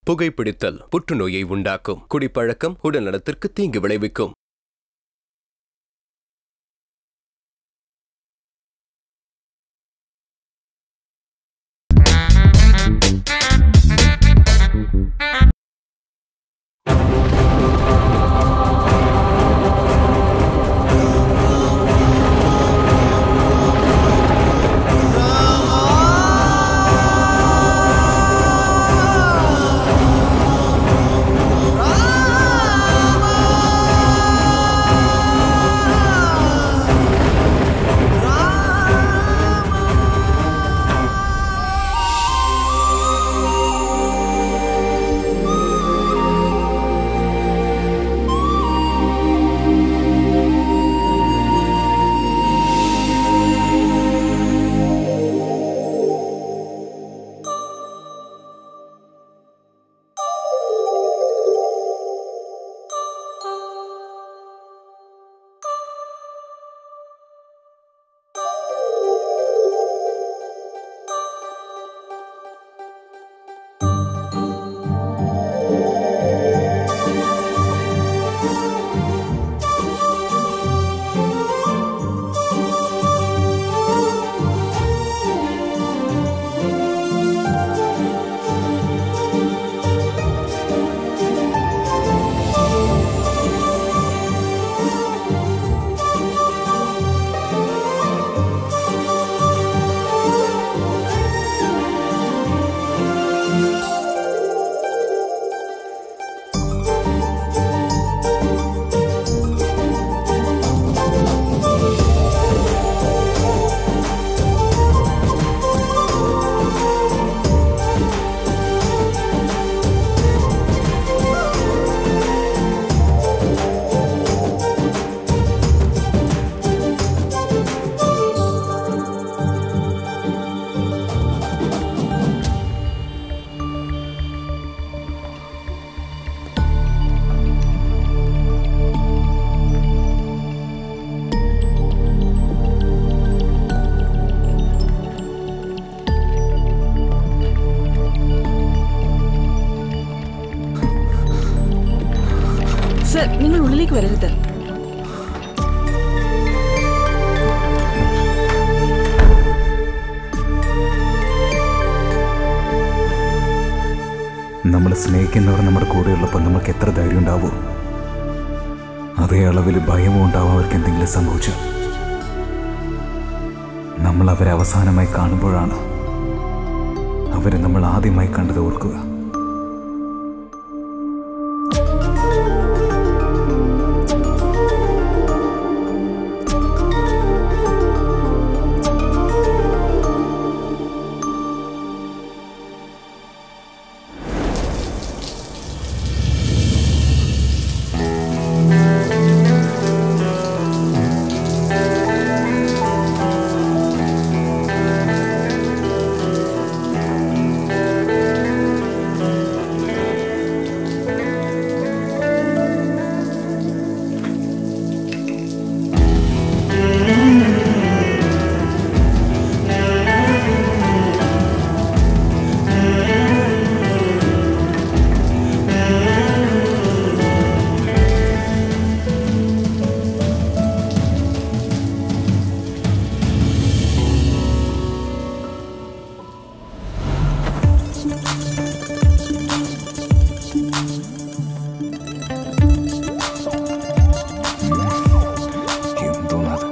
புகைப்பிடித்தல் புற்றுநோயை உண்டாக்கும் குடிப்பழக்கம் உடல்நலத்திற்கு தீங்கு விளைவிக்கும் സർ നിങ്ങൾ ഉള്ളിലേക്ക് വരരുത് നമ്മളെ സ്നേഹിക്കുന്നവർ നമ്മുടെ കൂടെയുള്ളപ്പോൾ നമുക്ക് എത്ര ധൈര്യം ഉണ്ടാവൂ അതേ അളവിൽ ഭയവും ഉണ്ടാവും അവർക്ക് എന്തെങ്കിലും സംഭവിച്ചു നമ്മൾ അവരെ അവസാനമായി കാണുമ്പോഴാണ് അവരെ നമ്മൾ ആദ്യമായി കണ്ടത് ഓർക്കുക എന്തോന്നത്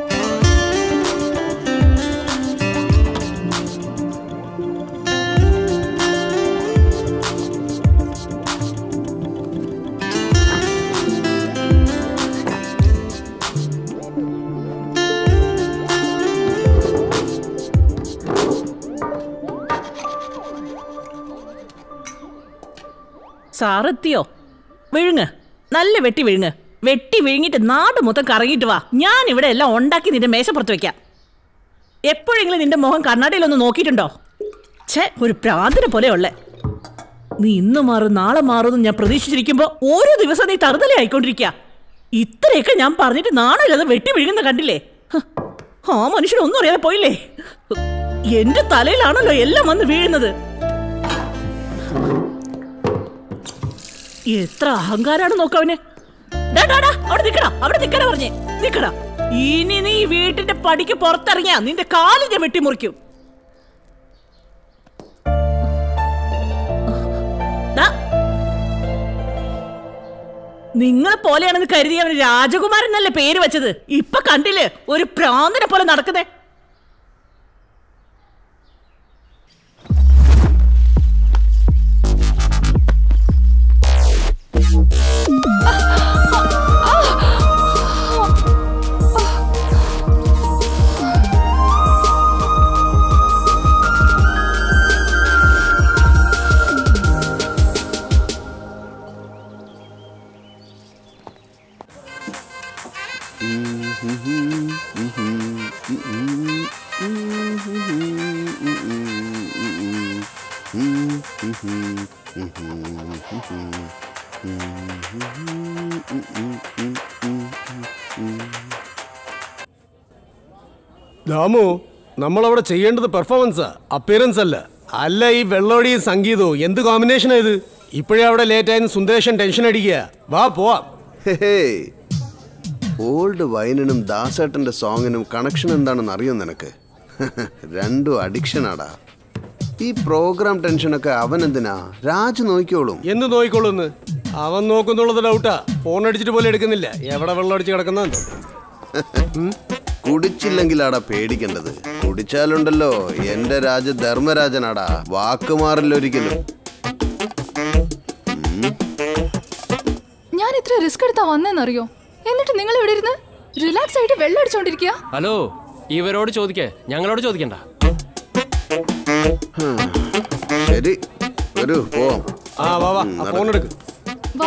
സാറെത്തിയോ വിഴുങ്ങ് നല്ല വെട്ടി വിഴുങ്ങ് വെട്ടി വിഴുങ്ങിട്ട് നാട് മൊത്തം കറങ്ങിയിട്ട് വാ ഞാൻ ഇവിടെ എല്ലാം ഉണ്ടാക്കി നിന്റെ മേശപ്പുറത്ത് വെക്കാം എപ്പോഴെങ്കിലും നിന്റെ മുഖം കണ്ണാടിയിലൊന്ന് നോക്കിയിട്ടുണ്ടോ ഛേ ഒരു പ്രാന്തിനെ പോലെ ഉള്ളേ നീ ഇന്ന് മാറും നാളെ മാറുമെന്ന് ഞാൻ പ്രതീക്ഷിച്ചിരിക്കുമ്പോ ഓരോ ദിവസം നീ തറുതല ആയിക്കൊണ്ടിരിക്കുക ഇത്രയൊക്കെ ഞാൻ പറഞ്ഞിട്ട് നാണമില്ലാതെ വെട്ടി വിഴുങ്ങുന്ന കണ്ടില്ലേ ഹ്, ആ മനുഷ്യനൊന്നും അറിയാതെ പോയില്ലേ എന്റെ തലയിലാണല്ലോ എല്ലാം വന്ന് വീഴുന്നത് എത്ര അഹങ്കാരാണ് നോക്കവന് ഡാ, ഡാ, ഡാ, അവിടെ നിക്കടാ അവിടെ നിക്കടാ പറഞ്ഞേ നിക്കടാ ഇനി നീ ഈ വീട്ടിന്റെ പടിക്ക് പുറത്തിറങ്ങിയാ നിന്റെ കാല് ഞാൻ വെട്ടിമുറിക്കും ദാ. നിങ്ങളെ പോലെയാണെന്ന് കരുതി അവന് രാജകുമാരൻ എന്നല്ലേ പേര് വെച്ചത് ഇപ്പൊ കണ്ടില്ലേ ഒരു പ്രാന്തനെ പോലെ നടക്കുന്നേ ദാമു നമ്മളവിടെ ചെയ്യേണ്ടത് പെർഫോമൻസാ അപ്പിയറൻസ് അല്ല അല്ല ഈ വെള്ളോടിയും സംഗീതവും എന്ത് കോമ്പിനേഷനാ ഇത് ഇപ്പോഴേ അവിടെ ലേറ്റ് ആയെന്ന് സുന്ദരേഷൻ ടെൻഷൻ അടിക്കുക വാ പോവാം ഹേയ് ഓൾഡ് വൈനിനും ദാസേട്ടന്റെ സോങ്ങിനും കണക്ഷൻ എന്താണെന്ന് അറിയോ നിനക്ക് രണ്ടും അഡിക്ഷനാടാ ഈ പ്രോഗ്രാം ടെൻഷനൊക്കെ അവൻ എന്തിനാ രാജ് നോക്കിക്കോളും എന്ത് നോയിക്കോളൂന്ന് അവൻ നോക്കുന്നുള്ളത് ഡൗട്ടാ ഫോൺ അടിച്ചിട്ട് പോലും എടുക്കുന്നില്ല എവിടെ വെള്ളം അടിച്ച് കിടക്കുന്ന കുടിച്ചില്ലെങ്കിലാടാ പേടിക്കേണ്ടത് കുടിച്ചാലുണ്ടല്ലോ എന്റെ രാജ ധർമ്മരാജനാടാ വാക്കുമാറില്ല ഒരിക്കലും ഞാൻ ഇത്ര റിസ്ക് എടുത്താ വന്നേന്നറിയോ എന്നിട്ട് നിങ്ങൾ ഇവിടെ ഇരുന്ന് റിലാക്സ് ആയിട്ട് വെള്ളം അടിച്ചോണ്ടിരിക്കുക ഹലോ ഇവരോട് ചോദിക്കേ ഞങ്ങളോട് ചോദിക്കണ്ട ശരി വരൂ പോവാം ആ വാ വാ ഉം, ഫോൺ എടുക്ക് വാ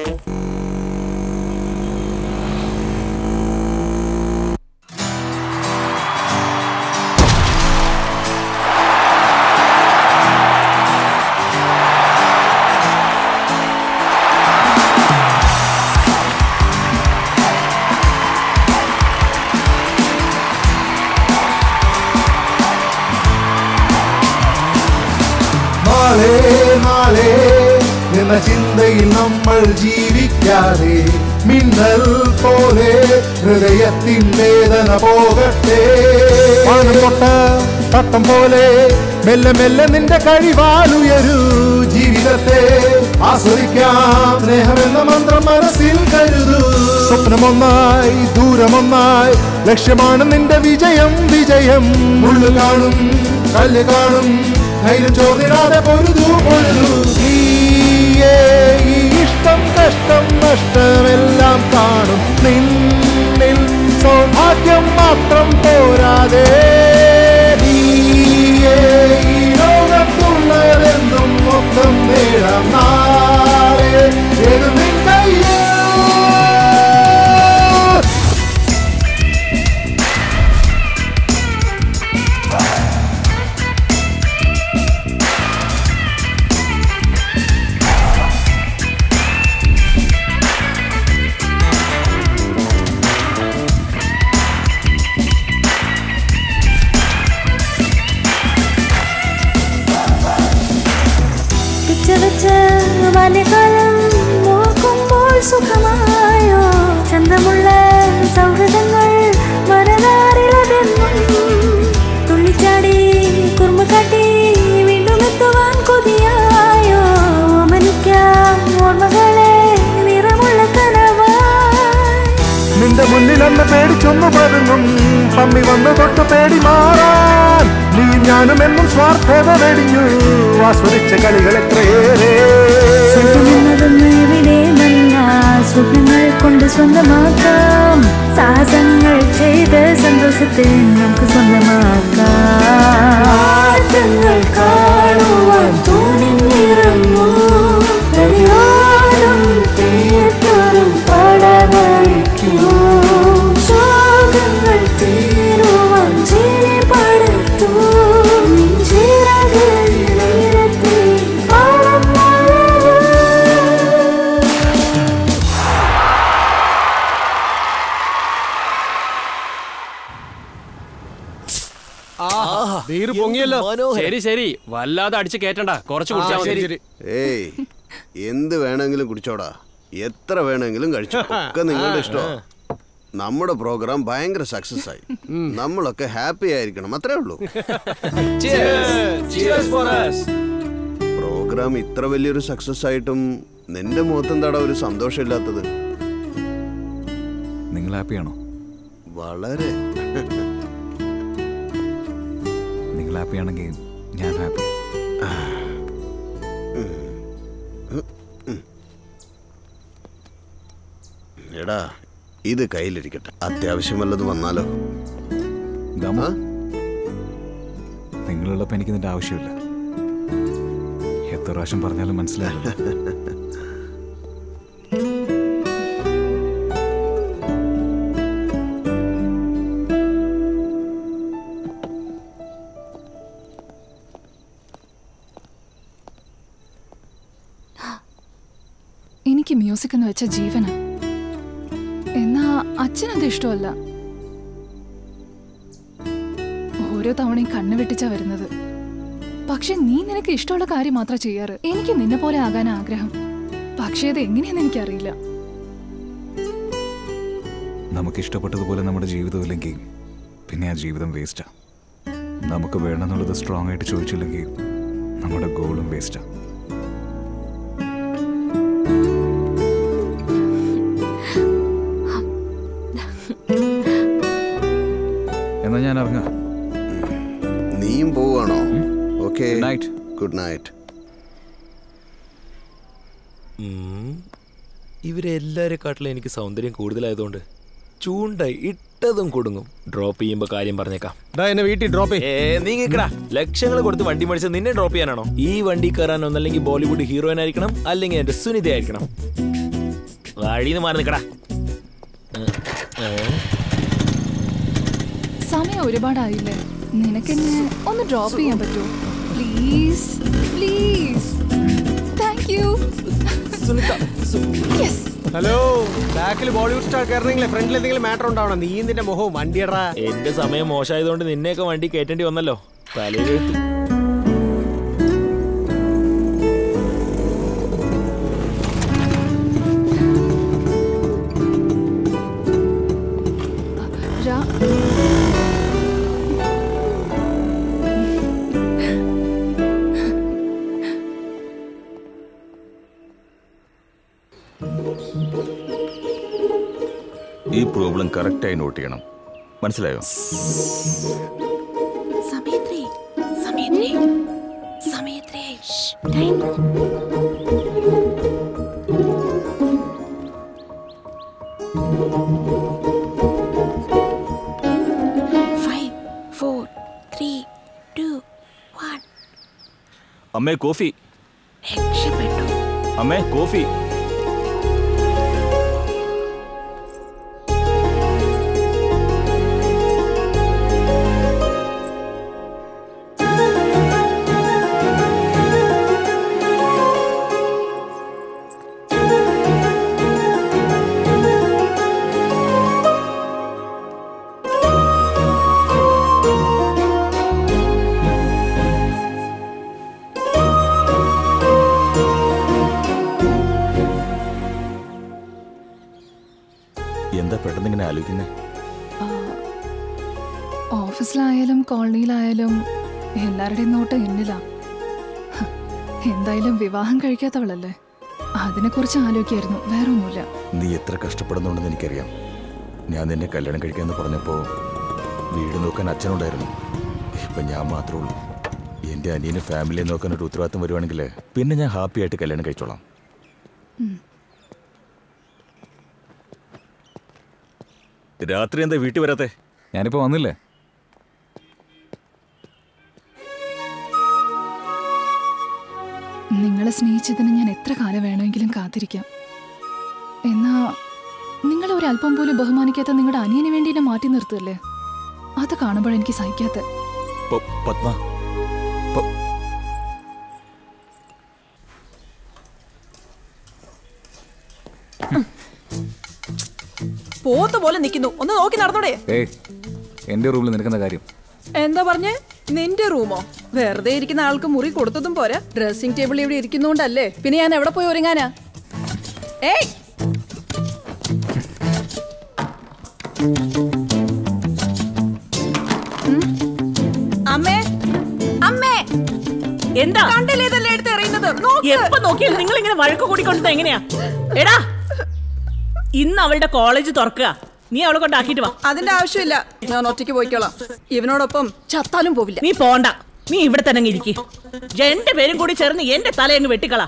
നാളെ നാളെ എന്ന ചിന്തയിൽ നമ്മൾ ജീവിക്കാതെ മിന്നൽ പോലെ ഹൃദയത്തിൻ വേദന പോകട്ടെ തൊട്ട തട്ടം പോലെ മെല്ലെ മെല്ലെ നിന്റെ കഴിവാലുയരൂ ജീവിതത്തെ ആസ്വദിക്കാം സ്നേഹമെന്ന മന്ത്രം മനസ്സിൽ കരുതൂ സ്വപ്നമൊന്നായി ദൂരമൊന്നായി ലക്ഷ്യമാണ് നിന്റെ വിജയം വിജയം ഉള്ളു കാണും കല്ല് കാണും ധൈര്യം ചോദിടാതെ പൊരുതു പൊരുതു നീയേ ഈ ഇഷ്ടം കഷ്ടം നഷ്ടമെല്ലാം കാണും നിന്നിൽ സൗഭാഗ്യം മാത്രം പോരാതെ നീയേ ഈ ലോകത്തുള്ളതെന്നും മൊത്തം നേടാം നാളെ ഏത് നിൻ കയ്യിൽ പിച്ച വെച്ച ബാല്യകാലം ഓർക്കുമ്പോൾ സുഖമായോ ചന്തമുള്ള സൗഹൃദങ്ങൾ മനതാറിലതെന്നും തുള്ളിച്ചാടി കുറുമ്പ് കാട്ടി വീണ്ടും എത്തുവാൻ കൊതിയായോ ഓമനിക്കാം ഓർമ്മകളെ നിറമുള്ള കനവായി നിന്റെ മുന്നിൽ അന്ന് പേടിച്ചൊന്നു പതുങ്ങും പമ്മി വന്ന് തൊട്ട് പേടി മാറാൻ നീ ഞാനും എന്നും സ്വാർത്ഥത വെടിഞ്ഞു ആസ്വദിച്ച കളികൾ എത്രയേറെ സ്വന്തമെന്നതൊന്നും എവിടെയുമല്ല സ്വപ്നങ്ങൾ കൊണ്ട് സ്വന്തമാക്കാം സാഹസങ്ങൾ ചെയ്ത് സന്തോഷത്തെ നമുക്ക് സ്വന്തമാക്കാം മാറ്റങ്ങൾ കാണുവാൻ തോന്നിറങ്ങൂ പരിഹാരം തീർത്തോറും പടവഴിക്കൂ ശോകങ്ങൾ തീരുവാൻ ചിരി പടുത്തു ചിറകിലേറത്തെ പാടം ബീർ പൊങ്ങിയല്ലോ ശരി ശരി വല്ലാതെ അടിച്ച് കേറ്റണ്ട കുറച്ച് കുടിച്ചാൽ ആ, മതി ശരി, ശരി. ഏയ് എന്ത് വേണമെങ്കിലും കുടിച്ചോടാ എത്ര വേണമെങ്കിലും കഴിച്ചോ ഒക്കെ നിങ്ങളുടെ ഇഷ്ടമാണ് നമ്മുടെ പ്രോഗ്രാം ഭയങ്കര സക്സസ് ആയി നമ്മളൊക്കെ ഹാപ്പി ആയിരിക്കണം അത്രേ ഉള്ളൂ പ്രോഗ്രാം ഇത്ര വലിയൊരു സക്സസ് ആയിട്ടും നിന്റെ മുഖത്തെന്താടാ ഒരു സന്തോഷമില്ലാത്തത് നിങ്ങൾ ഹാപ്പിയാണോ വളരെ നിങ്ങൾ ഹാപ്പിയാണെങ്കിൽ ഞാൻ ഹാപ്പി എടാ ഇത് കയ്യിലിരിക്കട്ടെ അത്യാവശ്യം വല്ലത് വന്നാലോ ദാമു നിങ്ങളുള്ളപ്പോൾ എനിക്ക് ഇതിൻ്റെ ആവശ്യമില്ല എത്ര പ്രാവശ്യം പറഞ്ഞാലും മനസ്സിലാവില്ല എനിക്ക് മ്യൂസിക് എന്ന് വെച്ച ജീവന എന്നാ അച്ഛനത് ഇഷ്ടമല്ല ഓരോ തവണയും കണ്ണു വെട്ടിച്ചാ വരുന്നത് പക്ഷെ നീ നിനക്ക് ഇഷ്ടമുള്ള കാര്യം മാത്രം ചെയ്യാറ് എനിക്ക് നിന്നെ പോലെ ആകാൻ ആഗ്രഹം പക്ഷേ അത് എങ്ങനെയെന്ന് എനിക്കറിയില്ല നമുക്ക് ഇഷ്ടപ്പെട്ടതുപോലെ നമ്മുടെ ജീവിതം ഇല്ലെങ്കിൽ പിന്നെ ആ ജീവിതം വേസ്റ്റാ നമുക്ക് വേണമെന്നുള്ളത് സ്ട്രോങ് ആയിട്ട് ചോദിച്ചില്ലെങ്കിൽ നമ്മുടെ ഗോളും വേസ്റ്റാ എന്നാ ഞാൻ ഇറങ്ങാം നീയും പോവാണോ ഓക്കെ നൈറ്റ് ഗുഡ് നൈറ്റ് ഇവരെല്ലാരെക്കാട്ടിലും എനിക്ക് സൗന്ദര്യം കൂടുതലായതുകൊണ്ട് ചൂണ്ടായി ഇട്ടതും കൊടുങ്ങും ഡ്രോപ്പ് ചെയ്യുമ്പോ കാര്യം പറഞ്ഞേക്കാം എന്നെ വീട്ടിൽ ഡ്രോപ്പ് ഏ നീങ്ങിക്കടാ ലക്ഷങ്ങൾ കൊടുത്ത് വണ്ടി മേടിച്ച് നിന്നെ ഡ്രോപ്പ് ചെയ്യാനാണോ ഈ വണ്ടി കയറാൻ ഒന്നല്ലെങ്കിൽ ബോളിവുഡ് ഹീറോയിൻ ആയിരിക്കണം അല്ലെങ്കിൽ എന്റെ സുനിത ആയിരിക്കണം വഴിന്ന് മാറി നിക്കടാ ഏ, ഏ. സമയം ഒരുപാടായില്ലേ നിനക്കെന്നെ ഒന്ന് ഡ്രോപ്പ് ചെയ്യാൻ പറ്റുമോ please please thank you yes hello ബാക്കിൽ ബോളിവുഡ് സ്റ്റാർ കയറണമെങ്കിൽ ഫ്രണ്ടിൽ എന്തെങ്കിലും മാറ്റർ ഉണ്ടാവണം നീ നിന്റെ മുഖവും വണ്ടിയടാ എന്റെ സമയം മോശമായതുകൊണ്ട് നിന്നെയൊക്കെ വണ്ടി കയറ്റേണ്ടി വന്നല്ലോ തലയിലെഴുത്ത് രാ ഈ പ്രോബ്ലം കറക്റ്റായി നോട്ട് ചെയ്യണം മനസ്സിലായോ സമയത്രേ സമയത്രേ സമയത്രേ time five four three two one അമ്മേ കോഫി രക്ഷപ്പെട്ടു അമ്മേ കോഫി എന്താ പെട്ടെന്ന് ഇങ്ങനെ ആലോചിക്കുന്നത് ഓഫീസിലായാലും കോളനിയിലായാലും എല്ലാവരുടെയും നോട്ട് എന്നിലാ ഹ്, എന്തായാലും വിവാഹം കഴിക്കാത്തവളല്ലേ അതിനെക്കുറിച്ച് ആലോചിക്കായിരുന്നു വേറെ ഒന്നുമില്ല നീ എത്ര കഷ്ടപ്പെടുന്നുണ്ടെന്ന് എനിക്കറിയാം ഞാൻ നിന്നെ കല്യാണം കഴിക്കാമെന്ന് പറഞ്ഞപ്പോൾ വീട് നോക്കാൻ അച്ഛനുണ്ടായിരുന്നു ഇപ്പം ഞാൻ മാത്രമേ ഉള്ളൂ എൻ്റെ അനിയന് ഫാമിലിയെ നോക്കാൻ ഒരു ഉത്തരവാദിത്തം വരുവാണെങ്കിൽ പിന്നെ ഞാൻ ഹാപ്പി ആയിട്ട് കല്യാണം കഴിച്ചോളാം ഉം. രാത്രി എന്താ വീട്ടിൽ വരാത്തെ ഞാനിപ്പോൾ വന്നില്ലേ നിങ്ങളെ സ്നേഹിച്ചതിന് ഞാൻ എത്ര കാലം വേണമെങ്കിലും കാത്തിരിക്കാം എന്നാ നിങ്ങൾ ഒരല്പം പോലും ബഹുമാനിക്കാത്ത നിങ്ങളുടെ അനിയന് വേണ്ടി എന്നെ മാറ്റി നിർത്തുകയല്ലേ അത് കാണുമ്പോഴെനിക്ക് സഹിക്കാത്ത പ- പത്മ പ- പോത്ത് പോലെ നിൽക്കുന്നു ഒന്ന് നോക്കി നടന്നോടെ ഏയ് എൻ്റെ റൂമിൽ നിൽക്കുന്ന കാര്യം എന്താ പറഞ്ഞേ നിന്റെ റൂമോ വെറുതെ ഇരിക്കുന്ന ആൾക്ക് മുറി കൊടുത്തതും പോരാ ഡ്രസ്സിംഗ് ടേബിൾ ഇവിടെ ഇരിക്കുന്നോണ്ടല്ലേ പിന്നെ ഞാൻ എവിടെ പോയി ഒരുങ്ങാനാ ഏയ് ഉം. അമ്മേ അമ്മേ എന്താ കണ്ടില്ലേ ഇതെല്ലാം എടുത്ത് എറിയുന്നത് നോക്ക്. എപ്പോ നോക്കിയാലും നിങ്ങൾ ഇങ്ങനെ വഴക്ക് കൂടിക്കൊണ്ടത് എങ്ങനെയാ എടാ ഇന്ന് അവളുടെ കോളേജ് തുറക്കുക നീ അവളെ കൊണ്ടാക്കിട്ട് വാ അതിന്റെ ആവശ്യമില്ല ഞാൻ ഒറ്റയ്ക്ക് പോയിക്കോളാം ഇവനോടൊപ്പം ചത്താലും പോവില്ല നീ പോണ്ട നീ ഇവിടെ തന്നെ ഇരിക്കും രണ്ടുപേരും കൂടി ചേർന്ന് എന്റെ തലയങ്ങ് വെട്ടിക്കളാ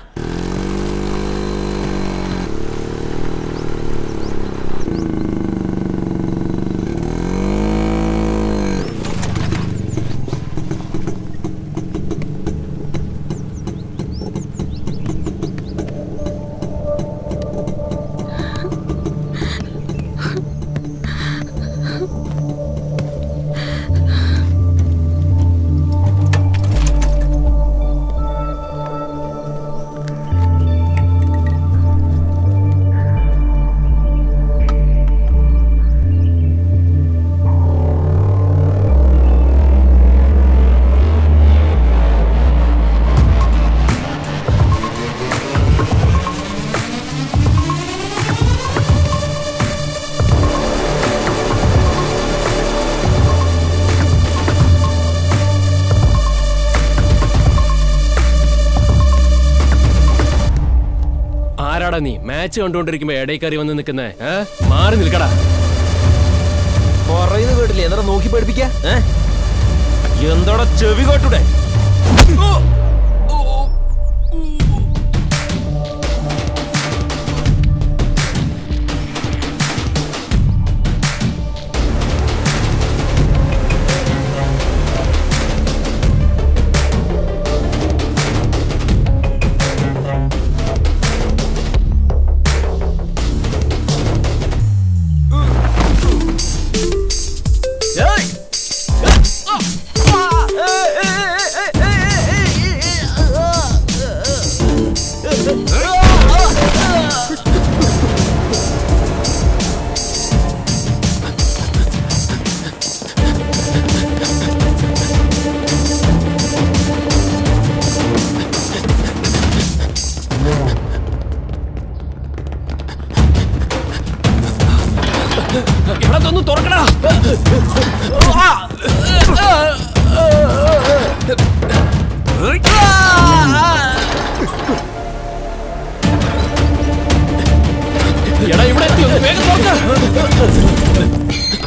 ആരാടാ നീ മാച്ച് കണ്ടുകൊണ്ടിരിക്കുമ്പോ ഇടയിൽ കയറി വന്ന് നിൽക്കുന്നേ മാറി നിൽക്കടാ പറയുന്നത് കേട്ടില്ലേ എന്താ നോക്കി പഠിപ്പിക്ക എന്താടാ ചെവി കേട്ടൂടെ എടാ ഇതൊന്ന് തുറക്കടാ എടാ ഇവിടെ എത്തി ഒന്ന് വേഗം തുറക്ക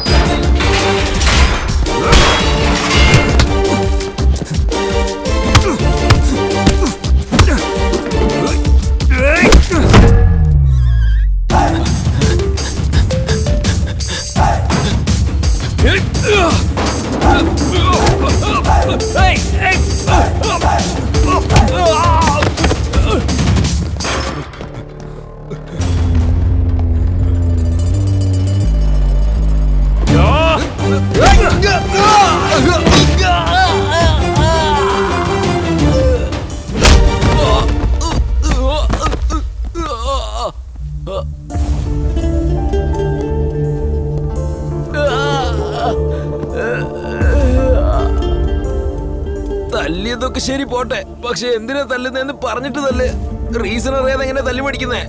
തല്ലിയതൊക്കെ ശരി പോട്ടെ പക്ഷെ എന്തിനാ തല്ലുന്നതെന്ന് പറഞ്ഞിട്ട് തല്ല് റീസൺ അറിയാതെ എങ്ങനെ തല്ലി പഠിക്കുന്നേ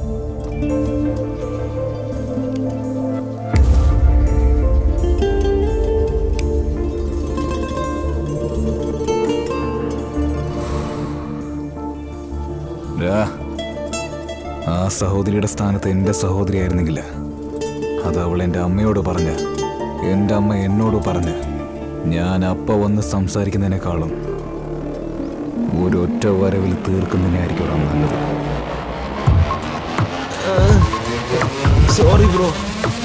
ഡാ, ആ സഹോദരിയുടെ സ്ഥാനത്ത് എൻ്റെ സഹോദരിയായിരുന്നെങ്കിൽ അത് അവൾ എൻ്റെ അമ്മയോട് പറഞ്ഞ എൻ്റെ അമ്മ എന്നോട് പറഞ്ഞ് ഞാൻ അപ്പ വന്ന് സംസാരിക്കുന്നതിനേക്കാളും ഒരൊറ്റ വരവിൽ തീർക്കുന്നതിനായിരിക്കും നല്ലത് സോറി ബ്രോ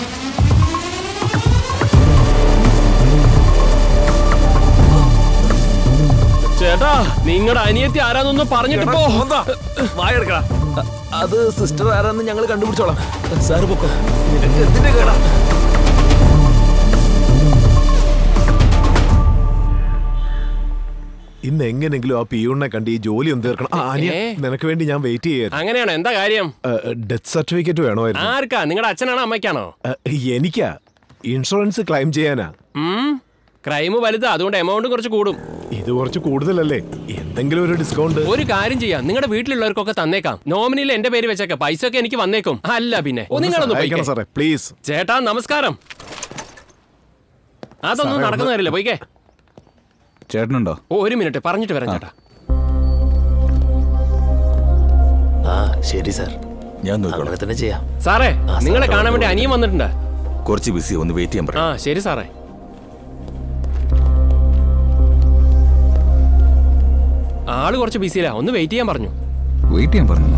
ചേട്ടാ നിങ്ങളുടെ അനിയത്തി ആരാന്നൊന്ന് പറഞ്ഞിട്ട് പോ വായെടുക്കടാ അത് സിസ്റ്റർ ആരാന്ന് ഞങ്ങൾ കണ്ടുപിടിച്ചോളാം സാറ് പൊക്കോ നിനക്ക് എന്തിന്റെ കേടാ ഇന്ന് എങ്ങനെങ്കിലും ആ പിയൂണിനെ കണ്ട് ഈ ജോലി ഒന്ന് തീർക്കണം ആ, അനിയ, ഏ? നിനക്ക് വേണ്ടി ഞാൻ വെയിറ്റ് ചെയ്യായിരുന്നു അങ്ങനെയാണോ എന്താ കാര്യം ഡെത്ത് സർട്ടിഫിക്കറ്റ് വേണമായിരുന്നു ആർക്കാ നിങ്ങളുടെ അച്ഛനാണോ അമ്മയ്ക്കാണോ ഏ, എനിക്കാ ഇൻഷുറൻസ് ക്ലെയിം ചെയ്യാനാ ഉം? ക്രൈം വലുതാ അതുകൊണ്ട് എമൗണ്ട് കുറച്ച് കൂടും ഇത് കുറച്ച് കൂടുതലല്ലേ എന്തെങ്കിലും ഒരു ഡിസ്കൗണ്ട് ഒരു കാര്യം ചെയ്യാം നിങ്ങളുടെ വീട്ടിലുള്ളവർക്കൊക്കെ തന്നേക്കാം നോമിനിയിൽ എന്റെ പേര് വെച്ചേക്കാം പൈസ ഒക്കെ എനിക്ക് വന്നേക്കും അല്ല പിന്നെ ഓ, ഒന്ന് നിങ്ങളൊന്ന് സഹായിക്കണം പോയിക്കേ. സാറേ പ്ലീസ് ചേട്ടാ നമസ്കാരം അതൊന്നും സാറേ, നടക്കുന്ന ഒന്ന് കാര്യമില്ല പോയിക്കേ ചേട്ടനുണ്ടോ ഓ ഒരു മിനിറ്റ് പറഞ്ഞിട്ട് വരാം ചേട്ടാ ആ ശരി സാർ ഞാൻ അങ്ങനെ തന്നെ ചെയ്യാം സാറേ ആ, നിങ്ങളെ സാറേ, കാണാൻ വേണ്ടി അനിയൻ വന്നിട്ടുണ്ട് കുറച്ച് ബിസി ഒന്ന് വെയിറ്റ് ചെയ്യാൻ ആ പറയാം ശരി സാറേ ആള് കുറച്ച് ബിസിയില്ല ഒന്ന് വെയിറ്റ് ചെയ്യാൻ പറഞ്ഞു വെയിറ്റ് ചെയ്യാൻ പറഞ്ഞു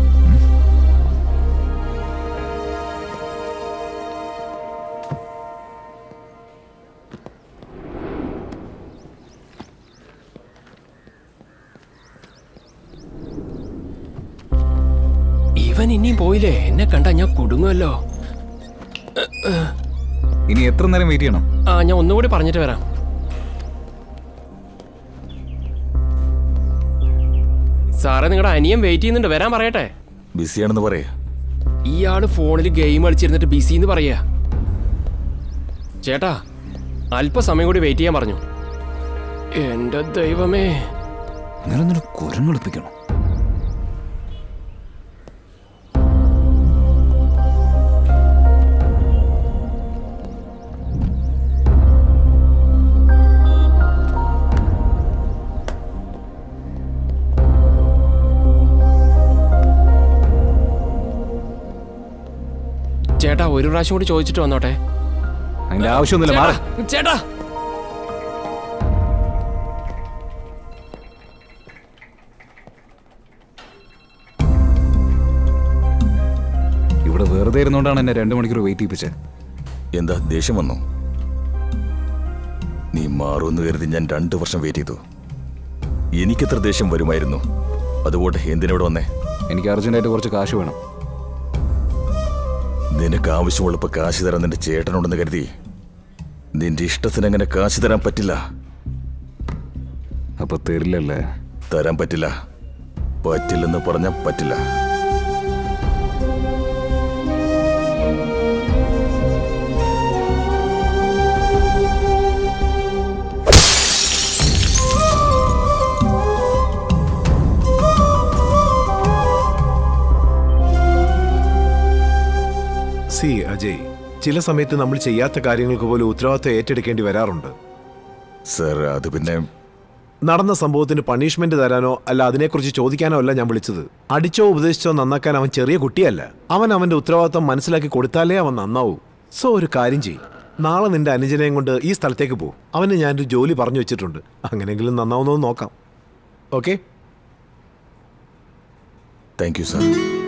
ഇവൻ ഇനിയും പോയില്ലേ എന്നെ കണ്ടാ ഞാൻ കുടുങ്ങുമല്ലോ ഇനി എത്ര നേരം വെയിറ്റ് ചെയ്യണം ആ ഞാൻ ഒന്നുകൂടി പറഞ്ഞിട്ട് വരാം സാറേ നിങ്ങളുടെ അനിയൻ വെയിറ്റ് ചെയ്യുന്നുണ്ട് വരാൻ പറയട്ടെ ബിസിയാണെന്ന് പറയാ ഇയാള് ഫോണിൽ ഗെയിം കളിച്ചിരുന്നിട്ട് ബിസി എന്ന് പറയാ ചേട്ടാ അല്പസമയം കൂടി വെയിറ്റ് ചെയ്യാൻ പറഞ്ഞു എന്റെ ദൈവമേ നിരന്തരം കുരങ്ങെടുപ്പിക്കണം ചേട്ടാ ഒരു പ്രാവശ്യം കൂടി ചോദിച്ചിട്ട് വന്നോട്ടെ അതിന്റെ ആവശ്യമൊന്നുമില്ല മാറി ചേട്ടാ, ചേട്ടാ ഇവിടെ വെറുതെ ഇരുന്നുകൊണ്ടാണ് എന്നെ രണ്ടു മണിക്കൂർ വെയിറ്റ് ചെയ്യിപ്പിച്ചത് എന്താ ദേഷ്യം വന്നോ നീ മാറുമെന്ന് കരുതി ഞാൻ രണ്ടു വർഷം വെയിറ്റ് ചെയ്തു എനിക്കെത്ര ദേഷ്യം വരുമായിരുന്നു അതുകൊണ്ട് എന്തിനവിടെ വന്നേ എനിക്ക് അർജന്റായിട്ട് കുറച്ച് കാശ് വേണം നിനക്ക് ആവശ്യമുള്ളപ്പോ കാശ് തരാൻ നിന്റെ ചേട്ടനുണ്ടെന്ന് കരുതി നിന്റെ ഇഷ്ടത്തിന് അങ്ങനെ കാശ് തരാൻ പറ്റില്ല അപ്പൊ തരില്ലല്ലേ തരാൻ പറ്റില്ല പറ്റില്ലെന്ന് പറഞ്ഞാൽ പറ്റില്ല സി അജയ് ചില സമയത്ത് നമ്മൾ ചെയ്യാത്ത കാര്യങ്ങൾക്ക് പോലും ഉത്തരവാദിത്തം ഏറ്റെടുക്കേണ്ടി വരാറുണ്ട് സർ അത് പിന്നെ നടന്ന സംഭവത്തിന് പണിഷ്മെന്റ് തരാനോ അല്ല അതിനെക്കുറിച്ച് ചോദിക്കാനോ അല്ല ഞാൻ വിളിച്ചത് അടിച്ചോ ഉപദേശിച്ചോ നന്നാക്കാൻ അവൻ ചെറിയ കുട്ടിയല്ല അവൻ അവന്റെ ഉത്തരവാദിത്തം മനസ്സിലാക്കി കൊടുത്താലേ അവൻ നന്നാവൂ സോ ഒരു കാര്യം ചെയ്യും നാളെ നിന്റെ അനുജനെയും കൊണ്ട് ഈ സ്ഥലത്തേക്ക് പോകും അവന് ഞാനൊരു ജോലി പറഞ്ഞു വെച്ചിട്ടുണ്ട് അങ്ങനെയെങ്കിലും നന്നാവുന്നോ എന്ന് നോക്കാം ഓക്കെ താങ്ക് യു സർ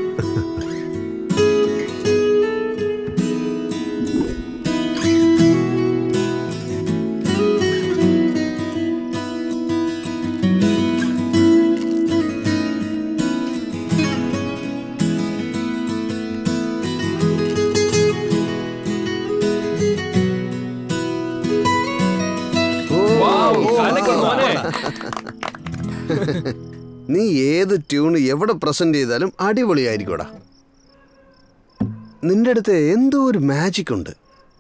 നീ ഏത് ട്യൂൺ എവിടെ പ്രസന്റ് ചെയ്താലും അടിപൊളിയായിരിക്കോടാ നിന്റെ അടുത്ത് എന്തോ ഒരു മാജിക് ഉണ്ട്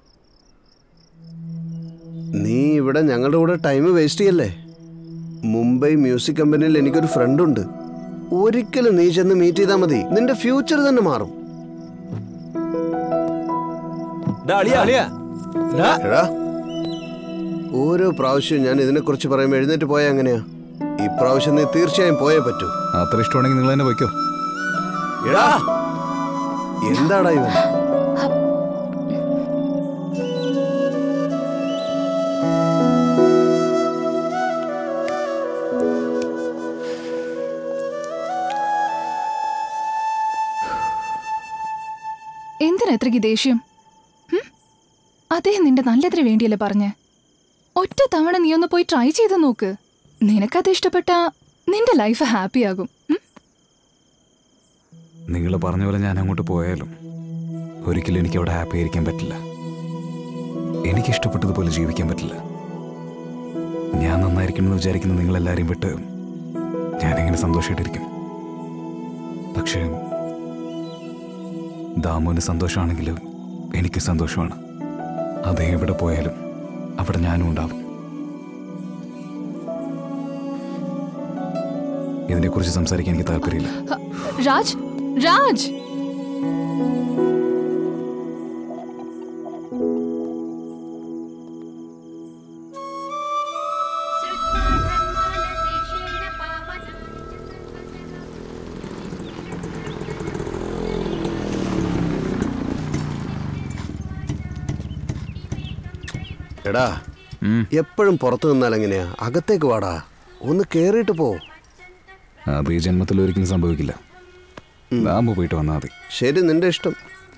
നീ ഇവിടെ ഞങ്ങളുടെ കൂടെ ടൈം വേസ്റ്റ് ചെയ്യല്ലേ മുംബൈ മ്യൂസിക് കമ്പനിയിൽ എനിക്കൊരു ഫ്രണ്ട് ഉണ്ട് ഒരിക്കലും നീ ചെന്ന് മീറ്റ് ചെയ്താൽ മതി നിന്റെ ഫ്യൂച്ചർ തന്നെ മാറും എടാ ഓരോ പ്രാവശ്യവും ഞാൻ ഇതിനെക്കുറിച്ച് പറയുമ്പോൾ എഴുന്നേറ്റ് പോയാൽ എങ്ങനെയാ ഇപ്രാവശ്യം നീ തീർച്ചയായും പോയേ പറ്റൂ അത്ര ഇഷ്ടമാണെങ്കിൽ നിങ്ങൾ തന്നെ വയ്ക്കോ എടാ എന്താടാ ഇവൻ എന്തിനാ ഇത്രയ്ക്ക് ദേഷ്യം ഹും? അദ്ദേഹം നിന്റെ നല്ലതിന് വേണ്ടിയല്ലേ പറഞ്ഞേ ഒറ്റ തവണ നീ ഒന്ന് പോയി ട്രൈ ചെയ്ത് നോക്ക് നിനക്കത് ഇഷ്ടപ്പെട്ട നിന്റെ ലൈഫ് ഹാപ്പിയാകും ഉം? നിങ്ങൾ പറഞ്ഞ പോലെ ഞാൻ അങ്ങോട്ട് പോയാലും ഒരിക്കലും എനിക്ക് അവിടെ ഹാപ്പി ആയിരിക്കാൻ പറ്റില്ല എനിക്ക് ഇഷ്ടപ്പെട്ടതുപോലെ ജീവിക്കാൻ പറ്റില്ല ഞാൻ നന്നായിരിക്കണമെന്ന് വിചാരിക്കുന്ന നിങ്ങളെല്ലാവരെയും വിട്ട് ഞാനെങ്ങനെ സന്തോഷമായിട്ടിരിക്കും പക്ഷേ ദാമുവിന് സന്തോഷമാണെങ്കിൽ എനിക്ക് സന്തോഷമാണ് അത് എവിടെ പോയാലും അവിടെ ഞാനും ഉണ്ടാവും ഇതിനെക്കുറിച്ച് സംസാരിക്കാൻ എനിക്ക് താല്പര്യമില്ല ഹ, രാജ് രാജ് എടാ എപ്പോഴും പുറത്തു നിന്നാൽ എങ്ങനെയാ അകത്തേക്ക് വാടാ ഒന്ന് കേറിയിട്ട് പോ അത് ഈ ജന്മത്തിൽ ഒരിക്കലും സംഭവിക്കില്ല ദാമ്പ് പോയിട്ട് വന്നാൽ മതി ശരി നിന്റെ ഇഷ്ടം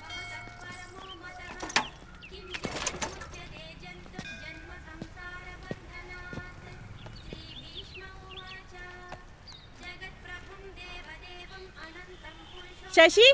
ശശി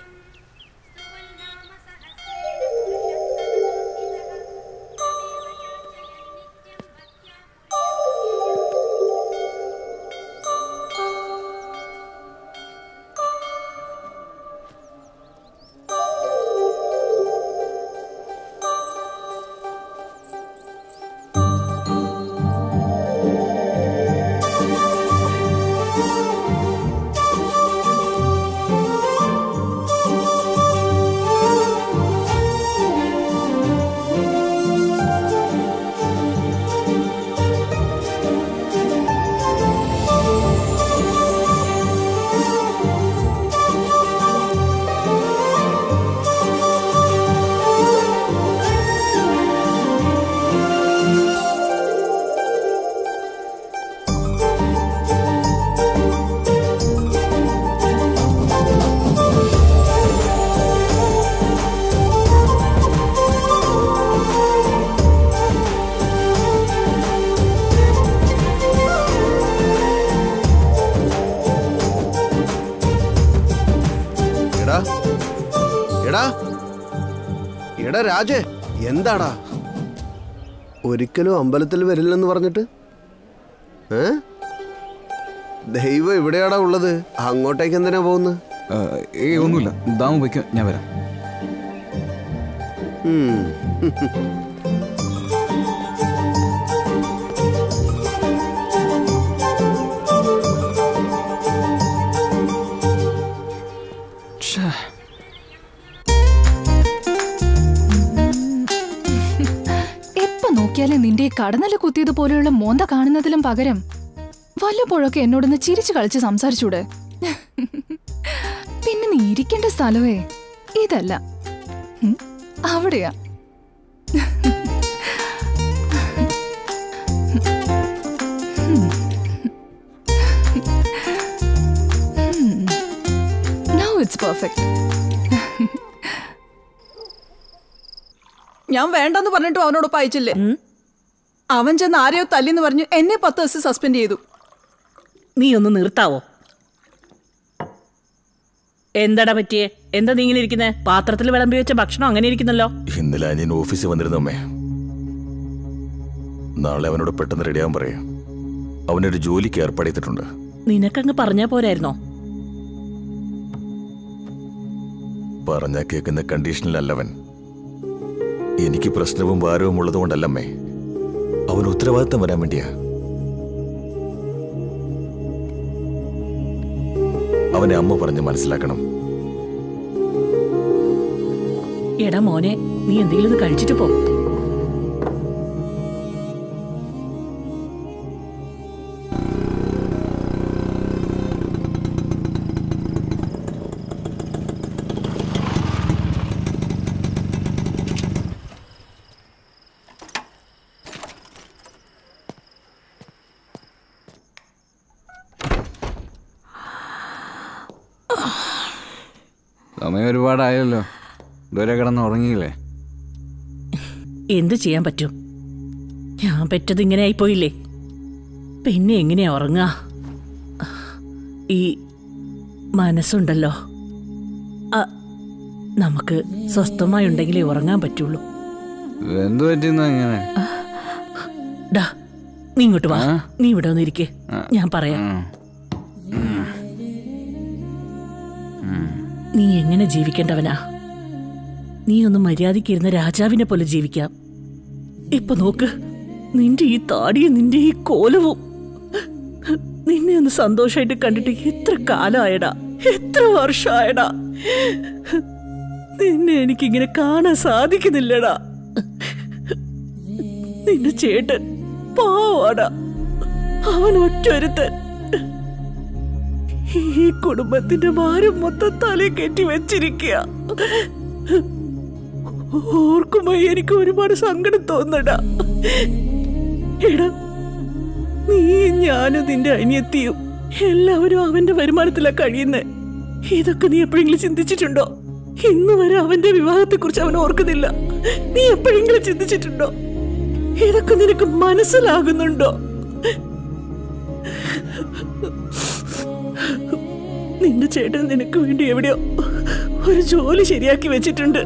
എടാ എടാ എടാ രാജേ എന്താടാ ഒരിക്കലും അമ്പലത്തിൽ വരില്ലെന്ന് പറഞ്ഞിട്ട് ഏ ദൈവം എവിടെയാടാ ഉള്ളത് അങ്ങോട്ടേക്ക് എന്തിനാ പോകുന്നത് ഏയ് ഒന്നുമില്ല ദാമ പോയിക്കോ ഞാൻ വരാം എപ്പോ നോക്കിയാലും നിന്റെ ഈ കടന്നല് കുത്തിയത് പോലെയുള്ള മോന്ത കാണുന്നതിലും പകരം വല്ലപ്പോഴൊക്കെ എന്നോടൊന്ന് ചിരിച്ചു കളിച്ച് സംസാരിച്ചൂടെ പിന്നെ നീ ഇരിക്കേണ്ട സ്ഥലമേ ഇതല്ല ഉം, അവിടെയാ നൗ ഇറ്റ്സ് പെർഫെക്റ്റ് ഞാൻ വേണ്ടെന്ന് പറഞ്ഞിട്ടും അവനോടൊപ്പം അയച്ചില്ലേ അവൻ ചെന്ന് ആരെയോ തല്ലിന്ന് പറഞ്ഞു എന്നെ പത്ത് ദിവസം സസ്പെൻഡ് ചെയ്തു നീ ഒന്ന് നിർത്താവോ എന്താടാ പറ്റിയേ എന്താ നീ ഇങ്ങനെ ഇരിക്കുന്നേ പാത്രത്തിൽ വിളമ്പി വെച്ച ഭക്ഷണം അങ്ങനെ ഇരിക്കുന്നല്ലോ ഇന്നലെ അനിയൻ ഓഫീസിൽ വന്നിരുന്നമ്മേ നാളെ അവനോട് പെട്ടെന്ന് റെഡിയാകാൻ പറയാം അവനൊരു ജോലിക്ക് ഏർപ്പാട് ചെയ്തിട്ടുണ്ട് നിനക്കങ്ങ് പറഞ്ഞാ പോരായിരുന്നോ പറഞ്ഞ കേൾക്കുന്ന കണ്ടീഷനിലല്ലവൻ എനിക്ക് പ്രശ്നവും ഭാരവും ഉള്ളതുകൊണ്ടല്ലമ്മേ അവന് ഉത്തരവാദിത്തം വരാൻ വേണ്ടിയാ അവനെ അമ്മ പറഞ്ഞ് മനസ്സിലാക്കണം എടാ മോനെ നീ എന്തെങ്കിലും ഒന്ന് കഴിച്ചിട്ട് പോ സമയം ഒരുപാടായല്ലോ ഇതുവരെ കിടന്ന് ഉറങ്ങിയില്ലേ എന്ത് ചെയ്യാൻ പറ്റും ഞാൻ പറ്റത് ഇങ്ങനെ ആയിപ്പോയില്ലേ പിന്നെ എങ്ങനെയാ ഉറങ്ങാ ഈ മനസ്സുണ്ടല്ലോ ആ, നമുക്ക് സ്വസ്ഥമായി ഉണ്ടെങ്കിലേ ഉറങ്ങാൻ പറ്റുള്ളൂ എന്ത് പറ്റുന്ന ഇങ്ങനെ ഡാ നീ ഇങ്ങോട്ട് വാ നീ ഇവിടെ വന്നിരിക്കെ ഞാൻ പറയാം നീ എങ്ങനെ ജീവിക്കേണ്ടവനാ നീ ഒന്ന് മര്യാദയ്ക്കിരുന്ന രാജാവിനെ പോലെ ജീവിക്കാം ഇപ്പൊ നോക്ക് നിന്റെ ഈ താടിയും നിന്റെ ഈ കോലവും നിന്നെ ഒന്ന് സന്തോഷമായിട്ട് കണ്ടിട്ട് എത്ര കാലമായടാ എത്ര വർഷമായടാ നിന്നെ എനിക്കിങ്ങനെ കാണാൻ സാധിക്കുന്നില്ലടാ നിന്റെ ചേട്ടൻ പാവാടാ അവൻ ഒറ്റൊരുത്തൻ ഈ കുടുംബത്തിന്റെ ഭാരം മൊത്തം തലേ കയറ്റി വെച്ചിരിക്കുക ഓർക്കുമ്പോ എനിക്ക് ഒരുപാട് സങ്കടം തോന്നടാ എടാ നീ ഞാനും നിന്റെ അനിയത്തിയും എല്ലാവരും അവന്റെ വരുമാനത്തിലാ കഴിയുന്നേ ഇതൊക്കെ നീ എപ്പോഴെങ്കിലും ചിന്തിച്ചിട്ടുണ്ടോ ഇന്ന് വരെ അവന്റെ വിവാഹത്തെ കുറിച്ച് അവൻ ഓർക്കുന്നില്ല നീ എപ്പോഴെങ്കിലും ചിന്തിച്ചിട്ടുണ്ടോ ഇതൊക്കെ നിനക്ക് മനസ്സിലാകുന്നുണ്ടോ നിന്റെ ചേട്ടൻ നിനക്ക് വേണ്ടി എവിടെയോ ഒരു ജോലി ശരിയാക്കി വെച്ചിട്ടുണ്ട്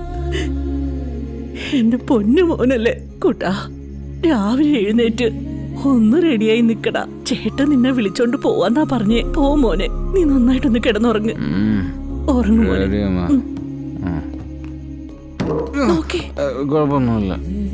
എന്റെ പൊന്നു മോനല്ലേ കൂട്ടാ രാവിലെ എഴുന്നേറ്റ് ഒന്ന് റെഡിയായി നിക്കടാ ചേട്ടൻ നിന്നെ വിളിച്ചോണ്ട് പോവാന്നാ പറഞ്ഞേ പോ മോനെ നീ നന്നായിട്ടൊന്ന് കിടന്നുറങ്ങ് ഉറങ്ങു മോനെ ശരി അമ്മ. ഉം. നോക്കേ ഏ, കുഴപ്പമൊന്നുമില്ല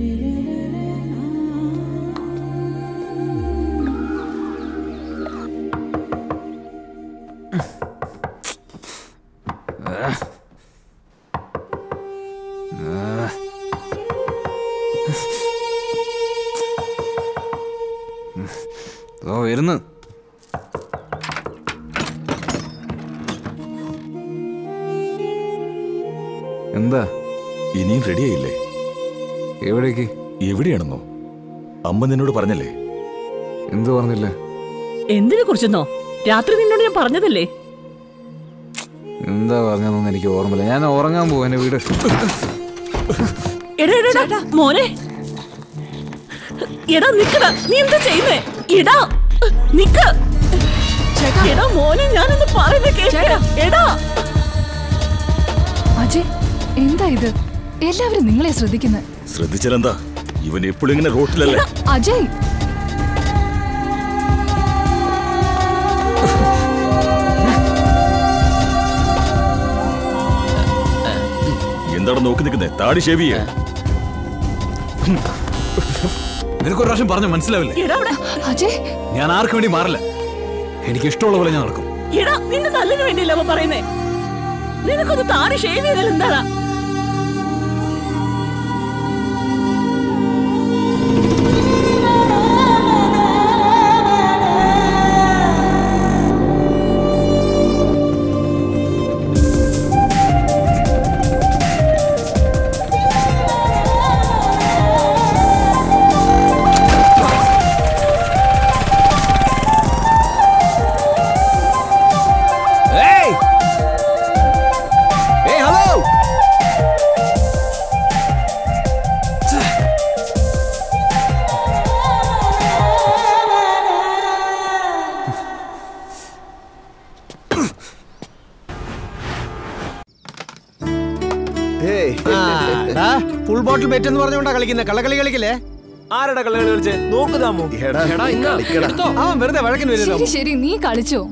ഓ വരുന്നു എന്താ ഇനിയും റെഡിയായില്ലേ എവിടേക്ക് എവിടെയാണെന്നോ അമ്മ നിന്നോട് പറഞ്ഞല്ലേ എന്ത് പറഞ്ഞില്ല എന്തിനെ കുറിച്ചെന്നോ രാത്രി നിന്നോട് ഞാൻ പറഞ്ഞതല്ലേ എന്താ പറഞ്ഞതെന്നൊന്നും എനിക്ക് ഓർമ്മയില്ല ഞാൻ ഉറങ്ങാൻ പോകും എന്റെ വീട് എടാ എടാ, എടാ മോനെ എടാ നിക്കടാ നീ എന്താ ചെയ്യുന്നേ എടാ നിക്ക എടാ മോനെ ഞാനൊന്ന് പറയുന്ന കേൾക്ക എടാ അജയ് എന്താ ഇത് എല്ലാവരും നിങ്ങളെ ശ്രദ്ധിക്കുന്നത് ശ്രദ്ധിച്ചാലെന്താ ഇവൻ എപ്പോഴും ഇങ്ങനെ റോട്ടിലല്ലേ അജയ് എന്താണ് നോക്കി നിൽക്കുന്നേ താടി ഷേവ് ചെയ്യേ നിനക്ക് ഒരു പ്രാവശ്യം പറഞ്ഞു മനസ്സിലാവില്ലേ എടാ അവിടെ അജയ് ഞാൻ ആർക്കും വേണ്ടി മാറില്ല എനിക്ക് ഇഷ്ടമുള്ള പോലെ ഞാൻ നടക്കും എടാ നിന്റെ നല്ലതിന് വേണ്ടിയല്ല അവൻ പറയുന്നേ നിനക്കൊന്ന് താടി ഷേവ് ചെയ്താൽ എന്താടാ Hey! Hey, hello! Full bottle bet എന്ന് പറഞ്ഞുകൊണ്ടാ കളിക്കുന്നത് കള്ളക്കളി കളിക്കില്ലേ ആരടാ കളി കളിച്ചേ നോക്കുതാമോ എടാ ഇന്നാ, കളിക്കടാ. എടുത്തോ. അവൻ വെറുതെ വഴക്കിന് ശരി വരും ശരി നീ കളിച്ചോ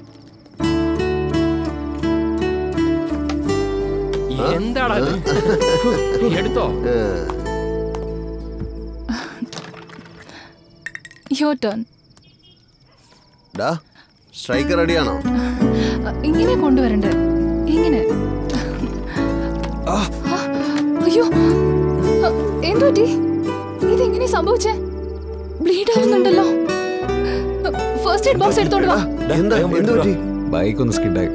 എന്താടാ ഇത്? എടുത്തോ യുവർ ടേൺ ഡാ സ്ട്രൈക്കർ റെഡിയാണോ ഇങ്ങനെ കൊണ്ടുവരണ്ടേ ഇങ്ങനെ ആ, അയ്യോ ആ, എന്ത് പറ്റി ഇതെങ്ങനെ സംഭവിച്ചേ ബ്ലീഡ് ആവുന്നുണ്ടല്ലോ ഫസ്റ്റ് എയ്ഡ് ബോക്സ് എടുത്തോണ്ട് വാ എന്താ എന്ത് പറ്റി ബൈക്ക് ഒന്ന് സ്കിഡായി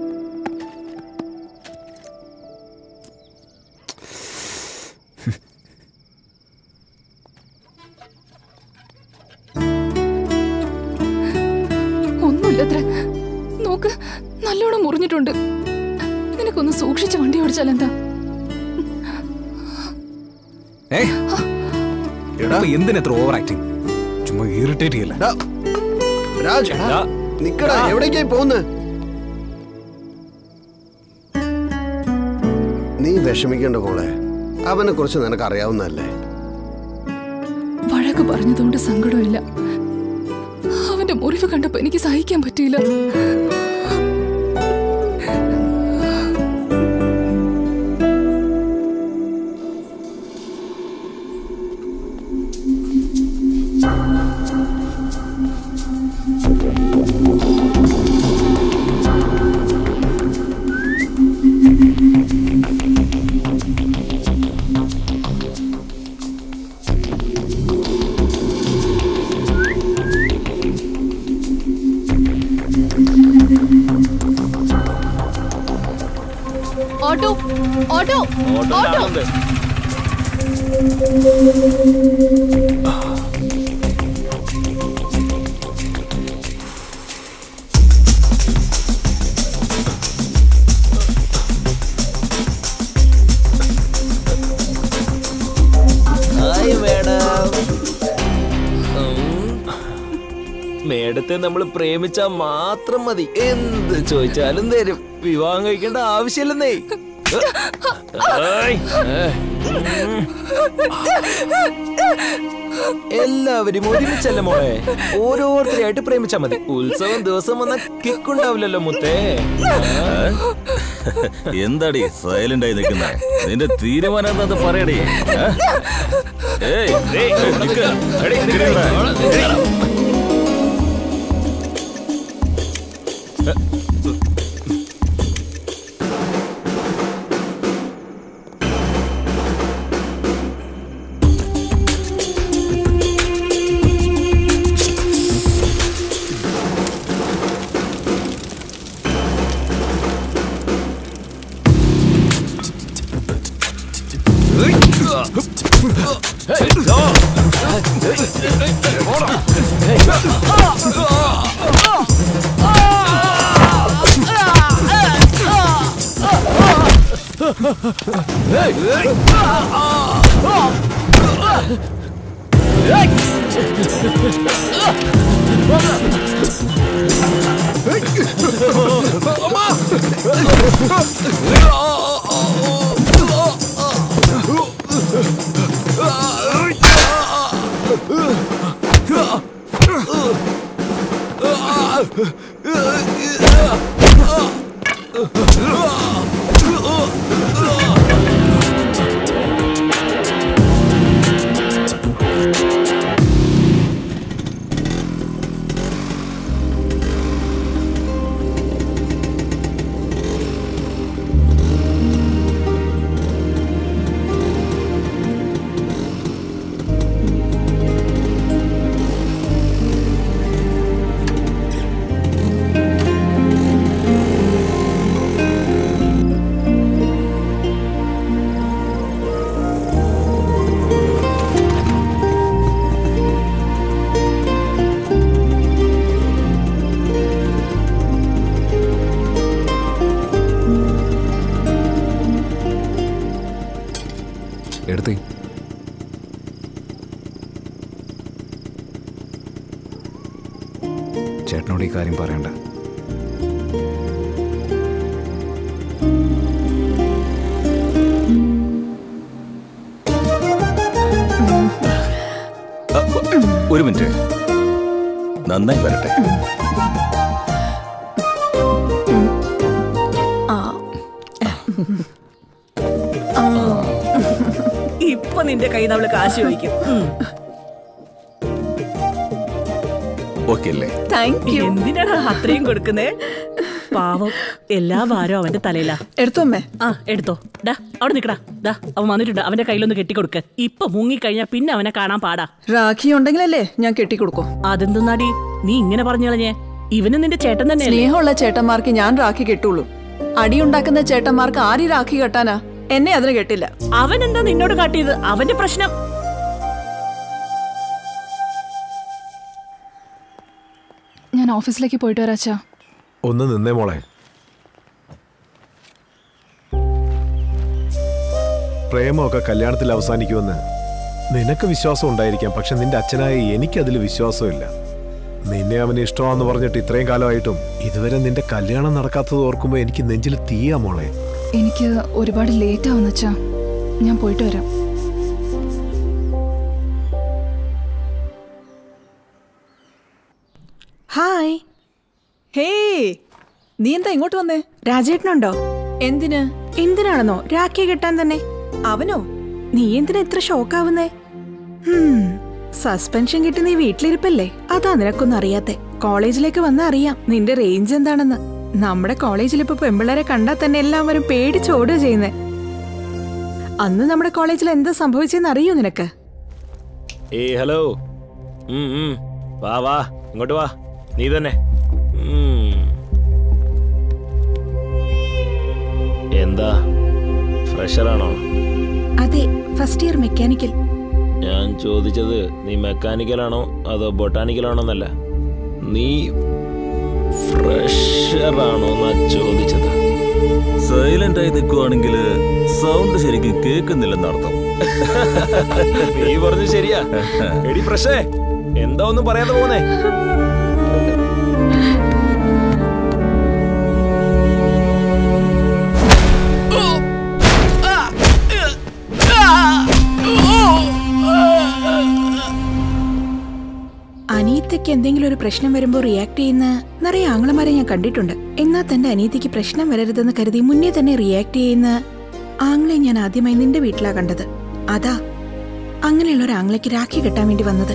ഒന്നുമില്ലത്രേ നോക്ക് നല്ലോണം മുറിഞ്ഞിട്ടുണ്ട് നിനക്കൊന്ന് സൂക്ഷിച്ച് വണ്ടി ഓടിച്ചാൽ എന്താ ഏയ് എടാ എന്തിനെത്ര ഓവർ ആക്ടിങ് ചുമ്മാ ഇറിറ്റേറ്റ് ചെയ്യല്ല ഡാ, രാജ് നിക്കടാ എവിടേക്കായി പോകുന്നത് നീ വിഷമിക്കേണ്ട പോളെ അവനെ കുറിച്ച് നിനക്ക് അറിയാവുന്നതല്ലേ വഴക്ക് പറഞ്ഞതുകൊണ്ട് സങ്കടമില്ല അവന്റെ മുറിവ് കണ്ടപ്പോ എനിക്ക് സഹിക്കാൻ പറ്റിയില്ല ഓട്ടോ ഓട്ടോ ഓട്ടോ ആളുണ്ട്. ഹായ് മേഡം മേഡത്തെ നമ്മൾ പ്രേമിച്ചാ മാത്രം മതി എന്ത് ചോദിച്ചാലും തരും വിവാഹം കഴിക്കേണ്ട ആവശ്യമില്ലെന്നേ ഏയ്. ഏ. എല്ലാവരും ഒരുമിച്ചല്ല മോളെ ഓരോരുത്തരെയായിട്ട് പ്രേമിച്ചാ മതി ഉത്സവം ദിവസം വന്ന കിക്കുണ്ടാവില്ലല്ലോ മുത്തേ എന്താടി സൈലന്റ് ആയി നിൽക്കുന്നേ നിന്റെ തീരുമാനം എന്താ പറയടി ഏ? ഏയ്, ഏയ്, നിക്ക്. എടി, നിക്ക് ഇവിടെ. എടുത്തേ ചേട്ടനോട് ഈ കാര്യം പറയണ്ട ഒരു മിനിറ്റ് നന്നായി വരട്ടെ ഇപ്പൊ നിന്റെ കയ്യിൽ നിന്ന് അവള് കാശ് ചോദിക്കും ഉം. ഓക്കെ അല്ലേ താങ്ക് യു എന്തിനാണ് അത്രയും കൊടുക്കുന്നേ പാവം എല്ലാ ഭാരവും അവന്റെ തലയിലാ എടുത്തോ അമ്മേ ആ എടുത്തോ ഡാ അവിടെ നിക്കടാ ദാ അവൻ വന്നിട്ടുണ്ട് അവന്റെ കയ്യിലൊന്ന് കെട്ടിക്കൊടുക്ക് ഇപ്പൊ മുങ്ങിക്കഴിഞ്ഞാ പിന്നെ അവനെ കാണാൻ പാടാ രാഖി ഉണ്ടെങ്കിലല്ലേ ഞാൻ കെട്ടിക്കൊടുക്കൂ അതെന്തെന്നാടി നീ ഇങ്ങനെ പറഞ്ഞു കളഞ്ഞേ ഇവന് നിന്റെ ചേട്ടൻ തന്നെ സ്നേഹമുള്ള ചേട്ടന്മാർക്ക് ഞാൻ രാഖി കെട്ടുള്ളൂ അടിയുണ്ടാക്കുന്ന ചേട്ടന്മാർക്ക് ആര് രാഖി കെട്ടാനാ എന്നെ അതിന് കെട്ടില്ല അവൻ എന്താ നിന്നോട് കാട്ടിയത് അവന്റെ പ്രശ്നം ഞാൻ ഓഫീസിലേക്ക് പോയിട്ട് വരാച്ചാ ഒന്ന് നിന്നേ മോളെ പ്രേമമൊക്കെ കല്യാണത്തിൽ അവസാനിക്കുമെന്ന് നിനക്ക് വിശ്വാസം ഉണ്ടായിരിക്കാം പക്ഷെ നിന്റെ അച്ഛനായ എനിക്കതിൽ വിശ്വാസമില്ല നിന്നെ അവന് ഇഷ്ടമാണെന്ന് പറഞ്ഞിട്ട് ഇത്രയും കാലമായിട്ടും ഇതുവരെ നിന്റെ കല്യാണം നടക്കാത്തത് ഓർക്കുമ്പോൾ എനിക്ക് നെഞ്ചിൽ തീയാ മോളെ എനിക്ക് ഒരുപാട് ലേറ്റ് ആവുന്നച്ചാ ഞാൻ പോയിട്ട് വരാം ഹായ് ഹേ നീ എന്താ ഇങ്ങോട്ട് വന്നേ രാജേട്ടനുണ്ടോ എന്തിന് എന്തിനാണെന്നോ രാഖി കെട്ടാൻ തന്നെ അവനോ നീ എന്തിനാ ഇത്ര ഷോക്കാവുന്നേ സസ്പെൻഷൻ കിട്ടി നീ വീട്ടിലിരിപ്പല്ലേ അതാ നിനക്കൊന്നും അറിയാത്തെ കോളേജിലേക്ക് വന്നാ അറിയാം നിന്റെ റേഞ്ച് എന്താണെന്ന് നമ്മുടെ കോളേജിൽ ഇപ്പൊ പെമ്പിള്ളേരെ കണ്ടാൽ തന്നെ എല്ലാവരും പേടിച്ചോടുക ചെയ്യുന്നേ അന്ന് നമ്മുടെ കോളേജിൽ എന്താ സംഭവിച്ചെന്ന് അറിയോ നിനക്ക് ഏയ് ഹലോ ഉം, ഉം. വാ വാ ഇങ്ങോട്ട് വാ നീ തന്നെ ഉം. എന്താ പ്രഷറാണോ അതെ ഫസ്റ്റ് ഇയർ മെക്കാനിക്കൽ ഞാൻ ചോദിച്ചത് നീ മെക്കാനിക്കലാണോ അതോ ബൊട്ടാനിക്കലാണോ എന്നല്ല നീ ഫ്രഷറാണോ എന്നാ ചോദിച്ചത് സൈലന്റ് ആയി നിൽക്കുവാണെങ്കിൽ സൗണ്ട് ശരിക്കും കേൾക്കുന്നില്ലെന്ന് അർത്ഥം നീ പറഞ്ഞു ശരിയാ എടി ഫ്രഷേ എന്താ ഒന്നും പറയാതെ പോന്നേ അനീത്തയ്ക്ക് എന്തെങ്കിലും ഒരു പ്രശ്നം വരുമ്പോൾ റിയാക്ട് ചെയ്യുന്ന നിറയെ ആങ്ങളമാരെ ഞാൻ കണ്ടിട്ടുണ്ട് എന്നാൽ തന്റെ അനീതിക്ക് പ്രശ്നം വരരുതെന്ന് കരുതി മുന്നേ തന്നെ റിയാക്ട് ചെയ്യുന്ന ആങ്ങളെ ഞാൻ ആദ്യമായി നിന്റെ വീട്ടിലാ കണ്ടത് അതാ അങ്ങനെയുള്ള ഒരു ആങ്ങളയ്ക്ക് രാഖി കെട്ടാൻ വേണ്ടി വന്നത്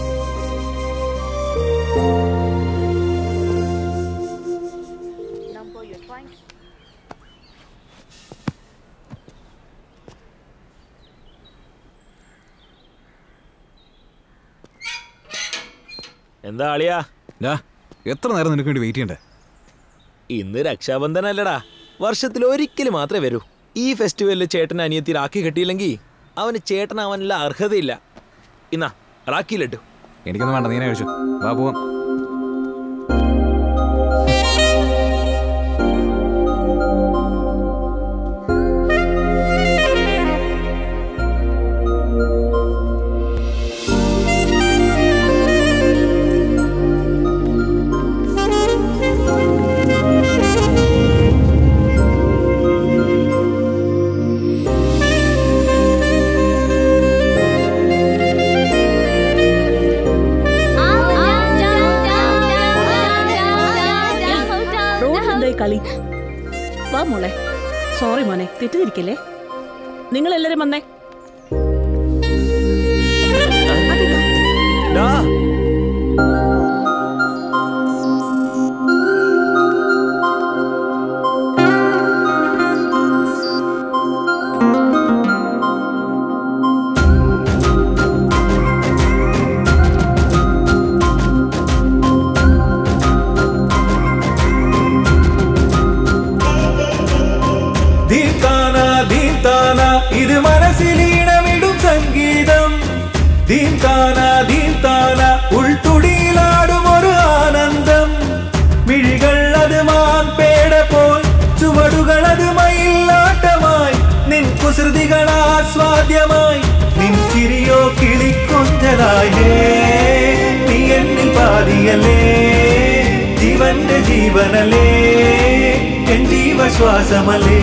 എന്താ ആളിയാ എത്ര നേരം നിനക്ക് വേണ്ടി വെയിറ്റ് ചെയ്യണ്ടേ ഇന്ന് രക്ഷാബന്ധനല്ലടാ വർഷത്തിൽ ഒരിക്കൽ മാത്രമേ വരൂ ഈ ഫെസ്റ്റിവലിൽ ചേട്ടൻ അനിയത്തി റാക്കി കെട്ടിയില്ലെങ്കിൽ അവന് ചേട്ടനാവാനുള്ള അർഹതയില്ല ഇന്നാ റാക്കിയിലിട്ടു എനിക്കൊന്നും വേണ്ട നീനെ കഴിച്ചു വാ പോവാം റോഡ് എന്തായി കളി വാ മോളെ സോറി മോനെ തെറ്റിദ്ധരിക്കല്ലേ നിങ്ങൾ എല്ലാരും വന്നേ ദീപ്താന ദീപ്താന ഇത് മനസ്സിലീണമിടും സംഗീതം ദീപ്താന ദീപ്താന ഉൾത്തുടിയിലാടും ഒരു ആനന്ദം മിഴികൾ അത് മാൻപേട പോൽ ചുവടുകൾ അത് മയിലാട്ടമായി നിൻ കുസൃതികൾ ആസ്വാദ്യമായി നിൻ ചിരിയോ കിളിക്കൊഞ്ചലായേ നീ എന്നിൽ പാതിയല്ലേ ജീവന്റെ ജീവനല്ലേ എൻ ജീവശ്വാസമല്ലേ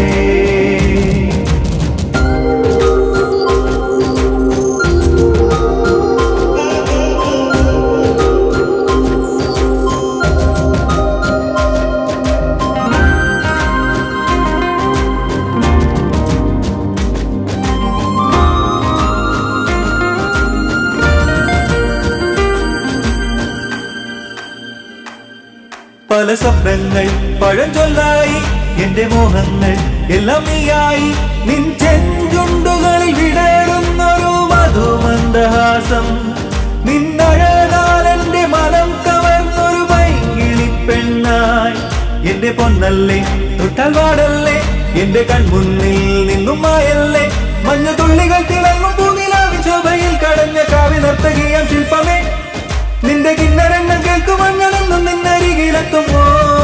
പല സ്വപ്നങ്ങൾ പഴഞ്ചൊല്ലായി എന്റെ മോഹങ്ങൾ എല്ലാം നീയായി നിൻ ചെഞ്ചുണ്ടുകളിൽ വിടരുന്നൊരു മധുമന്ദഹാസം നിന്നഴകാൽ എന്റെ മനം കവർന്നൊരു വൈകിളി പെണ്ണായി എന്റെ പൊന്നല്ലേ തൊട്ടാൽ വാടല്ലേ എന്റെ കൺമുന്നിൽ നിന്നും മായല്ലേ മഞ്ഞ തുള്ളികൾ തിളങ്ങും പൂനിലാവിൻ ശോഭയിൽ കടഞ്ഞ കാവ്യ നർത്തകിയാം ശില്പമേ നിന്റെ കിന്നരങ്ങൾ കേൾക്കുമഞ്ഞണെന്നും നിന്നരികിലെത്തുമോ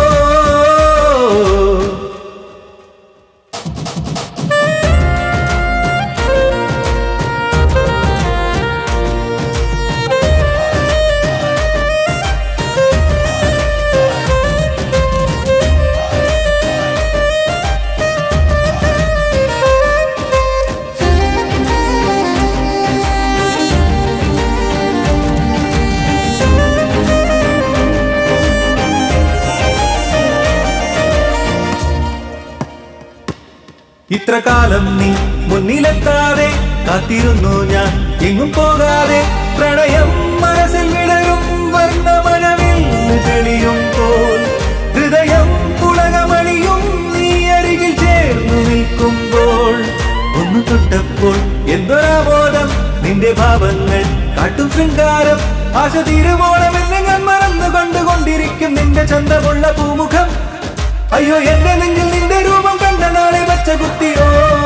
ഇത്ര കാലം നീ മുന്നിലെത്താതെ കാത്തിരുന്നു ഞാൻ എങ്ങും പോകാതെ പ്രണയം മനസ്സിൽ വിടരും വർണ്ണമഴവിൽ തെളിയും പോൽ ഹൃദയം പുളകമണിയും നീ അരികിൽ ചേർന്നു നിൽക്കുമ്പോൾ ഒന്ന് തൊട്ടപ്പോൾ എന്തൊരാബോധം നിന്റെ ഭാവങ്ങൾ കാട്ടും ശൃംഗാരം ആശ തീരുവോളം എന്നെ ഞാൻ മറന്നു കണ്ടുകൊണ്ടിരിക്കും നിന്റെ ചന്തമുള്ള പൂമുഖം അയ്യോ എന്റെ നെഞ്ചിൽ നിന്റെ രൂപം കണ്ട നാളെ പച്ച കുത്തിയോ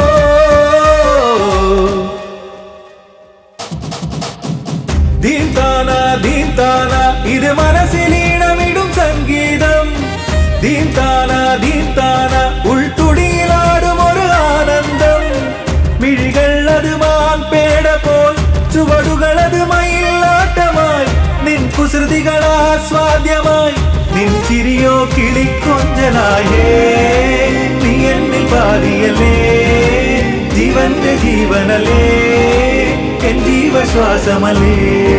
ദീന്താന ദീന്താന ഇത് മനസ്സിലീണമിടും സംഗീതം ദീന്താന ദീന്താന ഉൾത്തുടിയിലാടും ഒരു ആനന്ദം മിഴികൾ അത് മാൻപേട പോൽ ചുവടുകൾ അത് മയിലാട്ടമായി നിൻ കുസൃതികൾ ആസ്വാദ്യമായി നിൻ ചിരിയോ കിളിക്കൊഞ്ചലായേ നീ എന്നിൽ പാതിയല്ലേ ജീവന്റെ ജീവനല്ലേ എൻ ജീവശ്വാസമല്ലേ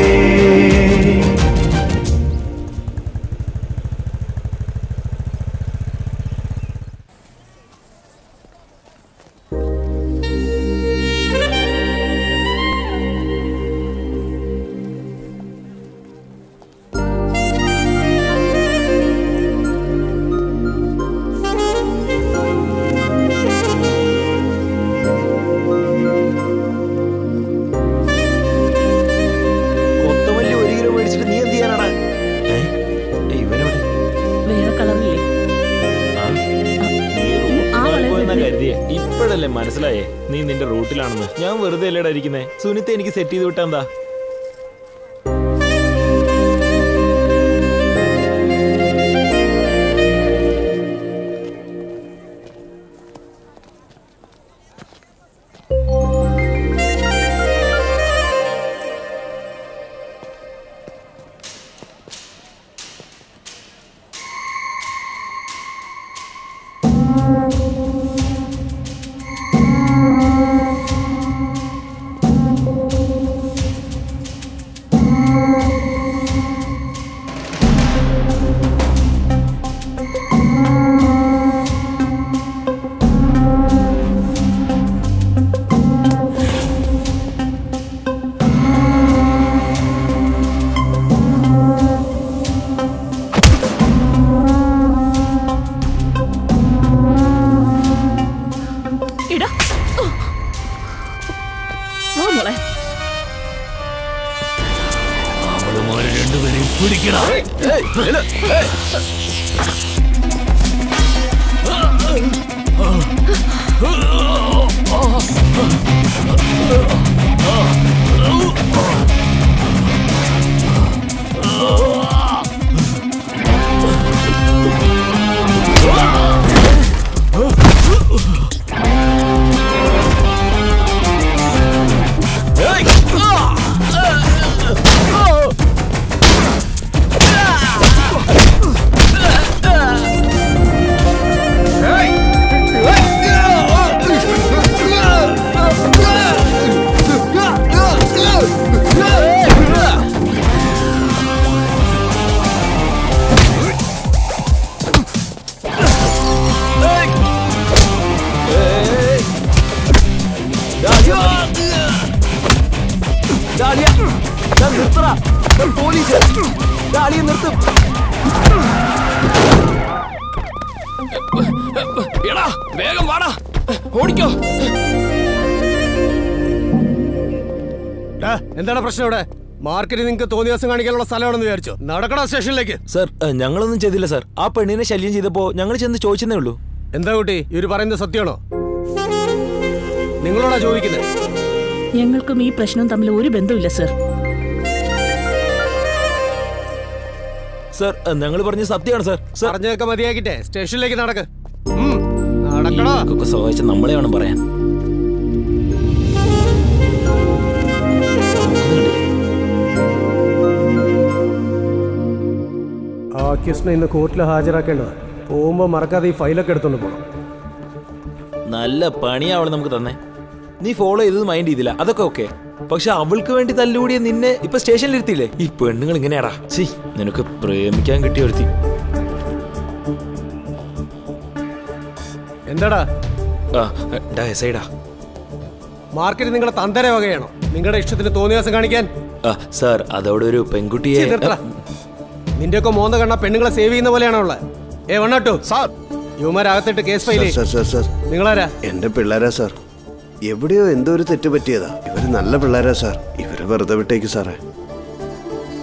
കൊത്തമല്ലി ഒരു കിലോ മേടിച്ചിട്ട് നീ എന്ത് ചെയ്യാനാണ് ഏ? ഏയ്, ഇവനെവിടെ വേറെ കളറില്ലേ ആ, നീ റൂട്ടിൽ പോയെന്നാ കരുതിയേ ഇപ്പോഴല്ലേ മനസ്സിലായേ നീ നിന്റെ റൂട്ടിലാണെന്ന് ഞാൻ വെറുതെ അല്ലേടാ ഇരിക്കുന്നേ സുനിത്തെ എനിക്ക് സെറ്റ് ചെയ്ത് വിട്ടാ എന്താ ഇടാ വാ മോളെ അവളുമാരെ രണ്ടുപേരെയും പിടിക്കടാ നിർത്തറ പോലീസ് ഡാലിയെ നിർത്തും എടാ വേഗം വാടാ ഓടിക്കോ ടാ, എന്താണ് പ്രശ്നം ഇവിടെ മാർക്കറ്റിൽ നിങ്ങൾക്ക് തോന്നിയ ദിവസം കാണിക്കാനുള്ള സ്ഥലമാണെന്ന് വിചാരിച്ചോ നടക്കടാ സ്റ്റേഷനിലേക്ക് സർ ഏ, ഞങ്ങളൊന്നും ചെയ്തില്ല സർ ആ പെണ്ണിനെ ശല്യം ചെയ്തപ്പോ ഞങ്ങൾ ചെന്ന് ചോദിച്ചതേ ഉള്ളൂ എന്താ കുട്ടി ഇവര് പറയുന്നത് സത്യമാണോ നിങ്ങളോടാ ചോദിക്കുന്നത് ഞങ്ങൾക്കും ഈ പ്രശ്നവും തമ്മിൽ ഒരു ബന്ധമില്ല സർ സർ ഞങ്ങൾ പറഞ്ഞ സത്യമാണ് സർ സർ പറഞ്ഞതൊക്കെ മതിയാക്കിട്ടെ സ്റ്റേഷനിലേക്ക് നടക്ക് ഉം, നടക്കടാ ഇവർക്കൊക്കെ സഹായിച്ച നമ്മളെ വേണം പറയാൻ ആ കേസിനെ ഇന്ന് കോർട്ടിൽ ഹാജരാക്കേണ്ടത് പോകുമ്പോ മറക്കാതെ ഈ ഫയലൊക്കെ എടുത്തോണ്ട് പോകണം നല്ല പണിയാ അവള് നമുക്ക് തന്നെ നീ ഫോളോ ചെയ്തത് മൈൻഡ് ചെയ്തില്ല അതൊക്കെ ഓക്കെ പക്ഷെ അവൾക്ക് വേണ്ടി തല്ലുകൂടിയ നിന്നെ ഇപ്പൊ സ്റ്റേഷനിൽ ഇരുത്തിയില്ലേ ഈ പെണ്ണുങ്ങൾ ഇങ്ങനെയാടാ സി നിനക്ക് പ്രേമിക്കാൻ കിട്ടിയ ഒരുത്തി എന്താടാ ആ ഡാ എസൈഡാ മാർക്കറ്റ് നിങ്ങളെ തന്തര വകയാണോ നിങ്ങളുടെ ഇഷ്ടത്തിന് തോന്നിയ ദിവസം കാണിക്കാൻ ആ സാർ അതവിടെ ഒരു പെൺകുട്ടിയെ ഛീ, നിർത്തടാ. നിന്റെയൊക്കെ മോന്ത കണ്ണ പെണ്ണുങ്ങളെ സേവ് ചെയ്യുന്ന പോലെയാണോ ഉള്ളത് ഏ വണ്ണാട്ടു സാർ യുവമാരകത്തിട്ട് കേസ് ഫയൽ ചെയ്യ്. സാർ സാർ സാർ നിങ്ങളാരാ എന്റെ പിള്ളേരാ സാർ എവിടെയോ എന്തോ ഒരു തെറ്റ് പറ്റിയതാ ഇവര് നല്ല പിള്ളേരാ സാർ ഇവരെ വെറുതെ വിട്ടേക്ക് സാറേ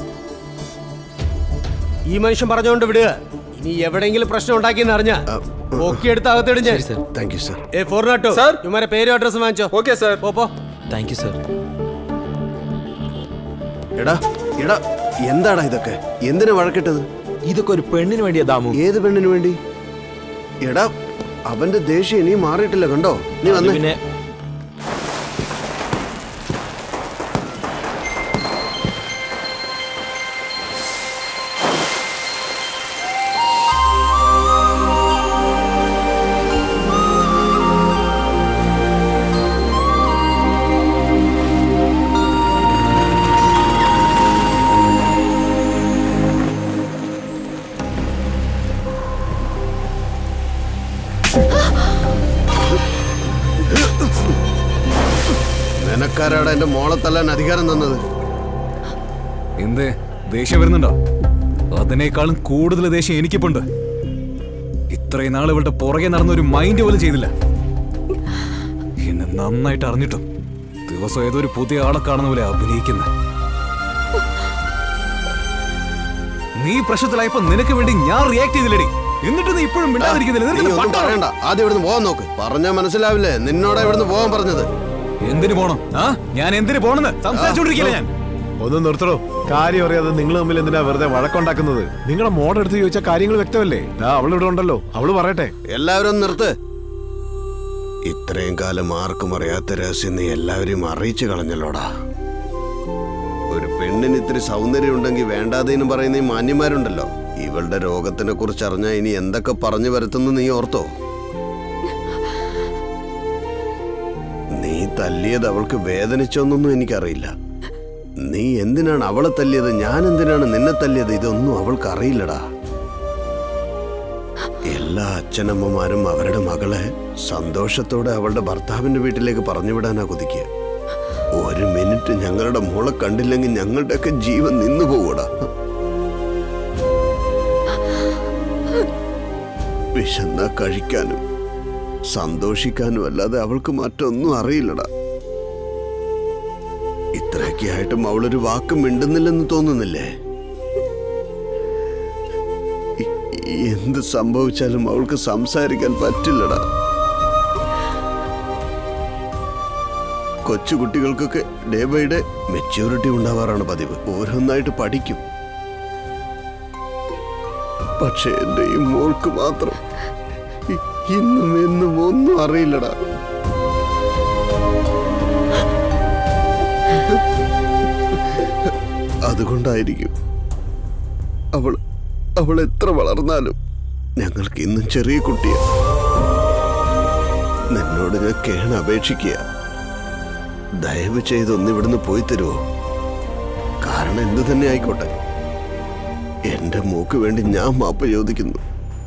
ഈ മനുഷ്യൻ പറഞ്ഞുകൊണ്ട് വിടുക ഇനി എവിടെയെങ്കിലും പ്രശ്നം ഉണ്ടാക്കിയെന്ന് അറിഞ്ഞ പൊക്കിയെടുത്ത് അകത്തിടും ഞാൻ താങ്ക് യു സർ ഏ ഫോർ നാട്ടോ Sir. ഇവന്മാരെ പേരും അഡ്രസ്സും വാങ്ങിച്ചോ ഓക്കെ സാർ പോ പോ താങ്ക് യു സാർ എടാ എടാ എന്താടാ ഇതൊക്കെ എന്തിനാ വഴക്കിട്ടത് ഇതൊക്കെ ഒരു പെണ്ണിന് വേണ്ടിയാ ദാമു ഏത് പെണ്ണിന് വേണ്ടി എടാ അവന്റെ ദേഷ്യം ഇനിയും മാറിയിട്ടില്ല കണ്ടോ നീ അത് വന്നേ പിന്നെ നിനക്കാരാടാ എന്റെ മോളെ തല്ലാൻ അധികാരം തന്നത് എന്തേ ദേഷ്യം വരുന്നുണ്ടോ അതിനേക്കാളും കൂടുതൽ ദേഷ്യം എനിക്കിപ്പുണ്ട് ഇത്രയും നാൾ ഇവളുടെ പുറകെ നടന്ന ഒരു മൈൻഡ് പോലും ചെയ്തില്ല എന്നെ നന്നായിട്ട് അറിഞ്ഞിട്ടും ദിവസം ഏതോ ഒരു പുതിയ ആളെ കാണുന്ന പോലെ അഭിനയിക്കുന്ന നീ പ്രശ്നത്തിലായപ്പോ നിനക്ക് വേണ്ടി ഞാൻ റിയാക്ട് ചെയ്തില്ലടി എന്നിട്ട് നീ ഇപ്പോഴും മിണ്ടാതിരിക്കുന്നില്ല നീ നിനക്ക് ഒന്നും പണ്ടാ- പറയണ്ട ആദ്യം ഇവിടുന്ന് പോകാൻ നോക്ക് പറഞ്ഞാ മനസ്സിലാവില്ലേ നിന്നോടാ ഇവിടുന്ന് പോകാൻ പറഞ്ഞത് എന്തിനു പോണം ആ ഞാൻ എന്തിനു പോണെന്ന് സംസാരിച്ചോണ്ടിരിക്കില്ല ഞാൻ ഒന്ന് നിർത്തണോ കാര്യം അറിയാതെ നിങ്ങൾ തമ്മിൽ എന്തിനാ വെറുതെ വഴക്കുണ്ടാക്കുന്നത് നിങ്ങളുടെ മോടെ അടുത്ത് ചോദിച്ച കാര്യങ്ങൾ വ്യക്തമല്ലേ ദാ അവളിവിടെ ഉണ്ടല്ലോ അവള് പറയട്ടെ എല്ലാവരും ഒന്ന് നിർത്ത് ഇത്രയും കാലം ആർക്കും അറിയാത്ത രഹസ്യം നീ എല്ലാവരെയും അറിയിച്ചു കളഞ്ഞല്ലോടാ ഒരു പെണ്ണിന് ഇത്തിരി സൗന്ദര്യം ഉണ്ടെങ്കിൽ വേണ്ടാതെന്നും പറയുന്ന ഈ മാന്യന്മാരുണ്ടല്ലോ ഇവളുടെ രോഗത്തിനെ കുറിച്ച് അറിഞ്ഞാൽ ഇനി എന്തൊക്കെ പറഞ്ഞു വരുത്തുന്നു നീ ഓർത്തോ നീ തല്ലിയത് അവൾക്ക് വേദനിച്ചോന്നൊന്നും എനിക്കറിയില്ല നീ എന്തിനാണ് അവളെ തല്ലിയത് ഞാൻ എന്തിനാണ് നിന്നെ തല്ലിയത് ഇതൊന്നും അവൾക്ക് അറിയില്ലടാ എല്ലാ അച്ഛനമ്മമാരും അവരുടെ മകളെ സന്തോഷത്തോടെ അവളുടെ ഭർത്താവിന്റെ വീട്ടിലേക്ക് പറഞ്ഞുവിടാനാ കൊതിക്കുക ഒരു മിനിറ്റ് ഞങ്ങളുടെ മോളെ കണ്ടില്ലെങ്കിൽ ഞങ്ങളുടെയൊക്കെ ജീവൻ നിന്നു പോകൂടാ വിശന്ന കഴിക്കാനും സന്തോഷിക്കാനും അല്ലാതെ അവൾക്ക് മറ്റൊന്നും അറിയില്ലടാ ഇത്രയൊക്കെ ആയിട്ടും അവളൊരു വാക്ക് മിണ്ടുന്നില്ലെന്ന് തോന്നുന്നില്ലേ ഇ- എന്ത് സംഭവിച്ചാലും അവൾക്ക് സംസാരിക്കാൻ പറ്റില്ലടാ കൊച്ചുകുട്ടികൾക്കൊക്കെ ഡേ ബൈ ഡേ മെച്യൂരിറ്റി ഉണ്ടാവാറാണ് പതിവ് ഓരോന്നായിട്ട് പഠിക്കും പക്ഷെ എന്റെ ഈ മോൾക്ക് മാത്രം ഇ- ഇന്നും എന്നും ഒന്നും അറിയില്ലടാ അതുകൊണ്ടായിരിക്കും അവൾ അവൾ എത്ര വളർന്നാലും ഞങ്ങൾക്ക് ഇന്നും ചെറിയ കുട്ടിയാ നിന്നോട് ഞാൻ കേണ അപേക്ഷിക്കുക ദയവ് ചെയ്ത് ഒന്ന് ഇവിടുന്ന് പോയി തരുമോ കാരണം എന്തു തന്നെ ആയിക്കോട്ടെ എന്റെ മൂക്ക് വേണ്ടി ഞാൻ മാപ്പ് ചോദിക്കുന്നു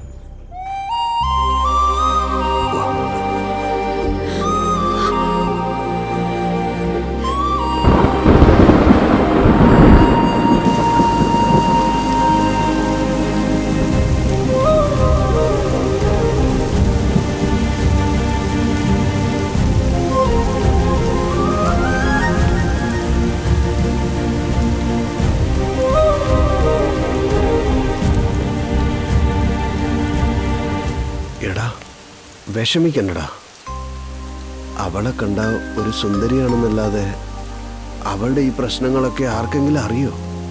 എടാ വിഷമിക്കണ്ടടാ അവളെ കണ്ട ഒരു സുന്ദരിയാണെന്നല്ലാതെ അവളുടെ ഈ പ്രശ്നങ്ങളൊക്കെ ആർക്കെങ്കിലും അറിയോ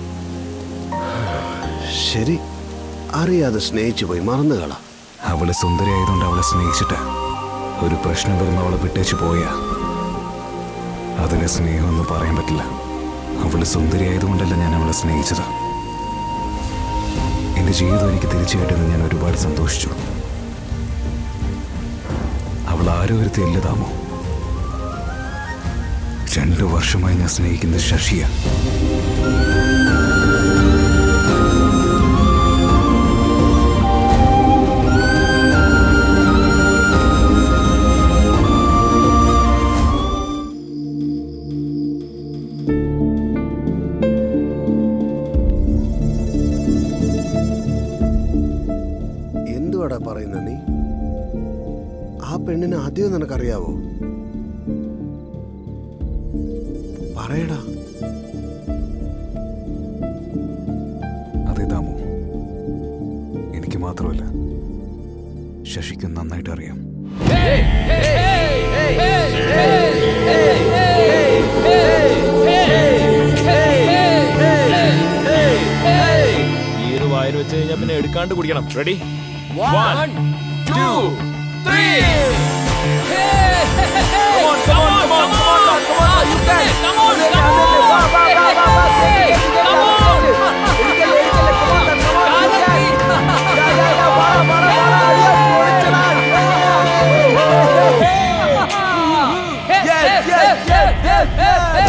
ശരി അറിയാതെ സ്നേഹിച്ചു പോയി മറന്നു കള അവള് സുന്ദരിയായതുകൊണ്ട് അവളെ സ്നേഹിച്ചിട്ട് ഒരു പ്രശ്നം വരുമ്പോൾ അവളെ വിട്ടേച്ച് പോയാ അതിന് സ്നേഹമൊന്നും പറയാൻ പറ്റില്ല അവള് സുന്ദരിയായതുകൊണ്ടല്ല ഞാൻ അവളെ സ്നേഹിച്ചത് എന്റെ ജീവിതം എനിക്ക് തിരിച്ചു കിട്ടുമെന്ന് ഞാൻ ഒരുപാട് സന്തോഷിച്ചു അവൾ ആരോഗ്യത്തെ ഇല്ലതാമോ രണ്ടു വർഷമായി ഞാൻ സ്നേഹിക്കുന്നത് ശശിയ എന്തുവാടാ പറയുന്നത് നീ ആ പെണ്ണിനെ ആദ്യം നിനക്കറിയാവോ പറയടാ അതെ താമോ എനിക്ക് മാത്രമല്ല ശശിക്കും നന്നായിട്ട് അറിയാം ഈ ഒരു വായിൽ വെച്ച് കഴിഞ്ഞാൽ പിന്നെ എടുക്കാണ്ട് കുടിക്കണം ready One, two, three. Come on, come on, come on, come on, lad, come on, lad, you can. Come on, come on. വാ, വാ, വാ, വാ, വാ. Come on. എടുക്കല്ലേ, എടുക്കല്ലേ, come on, lad, come on, you can. യാ, യാ, യാ, വാടാ, വാടാ, വാടാ. അയ്യോ, പൊളിച്ചടാ. Yes, yes, yes, yes, yes.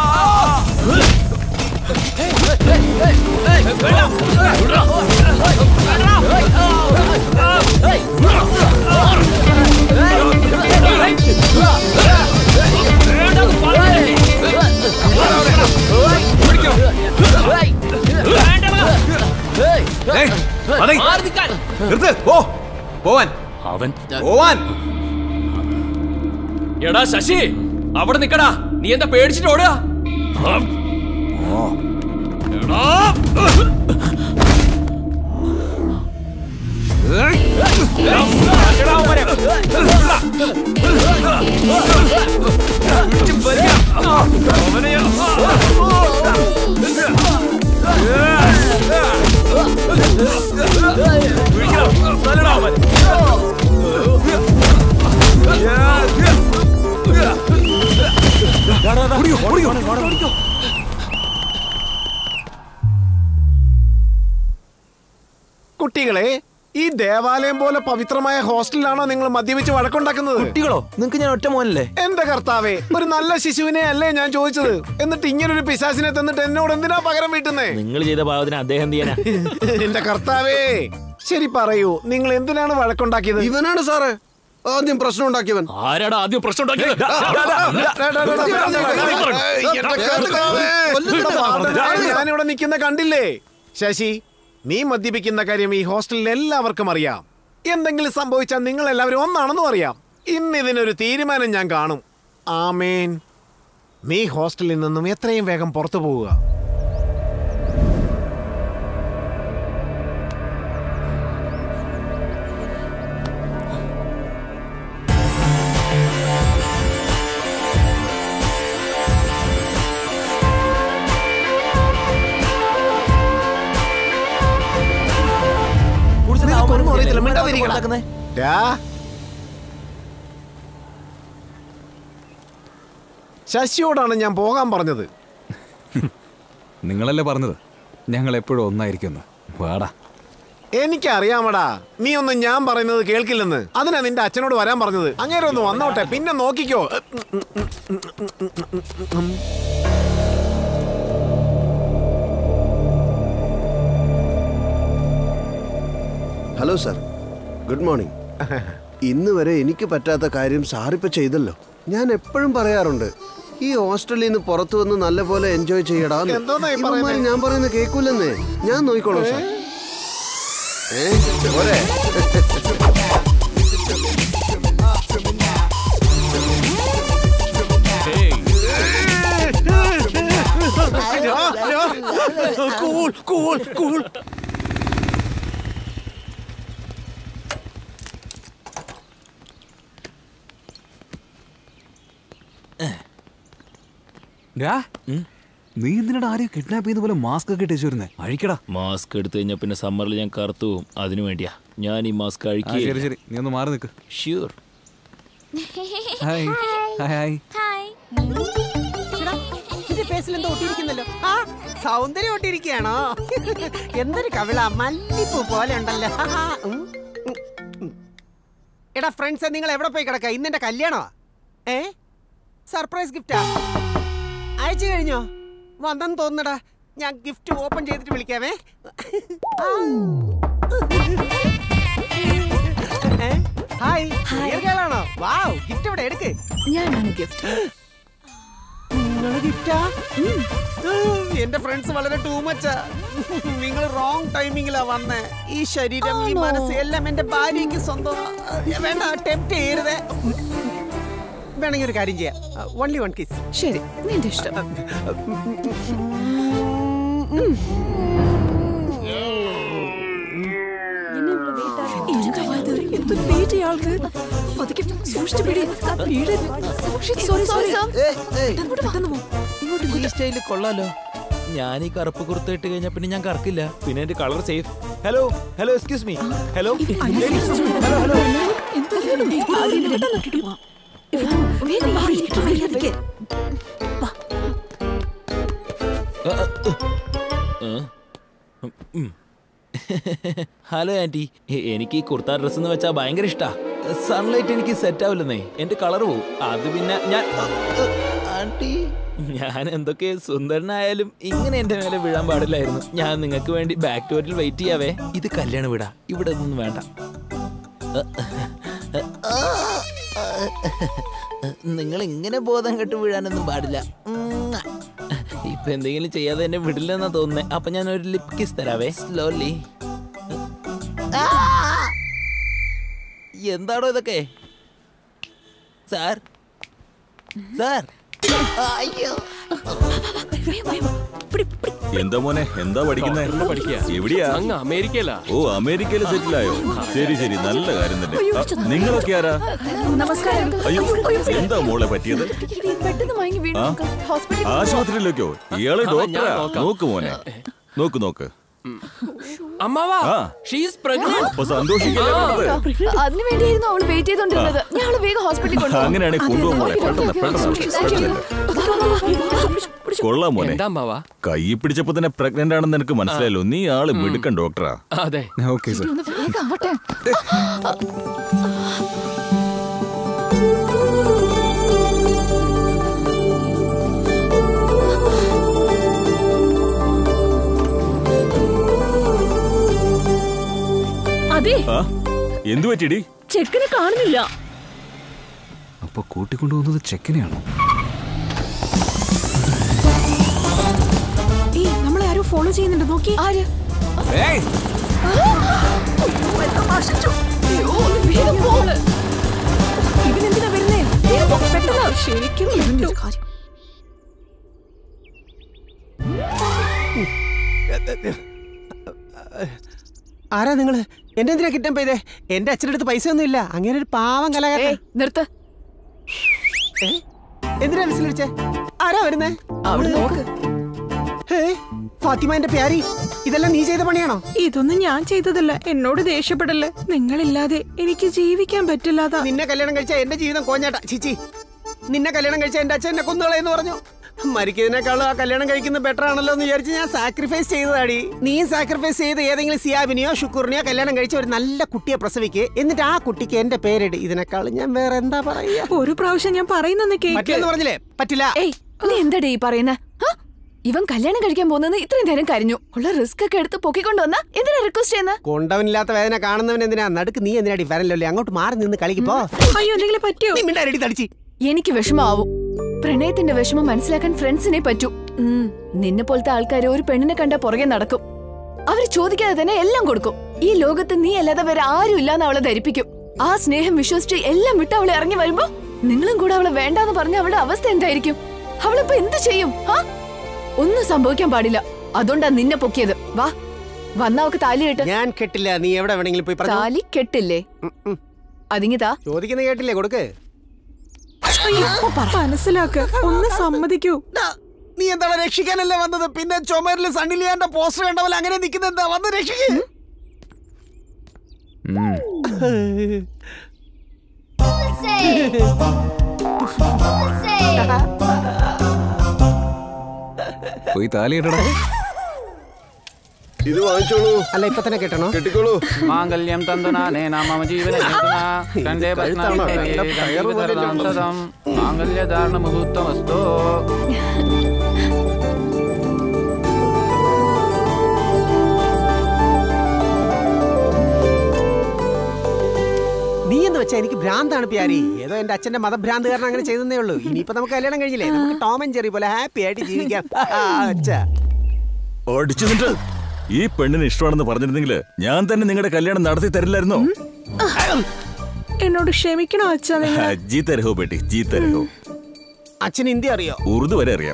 നിർത്ത് പോ പോവാൻ അവൻ പോവാൻ എടാ ശശി അവിടെ നിക്കടാ നീ എന്താ പേടിച്ചിട്ട് ഓടുക എടാ കുട്ടികളെ ഈ ദേവാലയം പോലെ പവിത്രമായ ഹോസ്റ്റലിലാണോ നിങ്ങൾ മദ്യപിച്ച് വഴക്കുണ്ടാക്കുന്നത് കുട്ടികളോ നിങ്ങൾക്ക് ഞാൻ ഒറ്റ മോനല്ലേ എന്റെ കർത്താവേ ഒരു നല്ല ശിശുവിനെ അല്ലേ ഞാൻ ചോദിച്ചത് എന്നിട്ട് ഇങ്ങനൊരു പിശാസിനെ തന്നിട്ട് എന്നോട് എന്തിനാ പകരം വീട്ടുന്നേ നിങ്ങൾ ചെയ്ത പാവത്തിന് അദ്ദേഹം എന്ത് ചെയ്യാനാ എന്റെ കർത്താവേ ശരി പറയൂ നിങ്ങൾ എന്തിനാണ് വഴക്കുണ്ടാക്കിയത് ഇവനാണ് സാറേ ആദ്യം പ്രശ്നം ഉണ്ടാക്കിയവൻ ആരാടാ ആദ്യം പ്രശ്നം ഉണ്ടാക്കിയത് ഞാനിവിടെ നിൽക്കുന്ന കണ്ടില്ലേ ശശി നീ മദ്യപിക്കുന്ന കാര്യം ഈ ഹോസ്റ്റലിൽ എല്ലാവർക്കും അറിയാം എന്തെങ്കിലും സംഭവിച്ചാൽ നിങ്ങൾ എല്ലാവരും ഒന്നാണെന്നും അറിയാം ഇന്ന് ഇതിനൊരു തീരുമാനം ഞാൻ കാണും ആമേൻ നീ ഹോസ്റ്റലിൽ നിന്നും എത്രയും വേഗം പുറത്തു പോവുക നിനക്കൊന്നും അറിയത്തില്ല, മിണ്ടാതിരിക്കടാ. ഡാ. ശശിയോടാണ് ഞാൻ പോകാൻ പറഞ്ഞത് നിങ്ങളല്ലേ പറഞ്ഞത് ഞങ്ങൾ എപ്പോഴും ഒന്നായിരിക്കുന്നു വാടാ എനിക്കറിയാമടാ നീ ഒന്നും ഞാൻ പറയുന്നത് കേൾക്കില്ലെന്ന് അതിനാ നിന്റെ അച്ഛനോട് വരാൻ പറഞ്ഞത് അങ്ങേരെ ഒന്ന് വന്നോട്ടെ പിന്നെ നോക്കിക്കോ ഹലോ സാർ ഗുഡ് മോർണിംഗ് ഇന്ന് വരെ എനിക്ക് പറ്റാത്ത കാര്യം സാറിപ്പോ ചെയ്തല്ലോ ഞാൻ എപ്പോഴും പറയാറുണ്ട് ഈ ഹോസ്റ്റലിൽ നിന്ന് പുറത്തു വന്ന് നല്ലപോലെ എൻജോയ് ചെയ്യടാ എന്തോന്നാ ഈ പറയുന്നേ? ഞാൻ പറയുന്നത് കേൾക്കൂലെന്നേ ഞാൻ നോക്കിക്കോളാം സാർ ഏ പോരെ കൂൾ കൂൾ കൂൾ ഡാ, നീ എന്തിനാ ആരെയും കിഡ്നാപ്പ് ചെയ്യുന്ന പോലെ മാസ്ക് ഒക്കെ ഇട്ടു വരുന്നേ അഴിക്കടാ മാസ്ക് എടുത്തു കഴിഞ്ഞാൽ പിന്നെ സമ്മറിൽ ഞാൻ കറുത്തു പോകും അതിനു വേണ്ടിയാ ഞാൻ ഈ മാസ്ക് ആ, ശരി ശരി നീ ഒന്ന് മാറി നിൽക്ക് ഷ്യൂർ ഹായ് ഹായ് ഹായ് ഇത് ഫേസിൽ എന്തോ ഒട്ടിയിരിക്കുന്നല്ലോ ആ സൗന്ദര്യം ഒട്ടിയിരിക്കുകയാണോ എന്തൊരു കവിള മല്ലിപ്പൂ പോലെ ഉണ്ടല്ലോ ഉം, ഉം, ഉം. എടാ ഫ്രണ്ട്സ് നിങ്ങൾ എവിടെ പോയി കിടക്ക ഇന്നെന്റെ കല്യാണോ ഏ സർപ്രൈസ് ഗിഫ്റ്റാ അയച്ചു കഴിഞ്ഞോ വന്നെന്ന് തോന്നടാ ഞാൻ ഗിഫ്റ്റ് ഓപ്പൺ ചെയ്തിട്ട് വിളിക്കാമേ ഏ? ഹായ് ആണോ വാവ് ഗിഫ്റ്റ് ഇവിടെ എടുക്ക് ഞാനാണ് ഗിഫ്റ്റ് നിങ്ങള് ഗിഫ്റ്റാ എന്റെ ഫ്രണ്ട്സ് വളരെ ടൂ മച്ചാ നിങ്ങൾ റോങ് ടൈമിങ്ങിലാ വന്നേ ഈ ശരീരം ഈ ആണോ? മനസ്സ് എല്ലാം എന്റെ ഭാര്യയ്ക്ക് സ്വന്തം വേണ്ട ടെംപ്റ്റ് ചെയ്യരുതേ വേണമെങ്കിൽ ഒരു കാര്യം ചെയ്യാം ഓൺലി വൺ കിസ് ശരി നിന്റെ ഇഷ്ടം என்ன இவ்வளவு வெயிட்டா இருக்கு എന്തൊരു പേടി ആൾക്ക് പതുക്കെ സൂക്ഷിച്ചു പിടി വീട് സോറി സോറി ഈ സ്റ്റൈല് കൊള്ളാലോ ഞാൻ ഈ കറുപ്പ് കുർത്ത ഇട്ട് കഴിഞ്ഞാൽ പിന്നെ ഞാൻ കറക്കില്ല പിന്നെ എന്റെ colour safe hello hello excuse me hello hello hello hello aunty എ- എനിക്ക് ഈ കുർത്ത ഡ്രസ് എന്ന് വെച്ചാൽ ഭയങ്കര ഇഷ്ടാ സൺലൈറ്റ് എനിക്ക് സെറ്റ് ആവില്ലെന്നേ എന്റെ കളർ പോവും അത് പിന്നെ ഞാൻ ആന്റി ഞാൻ എന്തൊക്കെ സുന്ദരനായാലും ഇങ്ങനെ എന്റെ മേലെ വീഴാൻ പാടില്ലായിരുന്നു ഞാൻ നിങ്ങൾക്ക് വേണ്ടി ബാക്ക് ഡോറിൽ വെയിറ്റ് ചെയ്യാവേ ഇത് കല്യാണ വീടാ ഇവിടെ ഒന്നും വേണ്ട നിങ്ങൾ ഇങ്ങനെ ബോധം കെട്ട് വീഴാനൊന്നും പാടില്ല ഉമ്മ. ഇപ്പൊ എന്തെങ്കിലും ചെയ്യാതെ എന്നെ വിടില്ലെന്നാ തോന്നുന്നേ അപ്പൊ ഞാൻ ഒരു ലിപ് കിസ് തരാവേ സ്ലോലി എന്താണോ ഇതൊക്കെ സാർ സാർ അയ്യോ എന്താ മോനെ എന്താ പഠിക്കുന്നേ ഡോക്ടറിന് പഠിക്കുക. എവിടെയാ അങ്ങ് അമേരിക്കയിലാ ഓ അമേരിക്കയിൽ സെറ്റിൽ ആയോ ശരി ശരി നല്ല കാര്യം തന്നെ ആ, നിങ്ങളൊക്കെ ആരാ നമസ്കാരം അയ്യോ എന്താ മോളെ പറ്റിയത് പെട്ടെന്ന് മയങ്ങി വീണു ആ? ഹോസ്പിറ്റലിൽ ആശുപത്രിയിലേക്കോ ഇയാള് ആ, ഞാൻ ഡോക്ടറാ നോക്കാം. നോക്ക് മോനെ നോക്ക് നോക്ക് അമ്മാവാ ആ. ഷീസ് പ്രഗ്നന്റ് അപ്പൊ സന്തോഷിക്കല്ലേ വേണ്ടത് അതിനു വേണ്ടിയായിരുന്നു അവള് വെയിറ്റ് ചെയ്തോണ്ടിരുന്നത് ഞാൻ അവളെ വേഗം ഹോസ്പിറ്റലിൽ കൊണ്ടുപോകും അങ്ങനെയാണെങ്കിൽ കൊണ്ടുപോകും മോനെ പെട്ടെന്ന് പെട്ടെന്ന് പെട്ടെന്ന് കൊള്ളാം മോനെ എന്താ അമ്മാവാ കൈ പിടിച്ചപ്പോ തന്നെ പ്രഗ്നന്റ് ആണെന്ന് എനിക്ക് മനസ്സിലായല്ലോ നീ ആള് മിടുക്കൻ ഡോക്ടറാ അതെ ഓക്കെ സർ ഒന്ന് വേഗം ആവട്ടെ അതെ ആ എന്തു പറ്റിയടി ചെക്കനെ കാണുന്നില്ല അപ്പൊ കൂട്ടിക്കൊണ്ടുപോകുന്നത് ചെക്കനെയാണോ ഏയ് നമ്മളെ ആരോ ഫോളോ ചെയ്യുന്നുണ്ട് നോക്കി ആര് ഇവനെന്തിനാ വരുന്നേ വേഗം പോ, പെട്ടെന്ന് ശരിക്കും ഇവന്റെ ഒരു കാര്യം ആരാ നിങ്ങള് എന്നെ എന്തിനാ കിട്ടാൻ പോയതേ എന്റെ അച്ഛൻ്റെ അടുത്ത് പൈസ ഒന്നും ഇല്ല അങ്ങനെ ഒരു പാവം കലാകാരൻ നിർത്ത് ഏ? എന്തിനാ വിസിലടിച്ചേ ആരാ വരുന്നേ അവിടെ നോക്ക് ഹേ ഫാത്തിമാന്റെ പ്യാരി ഇതെല്ലാം നീ ചെയ്ത പണിയാണോ ഇതൊന്നും ഞാൻ ചെയ്തതല്ല എന്നോട് ദേഷ്യപ്പെടല്ലേ നിങ്ങളില്ലാതെ എനിക്ക് ജീവിക്കാൻ പറ്റില്ലാതാ നിന്നെ കല്യാണം കഴിച്ച എന്റെ ജീവിതം കോഞ്ഞാട്ട ചിച്ചി നിന്നെ കല്യാണം കഴിച്ച എന്റെ അച്ഛൻ എന്നെ കൊന്നുകളയെന്ന് പറഞ്ഞു മരിക്കുന്നതിനേക്കാളും ആ കല്യാണം കഴിക്കുന്നത് ബെറ്റർ ആണല്ലോ എന്ന് വിചാരിച്ച് ഞാൻ സാക്രിഫൈസ് ചെയ്തതാടി നീയും സാക്രിഫൈസ് ചെയ്ത് ഏതെങ്കിലും സിയാബിനെയോ ഷുക്കൂറിനെയോ കല്യാണം കഴിച്ച ഒരു നല്ല കുട്ടിയെ പ്രസവിക്ക് എന്നിട്ട് ആ കുട്ടിക്ക് എന്റെ പേരിട് ഇതിനേക്കാളും ഞാൻ വേറെ എന്താ പറയാ ഒരു പ്രാവശ്യം ഞാൻ പറയുന്നെന്ന് കേക്ക് പറ്റില്ലെന്ന് പറഞ്ഞില്ലേ പറ്റില്ല ഏയ് നീ എന്താടേ ഈ പറയുന്ന ഇവൻ കല്യാണം കഴിക്കാൻ പോകുന്നത് ഇത്രയും നേരം കരഞ്ഞു ഉള്ള റിസ്ക് ഒക്കെ എടുത്ത് പൊക്കിക്കൊണ്ടുവന്ന എന്തിനാ റിക്വസ്റ്റ് ചെയ്യുന്ന കൊണ്ടവനില്ലാത്ത വേദന കാണുന്നവൻ എന്തിനാ നടുക്ക് നീ എന്തിനാടി വരല്ലോ അങ്ങോട്ട് മാറി നിന്ന് കളിക്കുമ്പോ അയ്യോ എന്തെങ്കിലും പറ്റിയോ നീ മിണ്ടാരടി തടിച്ചി എനിക്ക് വിഷമാവും പ്രണയത്തിന്റെ വിഷമം മനസ്സിലാക്കാൻ ഫ്രണ്ട്സിനെ പറ്റൂ ഉം, നിന്നെ പോലത്തെ ആൾക്കാർ ഒരു പെണ്ണിനെ കണ്ട പുറകെ നടക്കും അവര് ചോദിക്കാതെ തന്നെ എല്ലാം കൊടുക്കും ഈ ലോകത്ത് നീ അല്ലാതെ വേറെ ആരും ഇല്ലാന്ന് അവളെ ധരിപ്പിക്കും ആ സ്നേഹം വിശ്വസിച്ച് എല്ലാം വിട്ട് അവളെ ഇറങ്ങി വരുമ്പോ നിങ്ങളും കൂടെ അവളെ വേണ്ടാന്ന് പറഞ്ഞ അവളുടെ അവസ്ഥ എന്തായിരിക്കും അവളിപ്പോ എന്ത് ചെയ്യും ആ ഒന്നും സംഭവിക്കാൻ പാടില്ല അതുകൊണ്ടാ നിന്നെ പൊക്കിയത് വാ വന്നാ അവക്ക് താലി കെട്ട് ഞാൻ കെട്ടില്ല നീ എവിടെ വേണമെങ്കിലും പോയി പറഞ്ഞോ. താലി കെട്ടില്ലേ അതിങ്ങിതാ ചോദിക്കുന്ന കേട്ടില്ലേ കൊടുക്ക് മനസ്സിലാക്ക് ഒന്ന് സമ്മതിക്കൂ നീ എന്താണ് രക്ഷിക്കാനല്ലേ വന്നത് പിന്നെ ചുമരിൽ സണ്ണിലിയാന്റെ പോസ്റ്റർ കണ്ടവല്ല അങ്ങനെ നിൽക്കുന്ന എന്താ വന്ന് രക്ഷിക്ക് പോയി താലിയിടടാ ഇത് വാങ്ങിച്ചോളൂ അല്ല ഇപ്പൊ തന്നെ കെട്ടണോ കെട്ടിക്കോളൂ മാംഗല്യം തന്തുനാനേന മമ ജീവന ഹേതുനാ കണ്ഠേ കഴുത്താണോ? പത്മാവതി നല്ല കയറ് പോലെ ജീവധരണം സദം മാംഗല്യധാരണ മുഹൂർത്തമസ്തോ നീ എന്ന് വെച്ചാ എനിക്ക് ഭ്രാന്താണ് പ്യാരി ഏതോ എന്റെ അച്ഛന്റെ മതഭ്രാന്ത് കാരണം അങ്ങനെ ചെയ്തതേ ഉള്ളൂ ഇനിയിപ്പോ നമുക്ക് കല്യാണം കഴിഞ്ഞില്ലേ നമുക്ക് ടോം ആൻഡ് ജെറി പോലെ ഹാപ്പി ആയിട്ട് ജീവിക്കാം അച്ഛാ ഓടിച്ചു നിന്നിട്ട് ഈ പെണ്ണിന് ഇഷ്ടമാണെന്ന് പറഞ്ഞിരുന്നെങ്കിൽ ഞാൻ തന്നെ നിങ്ങളുടെ കല്യാണം നടത്തി തരില്ലായിരുന്നോ എന്നോട് ക്ഷമിക്കണോ അച്ഛാ നിങ്ങൾ ജീത്ത രഹോ ബേട്ടി ജീത്ത രഹോ അച്ഛൻ ഹിന്ദി അറിയോ ഉറുദു വരെ അറിയാം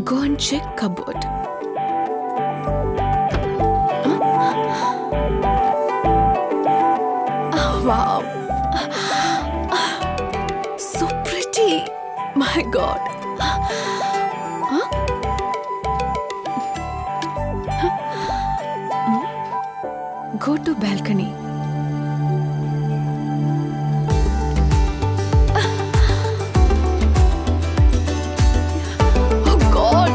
Go and check cupboard. Oh, wow. So pretty. My God. Huh? Hmm? Go to balcony. Oh God.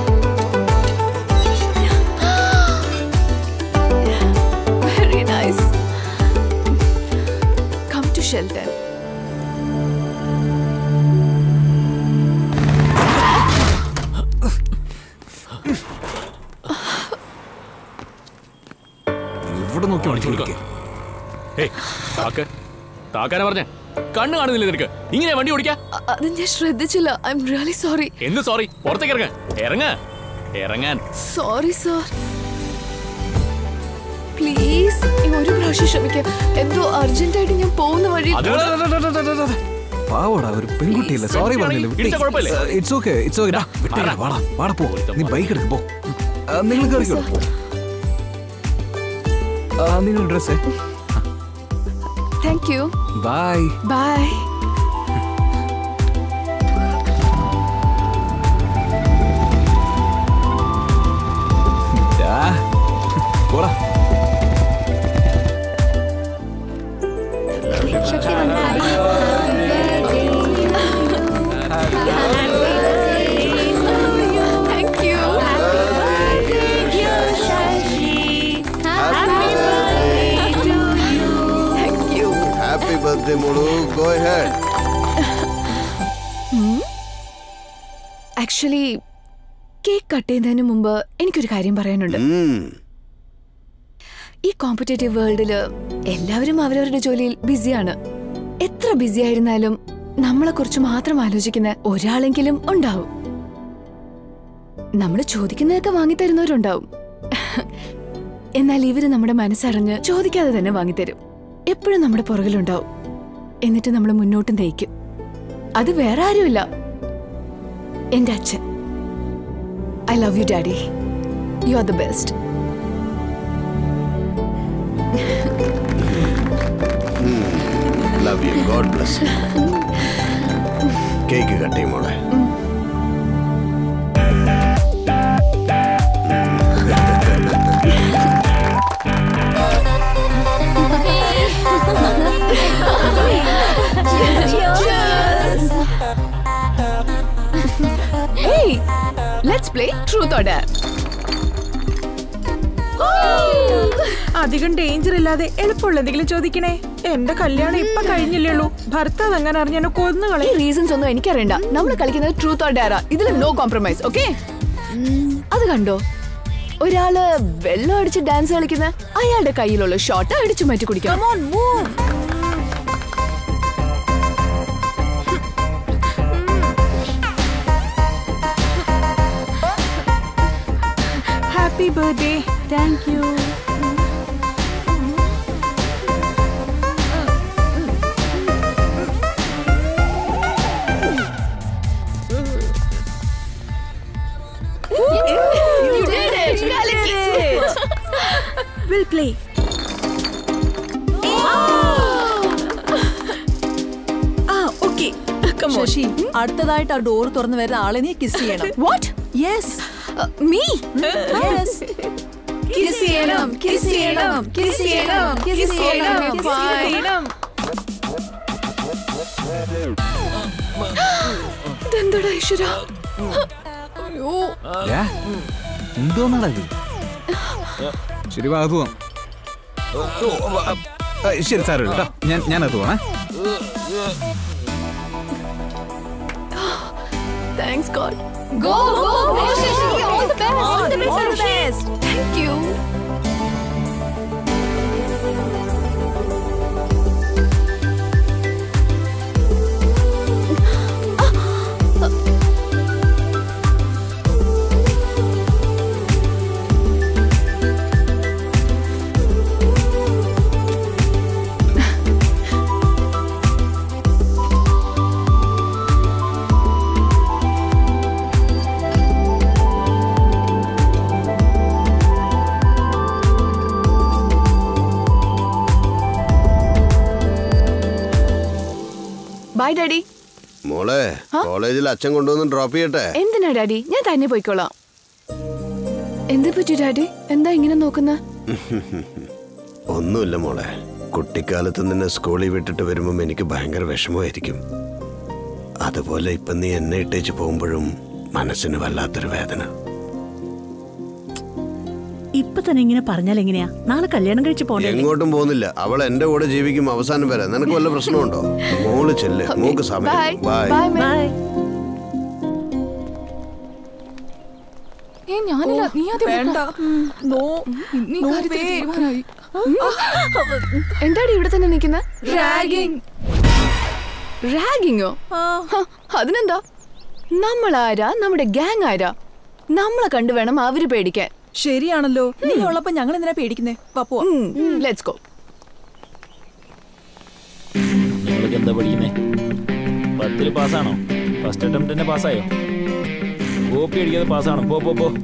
Very nice. Come to Shelton. ഇവിടെ നോക്കി വണ്ടി ഓടിക്കുക ഏയ് താക്ക് താക്കാനാ പറഞ്ഞേ കണ്ണ് കാണുന്നില്ല നിനക്ക് ഇങ്ങനെ വണ്ടി ഓടിക്കാ അ- അത് ഞാൻ ശ്രദ്ധിച്ചില്ല ഐ എം റിയലി സോറി എന്ത് സോറി പുറത്തേക്ക് ഇറങ്ങ ഇറങ്ങ ഇറങ്ങാൻ സോറി സർ പ്ലീസ് ഒരു പ്രാവശ്യം ക്ഷമിക്കാം എന്തോ അർജന്റായിട്ട് ഞാൻ പോകുന്ന വഴി പാവടാ ഒരു പെൺകുട്ടിയല്ലേ സോറി പറഞ്ഞില്ല ഇടിച്ചാ കുഴപ്പമില്ലേ? ഇറ്റ്സ് ഓക്കെ ഇറ്റ്സ് ഓക്കെ വാടാ വാടാ പോ നീ ബൈക്ക് എടുക്ക് പോ ആ, നിങ്ങൾ കയറിക്കോ ആ, നിങ്ങൾ dress thank you bye bye പോടാ thank you thank you happy birthday മോളു go ahead actually cake cut ചെയ്യുന്നതിന് മുമ്പ് എനിക്കൊരു കാര്യം പറയാനുണ്ട് ഈ കോമ്പറ്റേറ്റീവ് വേൾഡില് എല്ലാവരും അവരവരുടെ ജോലിയിൽ ബിസിയാണ് എത്ര ബിസി ആയിരുന്നാലും നമ്മളെ കുറിച്ച് മാത്രം ആലോചിക്കുന്ന ഒരാളെങ്കിലും ഉണ്ടാവും നമ്മൾ ചോദിക്കുന്നതൊക്കെ വാങ്ങിത്തരുന്നവരുണ്ടാവും എന്നാൽ ഇവര് നമ്മുടെ മനസ്സറിഞ്ഞ് ചോദിക്കാതെ തന്നെ വാങ്ങിത്തരും എപ്പോഴും നമ്മുടെ പുറകിലുണ്ടാവും എന്നിട്ട് നമ്മൾ മുന്നോട്ട് നയിക്കും അത് വേറെ ആരുമില്ല എന്റെ അച്ഛൻ I love you daddy you are the best love you God bless cake cut ചെയ്യും മോളെ Hey, let's play truth or dare. അധികം ഡേഞ്ചർ ഇല്ലാതെ എളുപ്പമുള്ള എന്തെങ്കിലും ചോദിക്കണേ എന്റെ കല്യാണം ഇപ്പൊ കഴിഞ്ഞില്ലേ ഉള്ളൂ ഭർത്താവ് അങ്ങനെ അറിഞ്ഞ എന്നെ കൊന്നുകളെ ഈ റീസൺസ് ഒന്നും എനിക്കറിയണ്ട നമ്മൾ കളിക്കുന്നത് ട്രൂത്ത് ഓർ ഡയറ ഇതിൽ നോ കോംപ്രമൈസ് ഓക്കെ അത് കണ്ടോ ഒരാള് വെള്ളം അടിച്ച് ഡാൻസ് കളിക്കുന്ന അയാളുടെ കയ്യിലുള്ള ഷോട്ട് അടിച്ചു മാറ്റി കുടിക്കണം happy birthday thank you You did it! കലക്കി. വിൽ പ്ലേ ആ ഓക്കെ ശശി അടുത്തതായിട്ട് ആ ഡോർ തുറന്നു വരുന്ന ആളെ നീ കിസ് ചെയ്യണം what yes me yes kiss ചെയ്യണം കിസ് ചെയ്യണം കിസ് ചെയ്യണം കിസ് ചെയ്യണം ചെയ്യണം. ഇതെന്താടാ ഈശ്വര അയ്യോ എന്തോന്നാടാ ഇത് ശരി വാ അത് പോവാം ആ, ശരി സാറ് കേട്ടോ ഞാൻ ഞാനത് പോണേ thanks God go go all the best all the best thank you hi daddy മോളെ കോളേജിൽ അച്ഛൻ കൊണ്ടുവന്ന് ഡ്രോപ്പ് ചെയ്യട്ടെ എന്തിനാ ഡാഡി ഞാൻ തന്നെ പോയിക്കോളാം എന്ത് പറ്റി ഡാഡി എന്താ ഇങ്ങനെ നോക്കുന്ന ഒന്നുമില്ല മോളെ കുട്ടിക്കാലത്ത് നിന്നെ സ്കൂളിൽ വിട്ടിട്ട് വരുമ്പം എനിക്ക് ഭയങ്കര വിഷമമായിരിക്കും അതുപോലെ ഇപ്പൊ നീ എന്നെ ഇട്ടേച്ച് പോകുമ്പോഴും മനസ്സിന് വല്ലാത്തൊരു വേദന ഇപ്പൊ തന്നെ ഇങ്ങനെ പറഞ്ഞാൽ എങ്ങനെയാ നാളെ കല്യാണം കഴിച്ച് പോണ്ടേ എങ്ങോട്ടും പോകുന്നില്ല അവൾ എന്റെ കൂടെ ജീവിക്കും അവസാനം വരെ നിനക്ക് വല്ല പ്രശ്നമുണ്ടോ മോള് ചെല്ല് മോക്ക് സമയം ബൈ ബൈ ഏ ഞാനില്ല നീ ആദ്യം വേണ്ട. നോ നീ കാര്യത്തിൽ തീരുമാനമായി എന്താടി ഇവിടെ തന്നെ നിൽക്കുന്ന റാഗിങ് റാഗിങ്ങോ അതിനെന്താ നമ്മളാരാ നമ്മുടെ ഗ്യാങ് ആരാ നമ്മളെ കണ്ടു വേണം അവര് പേടിക്കാൻ ശരിയാണല്ലോ നീ ഉള്ളപ്പോ ഞങ്ങൾ എന്തിനാ പേടിക്കുന്നേ പപ്പോ ലെറ്റ്സ് ഗോ നിങ്ങളൊക്കെ എന്താ പഠിക്കുന്നേ പത്തിൽ പാസ്സാണോ ഫസ്റ്റ് അറ്റംപ്റ്റ് തന്നെ പാസ്സായോ കോപ്പി അടിക്കാതെ പാസ്സാണോ പോ പോ പോ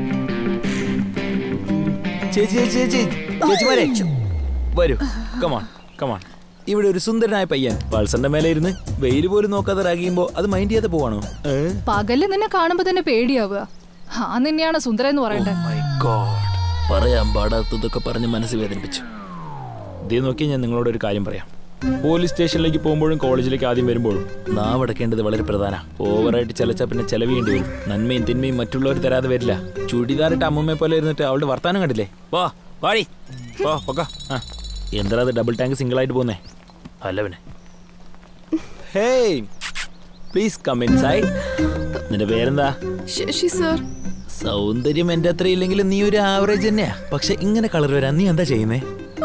ചേച്ചി ചേച്ചി ചേച്ചി ചേച്ചിമാരെ വരൂ കമാൺ കമാൺ ഇവിടെ ഒരു സുന്ദരനായ പയ്യൻ പൾസറിന്റെ മേലെ ഇരുന്ന് വെയിൽ പോലും നോക്കാതെ റാഗിയുമ്പോ അത് മൈൻഡ് ചെയ്യാതെ പോവാണോ പകല് നിന്നെ കാണുമ്പോ തന്നെ പേടിയാവുക ആ നിന്നെയാണ് സുന്ദര എന്ന് പറയണ്ടേ പറയാൻ പാടാത്തതൊക്കെ പറഞ്ഞ് മനസ്സ് വേദനിപ്പിച്ചു ഇതേ നോക്കി ഞാൻ നിങ്ങളോട് ഒരു കാര്യം പറയാം പോലീസ് സ്റ്റേഷനിലേക്ക് പോകുമ്പോഴും കോളേജിലേക്ക് ആദ്യം വരുമ്പോഴും നാവടക്കേണ്ടത് വളരെ പ്രധാന ഓവറായിട്ട് ചലച്ചാൽ പിന്നെ ചെലവിയേണ്ടി വരും നന്മയും തിന്മയും മറ്റുള്ളവർ തരാതെ വരില്ല ചുടിദാറിട്ട് അമ്മമ്മയെ പോലെ ഇരുന്നിട്ട് അവളുടെ വർത്താനം കണ്ടില്ലേ വാ വാടി വാ പൊക്ക ആ എന്താ അത് ഡബിൾ ടാങ്ക് സിംഗിൾ ആയിട്ട് പോന്നേ അല്ല പിന്നെ hey please come inside നിന്റെ പേരെന്താ ശശി സർ സൗന്ദര്യം എന്റെ അത്ര ഇല്ലെങ്കിലും നീ ഒരു ആവറേജ് തന്നെയാ പക്ഷെ ഇങ്ങനെ കളർ വരാൻ നീ എന്താ ചെയ്യുന്നേ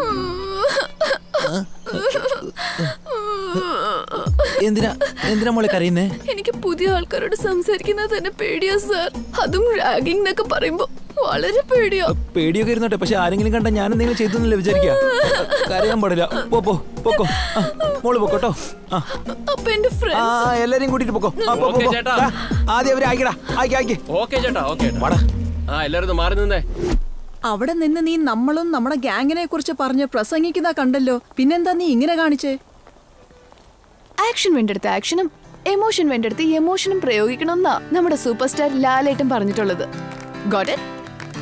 എന്തിനാ എന്തിനാ മോളെ കരയുന്നേ എനിക്ക് പുതിയ ആൾക്കാരോട് സംസാരിക്കുന്നത് തന്നെ പേടിയാ സർ അതും റാഗിംഗ് എന്നൊക്കെ പറയുമ്പോ വളരെ പേടിയാ പേടിയൊക്കെ ഇരുന്നോട്ടെ പക്ഷെ ആരെങ്കിലും കണ്ട ഞാൻ എന്തെങ്കിലും ചെയ്തെന്നല്ലേ വിചാരിക്കുക കരയാൻ പാടില്ല പോ പോ പോക്കോ ആ, മോള് പോക്കോട്ടോ ആ അപ്പൊ എന്റെ ആ ഫ്രണ്ട്സ് എല്ലാരെയും കൂട്ടിട്ട് പോക്കോ ആ, പോ, പോ, ഓക്കേ, പോ. ചേട്ടാ. ദാ, ആദ്യം അവരെ ആയിക്കടാ ആയിക്കേ ആയിക്കേ ഓക്കെ ചേട്ടാ ഓക്കെ ആ എല്ലാരും ഒന്ന് മാറി നിന്നേ അവിടെ നിന്ന് നീ നമ്മളും നമ്മുടെ ഗ്യാങ്ങിനെ കുറിച്ച് പറഞ്ഞ് പ്രസംഗിക്കുന്ന കണ്ടല്ലോ പിന്നെന്താ നീ ഇങ്ങനെ കാണിച്ചേ ആക്ഷൻ വേണ്ടെടുത്ത് ആക്ഷനും എമോഷൻ വേണ്ടെടുത്ത് എമോഷനും പ്രയോഗിക്കണം എന്നാ നമ്മുടെ സൂപ്പർ സ്റ്റാർ ലാലേട്ടൻ പറഞ്ഞിട്ടുള്ളത് got it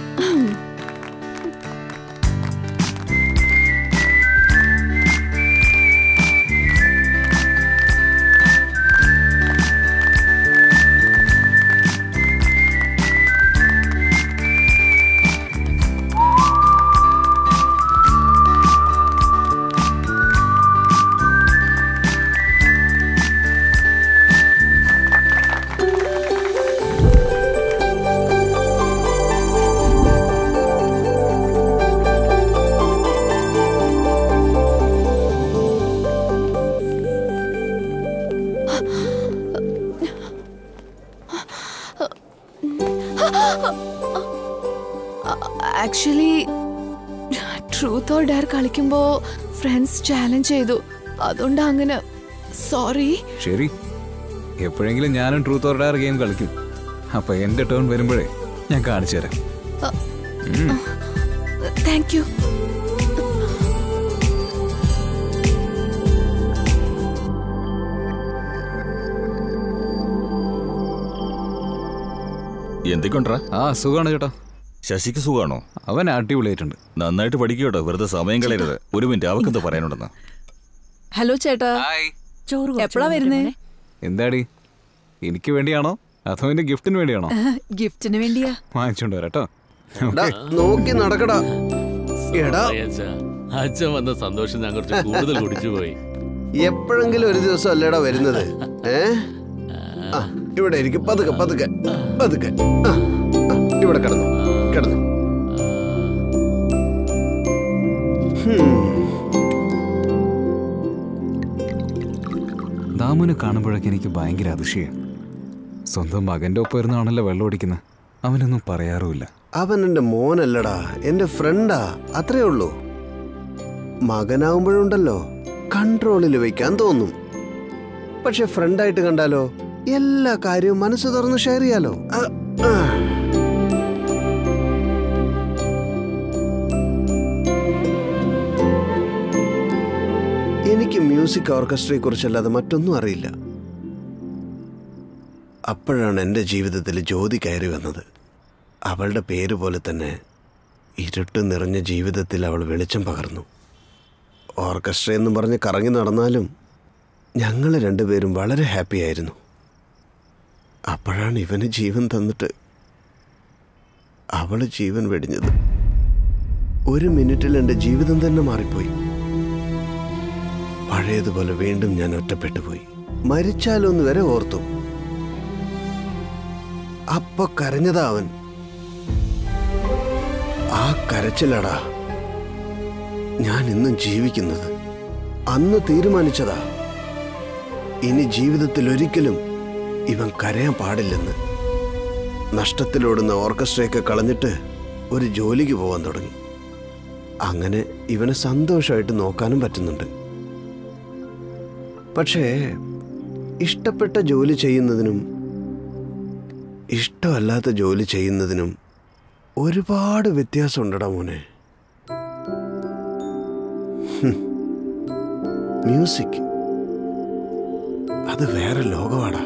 actually truth or dare കളിക്കുമ്പോ ഫ്രണ്ട്സ് ചാലഞ്ച് ചെയ്തു അതുകൊണ്ട് അങ്ങനെ സോറി ശരി എപ്പോഴെങ്കിലും ഞാനും ട്രൂത്ത് ഓർ ഡയർ ഗെയിം കളിക്കും അപ്പൊ എന്റെ ടേൺ വരുമ്പോഴേ ഞാൻ കാണിച്ചു തരാം ഉം. താങ്ക് യു എന്തൊക്കെയുണ്ടാ ആ സുഖമാണ് ചേട്ടാ ശശിക്ക് സുഖമാണോ അവൻ അടിപൊളിയായിട്ടുണ്ട് നന്നായിട്ട് പഠിക്കട്ടോ വെറുതെ സമയം കളയരുത് ഒരു മിനിറ്റ് അവക്കെന്താ പറയാനുണ്ടെന്ന് ഹലോ ചേട്ടാ ചോറ് എപ്പോഴാ വരുന്നേ എന്താടി എനിക്ക് വേണ്ടിയാണോ അതോ എന്റെ ഗിഫ്റ്റിന് വേണ്ടിയാണോ ഗിഫ്റ്റിന് വേണ്ടിയാ വാങ്ങിച്ചോണ്ട് വരാട്ടോ എടാ, നോക്കി നടക്കടാ എടാ അച്ഛൻ വന്ന സന്തോഷം ഞാൻ കുറച്ച് കൂടുതൽ കുടിച്ചു പോയി എപ്പോഴെങ്കിലും ഒരു ദിവസം അല്ലേടാ വരുന്നത് ഏ ആ ഇവിടെ ഇരിക്കും പതുക്കെ പതുക്കെ പതുക്കെ ആ, ആ, ഇവിടെ കിടന്നു കിടന്നു ഹും. ദാമുനെ കാണുമ്പോഴൊക്കെ എനിക്ക് ഭയങ്കര അതിശയം സ്വന്തം മകന്റെ ഒപ്പം ഇരുന്നാണല്ലോ വെള്ളം ഓടിക്കുന്നത് അവനൊന്നും പറയാറുമില്ല അവൻ എന്റെ മോനല്ലടാ എന്റെ ഫ്രണ്ടാ അത്രേ ഉള്ളൂ മകനാവുമ്പോഴുണ്ടല്ലോ കൺട്രോളിൽ വെക്കാൻ തോന്നും പക്ഷെ ഫ്രണ്ടായിട്ട് കണ്ടാലോ എല്ലാ കാര്യവും മനസ്സ് തുറന്ന് ഷെയർ ചെയ്യാലോ ആ, ആ. എനിക്ക് മ്യൂസിക് ഓർക്കസ്ട്രയെ കുറിച്ചല്ലാതെ മറ്റൊന്നും അറിയില്ല അപ്പോഴാണ് എൻ്റെ ജീവിതത്തിൽ ജ്യോതി കയറി വന്നത് അവളുടെ പേര് പോലെ തന്നെ ഇരുട്ട് നിറഞ്ഞ ജീവിതത്തിൽ അവൾ വെളിച്ചം പകർന്നു ഓർക്കസ്ട്ര എന്നും പറഞ്ഞ് കറങ്ങി നടന്നാലും ഞങ്ങൾ രണ്ടുപേരും വളരെ ഹാപ്പി ആയിരുന്നു അപ്പോഴാണ് ഇവന് ജീവൻ തന്നിട്ട് അവള് ജീവൻ വെടിഞ്ഞത് ഒരു മിനിറ്റിൽ എൻ്റെ ജീവിതം തന്നെ മാറിപ്പോയി പഴയതുപോലെ വീണ്ടും ഞാൻ ഒറ്റപ്പെട്ടു പോയി മരിച്ചാലോന്ന് വരെ ഓർത്തു അപ്പൊ കരഞ്ഞതാ അവൻ ആ കരച്ചിലടാ ഞാൻ ഇന്നും ജീവിക്കുന്നത് അന്ന് തീരുമാനിച്ചതാ ഇനി ജീവിതത്തിൽ ഒരിക്കലും ഇവൻ കരയാൻ പാടില്ലെന്ന് നഷ്ടത്തിലോടുന്ന ഓർക്കസ്ട്രയൊക്കെ കളഞ്ഞിട്ട് ഒരു ജോലിക്ക് പോകാൻ തുടങ്ങി അങ്ങനെ ഇവനെ സന്തോഷമായിട്ട് നോക്കാനും പറ്റുന്നുണ്ട് പക്ഷേ ഇഷ്ടപ്പെട്ട ജോലി ചെയ്യുന്നതിനും ഇഷ്ടമല്ലാത്ത ജോലി ചെയ്യുന്നതിനും ഒരുപാട് വ്യത്യാസമുണ്ടടാ മോനെ ഹും. മ്യൂസിക് അത് വേറെ ലോകമാടാ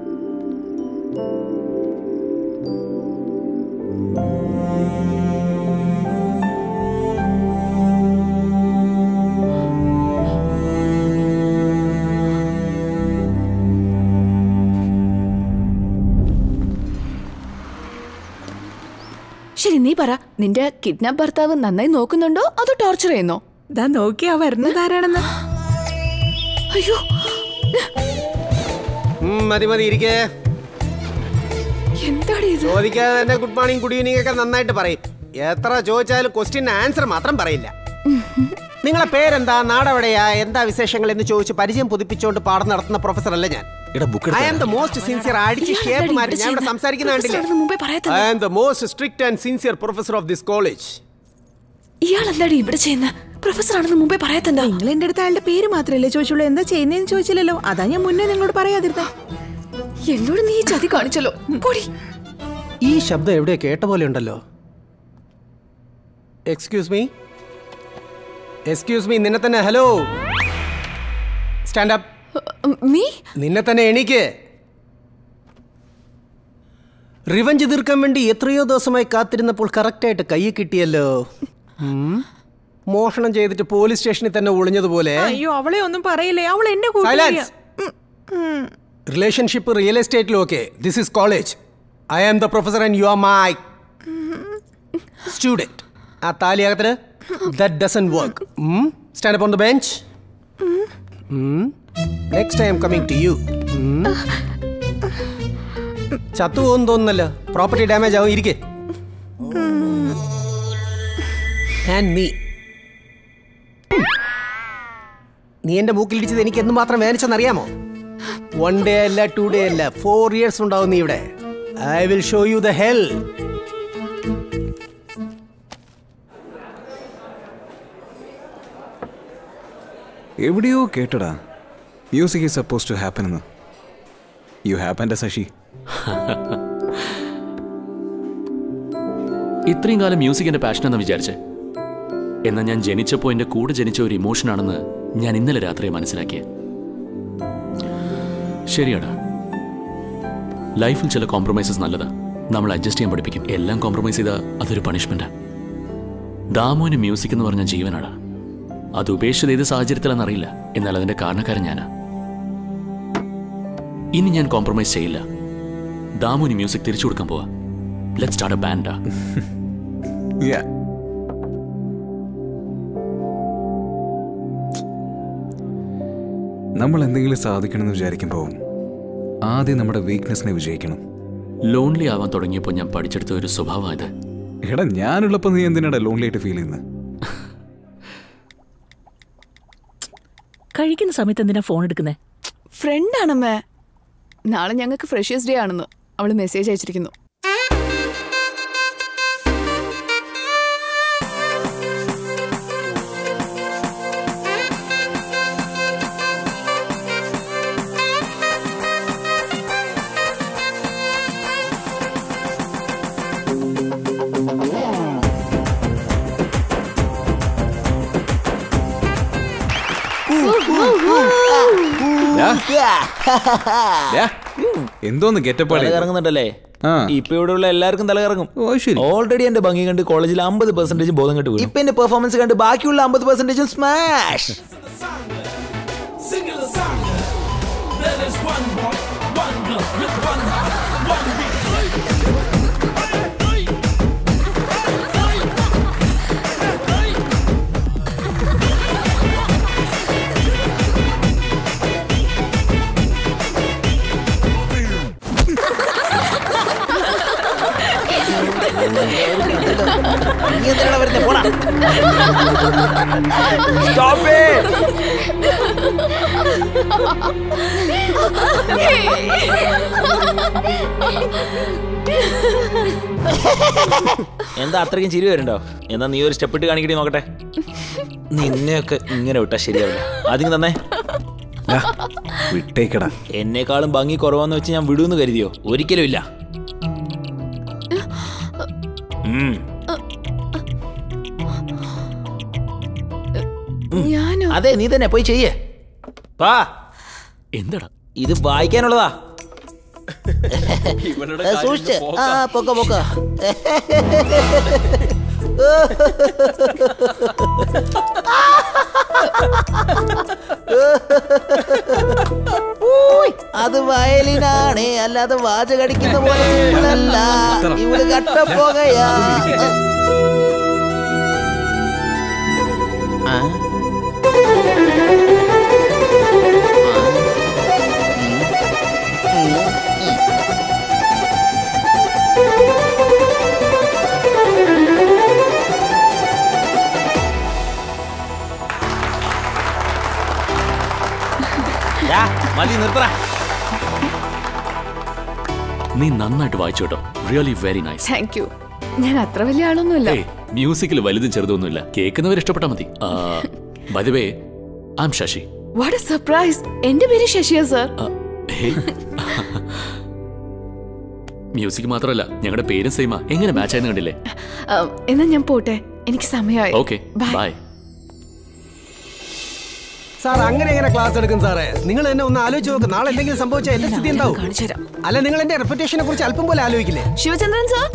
ശരി നീ പറ നിന്റെ കിഡ്നാപ്പ് ഭർത്താവ് നന്നായി നോക്കുന്നുണ്ടോ അതോ ടോർച്ചർ ചെയ്യുന്നോ ദാ നോക്കിയാ വരുന്നതാരാണെന്ന് അയ്യോ ഉം, മതി മതി ഇരിക്കേ എന്താണ് ഇത് ചോദിക്കാതെ തന്നെ ഗുഡ് മോർണിംഗ് ഗുഡ് ഈവനിങ് ഒക്കെ നന്നായിട്ട് പറയും എത്ര ചോദിച്ചാലും ക്വസ്റ്റ്യൻ ആൻസർ മാത്രം പറയില്ല നിങ്ങളെ പേരെന്താ നാടെവിടെയാ എന്താ വിശേഷങ്ങൾ എന്ന് ചോദിച്ച് പരിചയം പുതുപ്പിച്ചുകൊണ്ട് പാഠം നടത്തുന്ന പ്രൊഫസർ അല്ല ഞാൻ എടാ book I am the most sincere അടിച്ച് ഷേപ്പ് മാറ്റി ഞാൻ ഇവിടെ സംസാരിക്കുന്ന കണ്ടില്ലേ I am the most strict and sincere professor of this college ഇയാൾ എന്താണ് ഇവിടെ ചെയ്യുന്ന പ്രൊഫസർ ആണെന്ന് മുമ്പേ പറയാത്തണ്ട നിങ്ങൾ എന്റെ അടുത്ത് അയാളുടെ പേര് മാത്രമല്ലേ ചോദിച്ചുള്ളൂ എന്താ ചെയ്യുന്നതെന്ന് ചോദിച്ചില്ലല്ലോ അതാ ഞാൻ മുന്നേ നിങ്ങളോട് പറയാതിരുന്നേ എന്നോട് നീ ഈ ചതി കാണിച്ചല്ലോ പൊടി ഈ ശബ്ദം എവിടെയോ കേട്ട പോലെ ഉണ്ടല്ലോ എക്സ്ക്യൂസ് മീ എക്സ്ക്യൂസ് മീ നിന്നെ തന്നെ ഹലോ സ്റ്റാൻഡ് അപ്പ് മീ നിന്നെ തന്നെ എണീക്ക് റിവഞ്ച് തീർക്കാൻ വേണ്ടി എത്രയോ ദിവസമായി കാത്തിരുന്നപ്പോൾ കറക്റ്റായിട്ട് കൈ കിട്ടിയല്ലോ ഉം. മോഷണം ചെയ്തിട്ട് പോലീസ് സ്റ്റേഷനിൽ തന്നെ ഒളിഞ്ഞതുപോലെ അയ്യോ അവളെ ഒന്നും പറയില്ലേ അവൾ എന്റെ കൂട്ടുകാരിയാ. സൈലൻസ് റിലേഷൻഷിപ്പ് റിയൽ എസ്റ്റേറ്റിലും okay this is college I am the professor and you are my student ആ താലിയാകത്തിന് that doesn't work stand up on the bench next I am coming to you ചത്തു പോകുന്നു തോന്നുന്നല്ലോ പ്രോപ്പർട്ടി ഡാമേജ് ആവും ഇരിക്കെ and me നീ എന്റെ മൂക്കിൽ ഇടിച്ചത് എനിക്ക് എന്ന് മാത്രം വേദനിച്ചെന്നറിയാമോ വൺ ഡേ അല്ല ടു ഡേ അല്ല ഫോർ ഇയേഴ്സ് ഉണ്ടാവും നീ ഇവിടെ I will show you the hell എവിടെയോ കേട്ടടാ music is suppose to happen എന്ന് യു ഹാപ്പൻ ശശി ഇത്രയും കാലം മ്യൂസിക് എൻ്റെ പാഷൻ എന്ന് വിചാരിച്ചേ എന്നാൽ ഞാൻ ജനിച്ചപ്പോൾ എൻ്റെ കൂടെ ജനിച്ച ഒരു ഇമോഷനാണെന്ന് ഞാൻ ഇന്നലെ രാത്രി മനസ്സിലാക്കിയ ശരിയാടാ ലൈഫിൽ ചില കോംപ്രമൈസസ് നല്ലതാ നമ്മൾ അഡ്ജസ്റ്റ് ചെയ്യാൻ പഠിപ്പിക്കും എല്ലാം കോംപ്രമൈസ് ചെയ്താൽ അതൊരു പണിഷ്മെന്റാ ദാമുവിന് മ്യൂസിക് എന്ന് പറഞ്ഞ ജീവനാടാ അത് ഉപേക്ഷിച്ചത് ഏത് സാഹചര്യത്തിലാണെന്നറിയില്ല എന്നാൽ അതിന്റെ കാരണക്കാരൻ ഞാനാ ഇനി ഞാൻ കോംപ്രമൈസ് ചെയ്യില്ല ദാമുവിന് മ്യൂസിക് തിരിച്ചു കൊടുക്കാൻ പോവാ ലെറ്റ് സ്റ്റാർട്ട് എ ബാൻഡാ നമ്മൾ എന്തെങ്കിലും സാധിക്കണമെന്ന് വിചാരിക്കുമ്പോൾ ആദ്യം നമ്മുടെ വീക്ക്നെസ്സിനെ വിജയിക്കണം ലോൺലി ആവാൻ തുടങ്ങിയപ്പോൾ ഞാൻ പഠിച്ചെടുത്ത ഒരു സ്വഭാവം ഇത് എടാ ഞാനുള്ളപ്പോൾ നീ എന്തിനാടാ ലോൺലി ആയിട്ട് ഫീൽ ചെയ്യുന്നത് കഴിക്കുന്ന സമയത്ത് എന്തിനാ ഫോൺ എടുക്കുന്നേ ഫ്രണ്ട് ആണമ്മേ നാളെ ഞങ്ങൾക്ക് ഫ്രഷേഴ്സ് ഡേ ആണെന്ന് അവള് മെസ്സേജ് അയച്ചിരിക്കുന്നു എന്തോന്ന് ഗെറ്റപ്പാടി തല കറങ്ങുന്നുണ്ടല്ലേ ആ. ഇപ്പൊ ഇവിടെ ഉള്ള എല്ലാവർക്കും തല കറങ്ങും ഓ ശരി ഓൾറെഡി എന്റെ ഭംഗി കണ്ട് കോളേജിൽ അമ്പത് പെർസെന്റേജ് ബോധം കെട്ട് വീണു ഇപ്പൊ എന്റെ പെർഫോമൻസ് കണ്ട് ബാക്കിയുള്ള അമ്പത് പെർസെന്റേജ് സ്മാഷ് Stop it! എന്താ അത്രയ്ക്കും ചിരി വരുന്നുണ്ടോ എന്നാ നീ ഒരു സ്റ്റെപ്പ് ഇട്ട് കാണിക്കട്ടെ നോക്കട്ടെ നിന്നെയൊക്കെ ഇങ്ങനെ വിട്ടാ ശരിയാവില്ല അതിന് തന്നെ വിട്ടേക്കടാ എന്നെക്കാളും ഭംഗി കുറവാന്ന് വെച്ച് ഞാൻ വിടുമെന്ന് കരുതിയോ ഒരിക്കലും ഇല്ല ഉം. ഞാനോ അതെ നീ തന്നെ പോയി ചെയ്യേ വാ എന്താടാ ഇത് വായിക്കാനുള്ളതാ ഏ, സൂക്ഷിച്ച് ആ പൊക്ക പൊക്ക ഊയ്, അത് വയലിനാണ് അല്ലാതെ വാചകടിക്കുന്ന പോലെ simple അല്ല ഇവള് കട്ടപ്പോകയാ ആ ദാ, മതി നിർത്തറ നീ നന്നായിട്ട് വായിച്ചു കേട്ടോ really very nice thank you ഞാൻ അത്ര വലിയ ആളൊന്നുമല്ല മ്യൂസിക്കിൽ വലുതും ചെറുതൊന്നുമില്ല കേൾക്കുന്നവർ ഇഷ്ടപ്പെട്ടാൽ മതി by the way I am Sasi what a surprise എന്റെ പേര് ശശിയ സർ മ്യൂസിക് മാത്രമല്ല ഞങ്ങളുടെ പേരും സെയിമാ എങ്ങനെ മാച്ച് ആയെന്ന് കണ്ടില്ലേ എന്നാ ഞാൻ പോട്ടെ എനിക്ക് സമയമായി ഓക്കെ ബൈ സാർ അങ്ങനെ എങ്ങനെ ക്ലാസ് എടുക്കും സാറേ നിങ്ങൾ തന്നെ ഒന്ന് ആലോചിച്ച് നോക്ക് നാളെ എന്തെങ്കിലും സംഭവിച്ചാൽ എന്റെ സ്ഥിതി എന്താവും അല്ല നിങ്ങൾ എന്റെ റെപ്യൂട്ടേഷനെ കുറിച്ച് അല്പം പോലെ ആലോചിക്കില്ലേ ശിവചന്ദ്രൻ സർ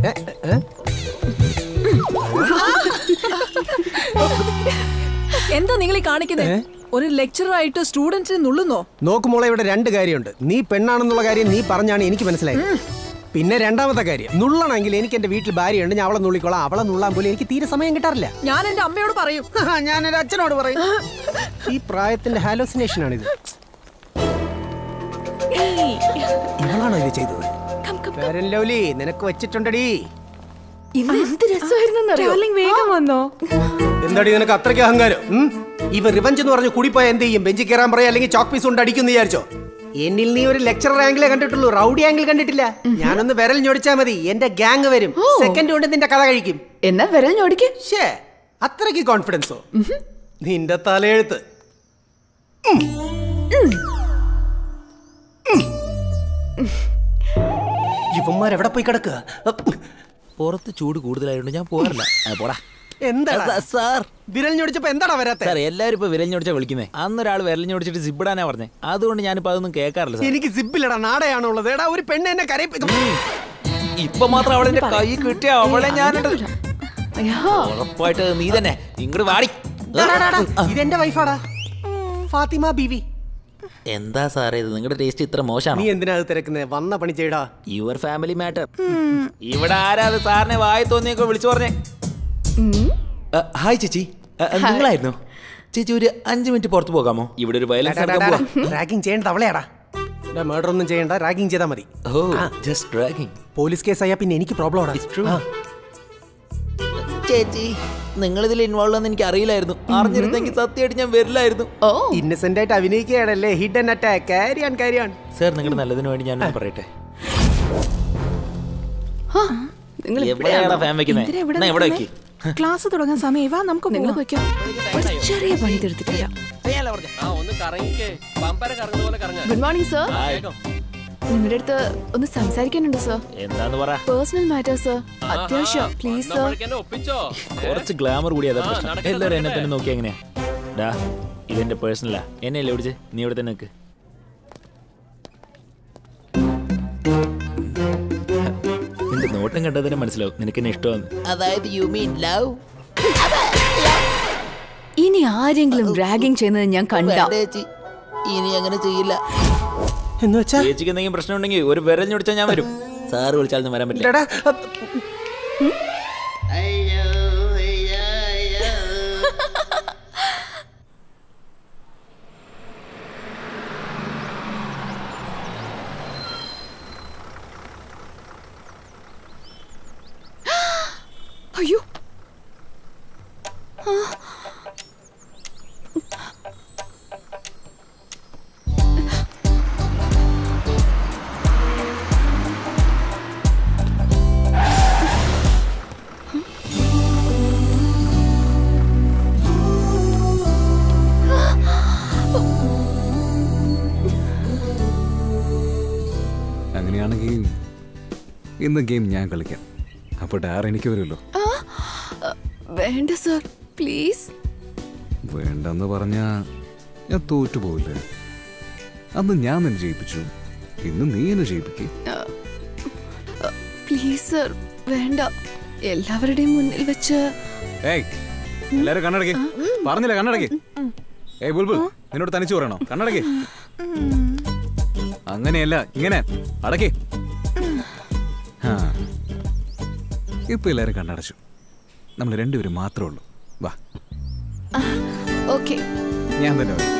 എന്താ നിങ്ങൾ ഈ കാണിക്കുന്നത് ഒരു ലെക്ചറർ ആയിട്ട് സ്റ്റുഡൻസിനെ നുള്ളുന്നോ നോക്കുമോളെ ഇവിടെ രണ്ട് കാര്യമുണ്ട് നീ പെണ്ണാണെന്നുള്ള കാര്യം നീ പറഞ്ഞാണ് എനിക്ക് മനസ്സിലായത് പിന്നെ രണ്ടാമത്തെ കാര്യം നുള്ളണമെങ്കിൽ എനിക്ക് എന്റെ വീട്ടിൽ ഭാര്യയുണ്ട് ഞാൻ അവളെ നുള്ളിക്കോളാം അവളെ നുള്ളാൻ പോലും എനിക്ക് തീരെ സമയം കിട്ടാറില്ല ഞാൻ എന്റെ അമ്മയോട് പറയും ഞാൻ എന്റെ അച്ഛനോട് പറയും ഈ പ്രായത്തിന്റെ ഹാലോസിനേഷൻ ആണിത് ഇവളാണോ ഇത് ചെയ്തത് ഫെയർ ലവ്ലി നിനക്ക് വെച്ചിട്ടുണ്ടടി ഇന്ന് എന്ത് രസമായിരുന്നറിയോ വേഗം വന്നോ എന്താടി നിനക്ക് അത്രയ്ക്ക് അഹങ്കാരം ഉം? ഇവ റിവഞ്ച് എന്ന് പറഞ്ഞ് കൂടിപ്പോയ എന്ത് ചെയ്യും ബെഞ്ചിൽ കയറാൻ പറയാ അല്ലെങ്കിൽ ചോക്ക് പീസ് കൊണ്ട് അടിക്കും വിചാരിച്ചോ എന്നിൽ നീ ഒരു ലെക്ചറർ ആംഗിളെ കണ്ടിട്ടുള്ളൂ റൗഡി ആംഗിൾ കണ്ടിട്ടില്ല ഞാനൊന്ന് വിരൽ ഞൊടിച്ചാ മതി എന്റെ ഗ്യാങ് വരും സെക്കൻഡ് കൊണ്ട് നിന്റെ കഥ കഴിക്കും എന്നാ വിരൽ ഞൊടിക്ക് ഷേ അത്രയ്ക്ക് കോൺഫിഡൻസോ നിന്റെ തലയെഴുത്ത് ഇവന്മാരെവിടെ പോയി കിടക്കുക പുറത്ത് ചൂട് കൂടുതലായതുകൊണ്ട് ഞാൻ പോകാറില്ല ആ, പോടാ എന്താ സാർ വിരൽ ഞൊടിച്ചപ്പോ എന്താടാ വരാത്തെ സാർ എല്ലാവരും ഇപ്പൊ വിരൽ ഞൊടിച്ചാ വിളിക്കുന്നേ അന്നൊരാൾ വിരൽ ഞൊടിച്ചിട്ട് സിബിടാനാ പറഞ്ഞേ അതുകൊണ്ട് ഞാനിപ്പോ അതൊന്നും കേൾക്കാറില്ല സാർ എനിക്ക് സിബിലടാ നാടയാണോ ഉള്ളത് എടാ ഒരു പെണ്ണ് എന്നെ കരയിപ്പിക്കും ഇപ്പൊ മാത്രം അവളെ എന്റെ കൈ കിട്ടിയ അവളെ ഞാൻ ഉറപ്പായിട്ട് നീ തന്നെ ഇങ്ങോട്ട് വാടി ഇതെന്റെ വൈഫാടാ ഫാത്തിമ ബീവി എന്താ സാറേ ഇത് നിങ്ങളുടെ ടേസ്റ്റ് ഇത്ര മോശമാണ് നീ എന്തിനാ അത് തിരക്കുന്നത് വന്ന പണി ചെയ്യടാ യുവർ ഫാമിലി മാറ്റർ ഇവിടെ ആരാ അത് സാറിനെ വായി തോന്നിയൊക്കെ വിളിച്ചു പറഞ്ഞേ ഹായ് ചേച്ചി അ, അ, നിങ്ങളായിരുന്നോ ചേച്ചി ഒരു അഞ്ചു മിനിറ്റ് പുറത്ത് പോകാമോ ഇവിടെ ഒരു വയലൻസ് നടക്കാൻ പോവാ റാഗിങ് ചെയ്യേണ്ടത് അവളെയാടാ മർഡർ ഒന്നും ചെയ്യണ്ട റാഗിങ് ചെയ്താൽ മതി oh just dragging police case ആയാ പിന്നെ എനിക്ക് പ്രോബ്ലം ചേച്ചി നിങ്ങൾ ഇതിൽ ഇൻവോൾവ് ആണെന്ന് എനിക്ക് അറിയില്ലായിരുന്നു അറിഞ്ഞിരുന്നെങ്കിൽ സത്യമായിട്ട് ഞാൻ വരില്ലായിരുന്നു ഓ ഇന്നസെന്റ് ആയിട്ട് അഭിനയിക്കുകയാണല്ലേ ഹിഡൻ അറ്റാക്ക് കാരിയാൻ കാരിയാൻ സാർ നിങ്ങളുടെ നല്ലതിന് വേണ്ടി ഞാനൊന്ന് പറയട്ടെ നിങ്ങൾ എവിടെയാണ് ഫാൻ വെക്കുന്നത് എന്തിനാ ഇവിടെ എന്നാ എവിടെ നിൽക്കുന്നെ? വെക്കി ക്ലാസ് തുടങ്ങാൻ സമയം വാ നമുക്ക് നിങ്ങൾ പോവാം. വെക്കോ ഒരു ചെറിയ പണി തീർത്തിട്ട് വരാം ആ ഒന്ന് കറങ്ങിക്കേ പമ്പര കറങ്ങുന്ന പോലെ കറങ്ങാ ഗുഡ് മോർണിംഗ് സർ വേഗം. നിങ്ങളുടെ അടുത്ത് ഒന്ന് സംസാരിക്കാനുണ്ട് സർ എന്താന്ന് പറ പേഴ്സണൽ മാറ്റർ സർ അത്യാവശ്യം പ്ലീസ് സർ നമ്മളേക്കെന്നെ ഒപ്പിച്ചോ കുറച്ച് ഗ്ലാമർ കൂടി അതാ ആ, പ്രശ്നം നടക്കട്ടെ, എല്ലാവരും എന്നെ നടക്കട്ടെ. തന്നെ നോക്കി എങ്ങനെയാ ഡാ ഇതെന്റെ പേഴ്സണലാ എന്നെ അല്ലേ വിളിച്ച് നീ ഇവിടെ തന്നെ നിൽക്ക് നോട്ടം കണ്ടാൽ തന്നെ മനസ്സിലാവും നിനക്ക് എന്നെ ഇഷ്ടമാണ് അതായത് യു മീൻ ലവ് ഇനി ആരെങ്കിലും റാഗിങ് ചെയ്യുന്നത് ഞാൻ കണ്ട ഇനി അങ്ങനെ ചെയ്യില്ല എന്ന് വെച്ചാ ചേച്ചിക്ക് എന്തെങ്കിലും പ്രശ്നം ഉണ്ടെങ്കിൽ ഒരു വിരൽ ഞൊടിച്ചാൽ ഞാൻ വരും സാറ് വിളിച്ചാൽ വരാൻ പറ്റില്ല ഇല്ലടാ, അയ്യോ ആ. അങ്ങനെയാണെങ്കിൽ ഇന്ന് ഗെയിം ഞാൻ കളിക്കാം അപ്പോൾ ഡയർ എനിക്ക് വരുമല്ലോ ആ, വേണ്ട സർ പ്ലീസ് വേണ്ടെന്ന് പറഞ്ഞാ ഞാൻ തോറ്റു പോവില്ലേ അന്ന് ഞാൻ നിന്നെ ജയിപ്പിച്ചു ഇന്ന് നീ എന്നെ ജയിപ്പിക്കേ പ്ലീസ് സർ വേണ്ട എല്ലാവരുടെയും മുന്നിൽ വെച്ച് ഏയ് എല്ലാരും കണ്ണടക്കി പറഞ്ഞില്ല കണ്ണടക്കി ഏയ് ബുൾബുൾ നിന്നോട് തനിച്ചു പറയണോ കണ്ണടക്കി അങ്ങനെയല്ല ഇങ്ങനെ അടക്കി ആ ഇപ്പൊ എല്ലാരും കണ്ണടച്ചു നമ്മൾ രണ്ടുപേരും മാത്രമേ ഉള്ളൂ വാ ഓക്കെ ഞാൻ തന്നെ വരാം.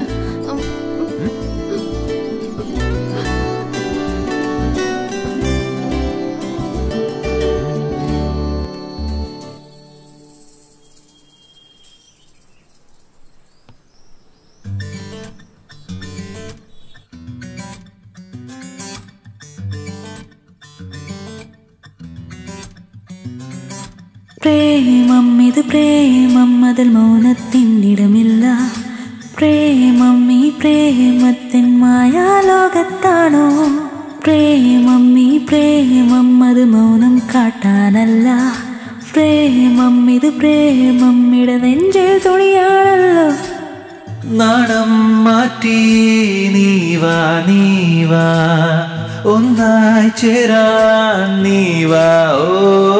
പ്രേമം ഇത് പ്രേമം അതിൽ മൗനത്തിനിടമില്ല പ്രേമം ഈ പ്രേമത്തിൻ മായാലോകത്താണോ പ്രേമം ഈ പ്രേമം അത് മൗനം കാട്ടാനല്ല പ്രേമം ഇത് പ്രേമം ഇടനെഞ്ചിൽ തുണിയാണല്ലോ നാണം മാറ്റി നീവാ നീവാ ഒന്നായി ചേരാൻ നീവാ ഓ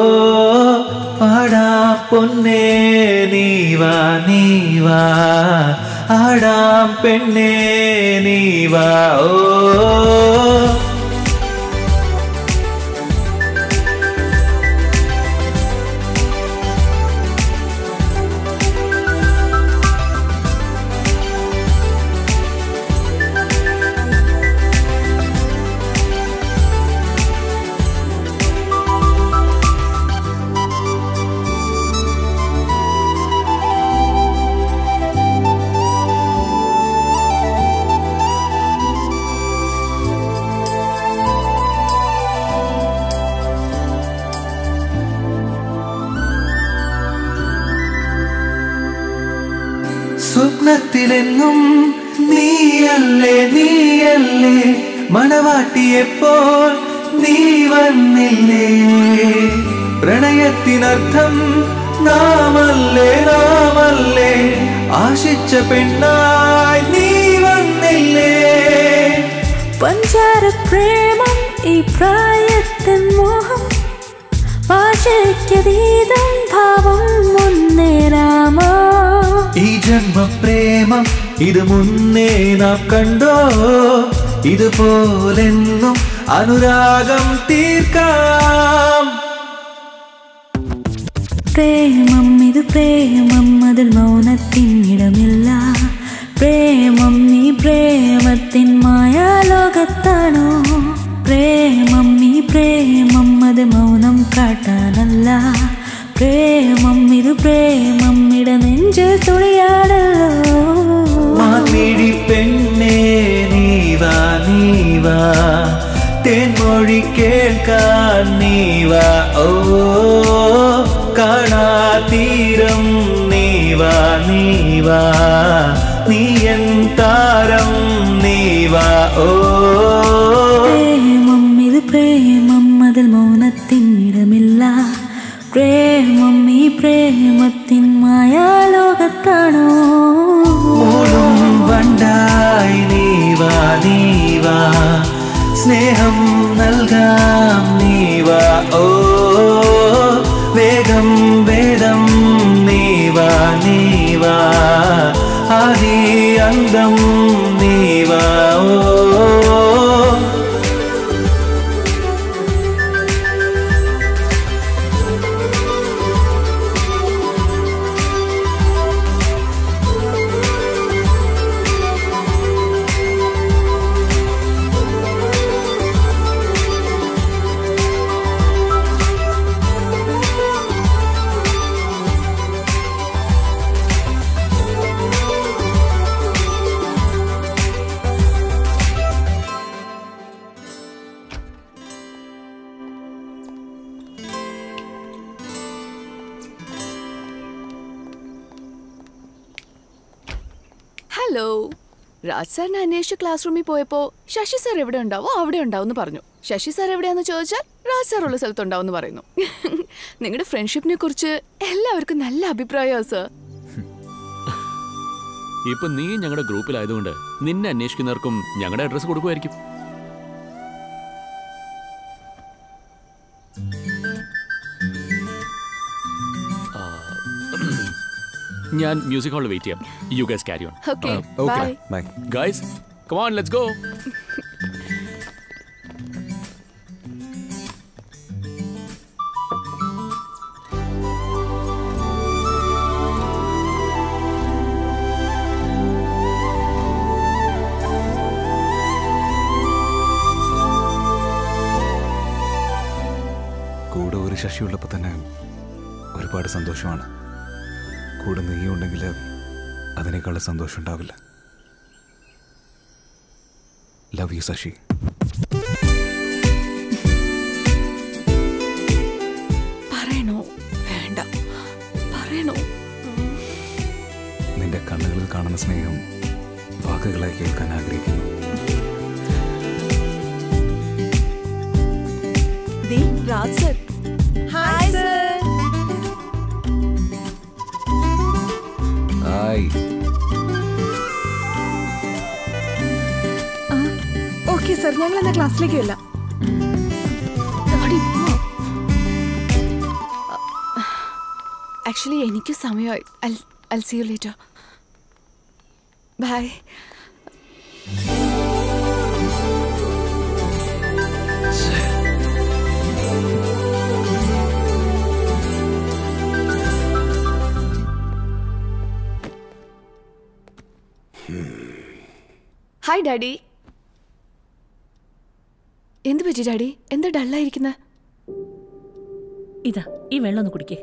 പാടാ പൊന്നേ നീവാ നീവാ ആടാം പെണ്ണേ നീവാ ഓ സ്വപ്നത്തിലെങ്ങും നീയല്ലേ നീയല്ലേ മണവാട്ടിയെപ്പോൾ നീ വന്നില്ലേ പ്രണയത്തിനർത്ഥം നാമല്ലേ നാമല്ലേ ആശിച്ച പെണ്ണായി നീ വന്നില്ലേ പഞ്ചാര പ്രേമം ഈ പ്രായത്തിൻ മോഹം ഭാഷയ്ക്കതീതം ഭാവം മുന്നേരാമോ ഈ ജന്മപ്രേമം ഇത് മുന്നേ നാം കണ്ടോ ഇതുപോലെന്നും അനുരാഗം തീർക്കാം പ്രേമം ഇത് പ്രേമം അതിൽ മൗനത്തിനിടമില്ല പ്രേമം ഈ പ്രേമത്തിൻ മായാലോകത്താണോ പ്രേമം ഈ പ്രേമം അത് മൗനം കാട്ടാനല്ല പ്രേമം ഇത് പ്രേമം ഇടനെഞ്ചിൽ തുണിയാണല്ലോ മാൻമിഴി പെണ്ണേ നീവാ നീവാ തേൻമൊഴി കേൾക്കാൻ നീവാ ഓ കാണാ തീരം നീവാ നീവാ നീയൻ താരം നീവാ ഓ പ്രേമം ഇത് പ്രേമം അതിൽ മൗനത്തിനിടമില്ല പ്രേമം ഈ പ്രേമത്തിൻ മായാലോകത്താണോ മൂളും വണ്ടായി നീവാ നീവാ സ്നേഹം നൽകാം നീവാ ഓ വേദം വേദം നീവാ നീവാ ആദി അന്തം നീവാ ഓ ഹലോ രാജ് സാറിനെ അന്വേഷിച്ച് ക്ലാസ് റൂമിൽ പോയപ്പോ ശശി സാർ എവിടെ ഉണ്ടാവോ അവിടെ ഉണ്ടാവും എന്ന് പറഞ്ഞു ശശി സാർ എവിടെയാന്ന് ചോദിച്ചാൽ രാജ് സാർ ഉള്ള സ്ഥലത്തുണ്ടാവും എന്ന് പറയുന്നു നിങ്ങളുടെ ഫ്രണ്ട്ഷിപ്പിനെ കുറിച്ച് എല്ലാവർക്കും നല്ല അഭിപ്രായമാണ് സാർ ഇപ്പൊ നീ ഞങ്ങളുടെ ഗ്രൂപ്പിലായതുകൊണ്ട് നിന്നെ അന്വേഷിക്കുന്നവർക്കും ഞങ്ങളുടെ അഡ്രസ്സ് കൊടുക്കുമായിരിക്കും ആ, ഞാൻ മ്യൂസിക് ഹാളിൽ വെയിറ്റ് ചെയ്യാം you guys carry on Okay, bye. Bye guys come on let's go കൂടെ ഒരു ശശിയുള്ളപ്പോൾ തന്നെ ഒരുപാട് സന്തോഷമാണ് കൂടെ നീ ഉണ്ടെങ്കിൽ അതിനേക്കാൾ സന്തോഷം ഉണ്ടാവില്ല ലവ് യു ശശി പറയണോ വേണ്ട പറയണോ നിന്റെ കണ്ണുകളിൽ കാണുന്ന സ്നേഹം വാക്കുകളായി കേൾക്കാൻ ആഗ്രഹിക്കുന്നു Raj sir hi sir hi okay sir ഞങ്ങൾ എന്നാ ക്ലാസ്സിലേക്ക് വല്ല ആക്ച്വലി എനിക്ക് സമയമായി I see you later bye hi daddy എന്ത് പറ്റി ഡാഡി എന്താ ഡള്ളായിരിക്കുന്നത് ഇതാ ഈ വെള്ളം ഒന്ന് കുടിക്കേ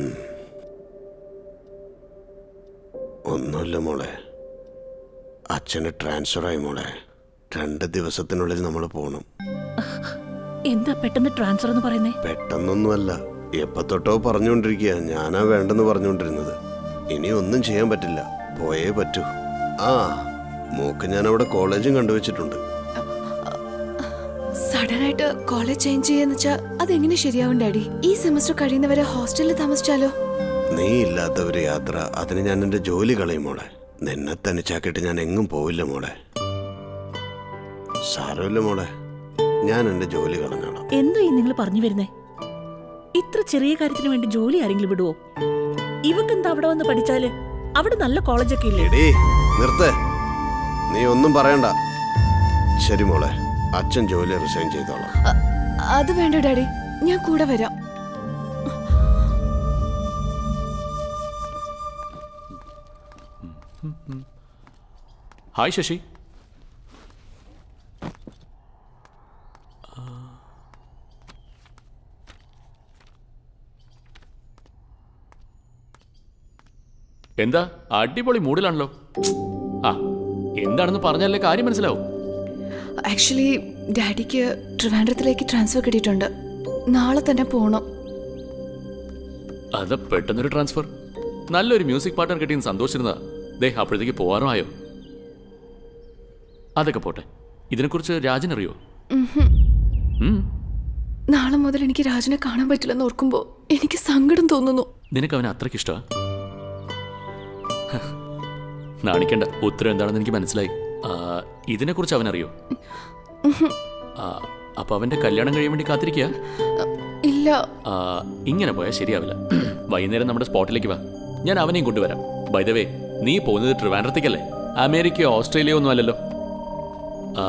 ഒന്നുമില്ല മോളെ അച്ഛന് ട്രാൻസ്ഫർ ആയി മോളെ രണ്ട് ദിവസത്തിനുള്ളിൽ നമ്മൾ പോകണം എന്താ പെട്ടെന്ന് ട്രാൻസ്ഫർ എന്ന് പറയുന്നേ പെട്ടെന്നൊന്നുമല്ല എപ്പോ തൊട്ടോ പറഞ്ഞുകൊണ്ടിരിക്കുക ഞാനാ വേണ്ടെന്ന് പറഞ്ഞുകൊണ്ടിരുന്നത് ഇനി ഒന്നും ചെയ്യാൻ പറ്റില്ല പോയേ പറ്റൂ ആ മോക്ക് ഞാൻ അവിടെ കോളേജും കണ്ടുവച്ചിട്ടുണ്ട് സഡൻ ആയിട്ട് കോളേജ് ചേഞ്ച് ചെയ്യാന്ന് വെച്ചാ അതെങ്ങനെ ശരിയാവും ഡാഡി ഈ സെമസ്റ്റർ കഴിയുന്നവരെ ഹോസ്റ്റലിൽ താമസിച്ചാലോ നീ ഇല്ലാത്ത ഒരു യാത്ര അതിന് ഞാൻ എന്റെ ജോലി കളയും മോളെ നിന്നെ തനിച്ചാക്കിയിട്ട് ഞാൻ എങ്ങും പോവില്ല മോളെ സാരമില്ല മോളെ ഞാൻ എന്റെ ജോലി കളഞ്ഞോളാം എന്തോ ഈ നിങ്ങൾ പറഞ്ഞു വരുന്നേ ഇത്ര ചെറിയ കാര്യത്തിന് വേണ്ടി ജോലി ആരെങ്കിലും വിടുവോ ഇവക്ക് എന്താ അവിടെ വന്ന് പഠിച്ചാല് അവിടെ നല്ല കോളേജൊക്കെ ഇല്ലേ എടീ നിർത്ത് നീ ഒന്നും പറയണ്ട ശരി മോളെ അച്ഛൻ ജോലി റിസൈൻ ചെയ്തോളാം അത് വേണ്ട ഡാഡി ഞാൻ കൂടെ വരാം ഹായ് ശശി എന്താ അടിപൊളി മൂഡിലാണല്ലോ ആ എന്താണെന്ന് പറഞ്ഞാലേ കാര്യം മനസ്സിലാവും ആക്ച്വലി ഡാഡിക്ക് ട്രിവാൻഡ്രത്തിലേക്ക് ട്രാൻസ്ഫർ കിട്ടിയിട്ടുണ്ട് നാളെ തന്നെ പോകണം അത് പെട്ടെന്നൊരു ട്രാൻസ്ഫർ നല്ലൊരു മ്യൂസിക് പാർട്ണർ കിട്ടിയെന്ന് സന്തോഷിച്ചിരുന്നതാ ദേ അപ്പോഴത്തേക്ക് പോകാനോ ആയോ അതൊക്കെ പോട്ടെ ഇതിനെക്കുറിച്ച് രാജനറിയോ ഉഹും. ഉം, നാളെ മുതൽ എനിക്ക് രാജനെ കാണാൻ പറ്റില്ലെന്ന് ഓർക്കുമ്പോൾ എനിക്ക് സങ്കടം തോന്നുന്നു നിനക്ക് അവനെ അത്രയ്ക്ക് ഇഷ്ടമാ ഹ, നാണിക്കണ്ട ഉത്തരം എന്താണെന്ന് എനിക്ക് മനസ്സിലായി ആ, ഇതിനെക്കുറിച്ച് അവനറിയോ ഉഹും. ആ, അപ്പൊ അവന്റെ കല്യാണം കഴിയാൻ വേണ്ടി കാത്തിരിക്കുക ഇല്ല ആ, ഇങ്ങനെ പോയാൽ ശരിയാവില്ല വൈകുന്നേരം നമ്മുടെ സ്പോട്ടിലേക്ക് വാ ഞാൻ അവനെയും കൊണ്ടുവരാം ബൈ ദ വേ നീ പോകുന്നത് ട്രിവാൻഡ്രത്തേക്കല്ലേ അമേരിക്കയോ ഓസ്ട്രേലിയയോ ഒന്നും അല്ലല്ലോ ആ,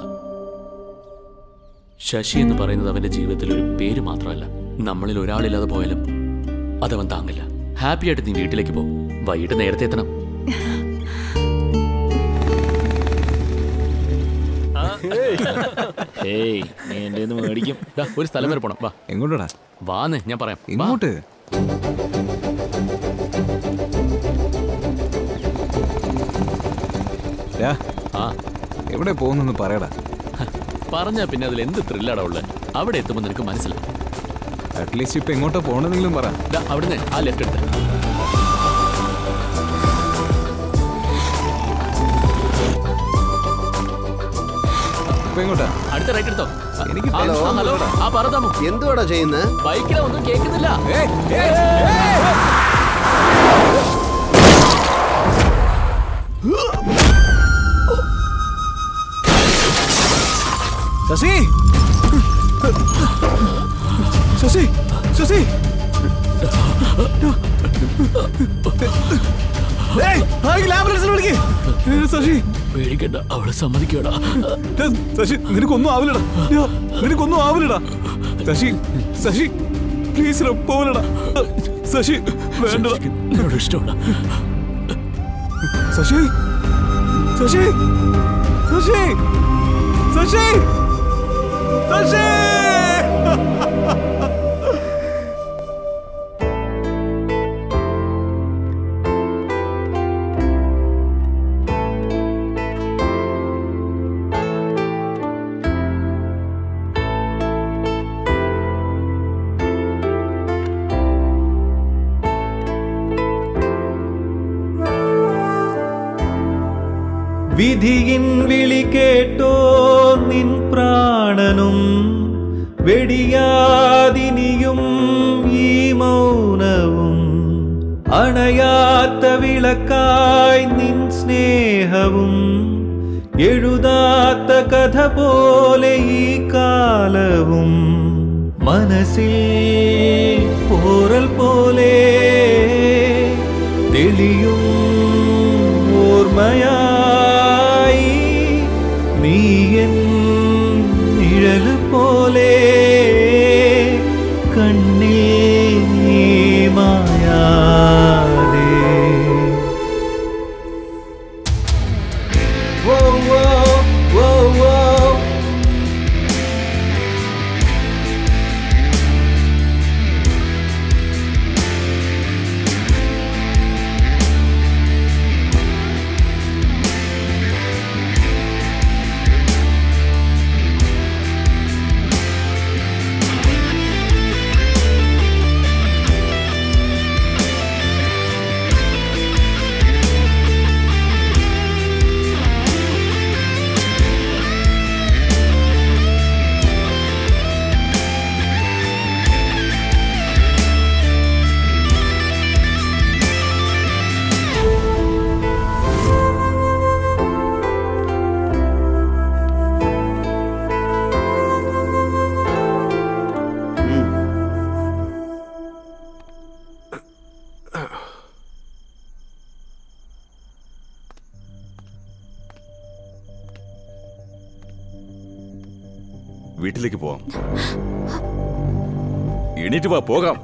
ശശി എന്ന് പറയുന്നത് അവന്റെ ജീവിതത്തിൽ ഒരു പേര് മാത്രമല്ല നമ്മളിൽ ഒരാളില്ലാതെ പോയാലും അതവൻ താങ്ങില്ല ഹാപ്പി ആയിട്ട് നീ വീട്ടിലേക്ക് പോ വൈകിട്ട് നേരത്തെ എത്തണം ഏയ് നീ എന്റെ കയ്യിന്ന് മേടിക്കും ദാ, ഒരു സ്ഥലം വരെ പോണം വാ എങ്ങോട്ടാ വാന്ന് ഞാൻ പറയാം വാ. ഇങ്ങോട്ട് ഡാ, ആ എവിടെ പോകുന്നെന്ന് പറയടാ പറഞ്ഞാ പിന്നെ അതിൽ എന്ത് ത്രില്ലാടാ ഉള്ളത് അവിടെ എത്തുമ്പോൾ നിനക്ക് മനസ്സിലാവും അറ്റ്ലീസ്റ്റ് ഇപ്പൊ എങ്ങോട്ടാ പോണെന്നെങ്കിലും പറ ദാ, അവിടുന്ന് ആ ലെഫ്റ്റ് എടുത്ത് ഇപ്പൊ എങ്ങോട്ടാ അടുത്ത റൈറ്റ് എടുത്തോ എനിക്ക് ആ, ആ, ഹലോ ആ പറതാമോ എന്തുവാടാ ചെയ്യുന്നത് ബൈക്കിലെ ഒന്നും കേൾക്കുന്നില്ല ശശി ശശി ശശി ഏയ്, ആരെങ്കിലും ആംബുലൻസിനെ വിളിക്ക്. ഏ, ശശി പേടിക്കണ്ട അവളെ സമ്മതിക്കടാ ഏ, ശശി നിനക്കൊന്നും ആവില്ലടാ ഏ, നിനക്കൊന്നും ആവില്ലടാ ശശി ശശി പ്ലീസ് പോവലടാ ശശി വേണ്ടടാ എന്നോട് ഇഷ്ടമാണ് ശശി ശശി ശശി ശശി ശശി വിധിയിൻ വിളി കേട്ടോ നിൻ പ്രാണനും വെടിയാതിനിയും ഈ മൗനവും അണയാത്ത വിളക്കായി നിൻ സ്നേഹവും എഴുതാത്ത കഥ പോലെ ഈ കാലവും മനസ്സിൽ പോറൽ പോലെ തെളിയും ഓർമ്മയായി നീ എൻ നിഴല് പോലെ കണ്ണിൽ നീ മായാതെ വോ വോ വോ വോ വീട്ടിലേക്ക് പോവാം എണീറ്റ് വാ പോകാം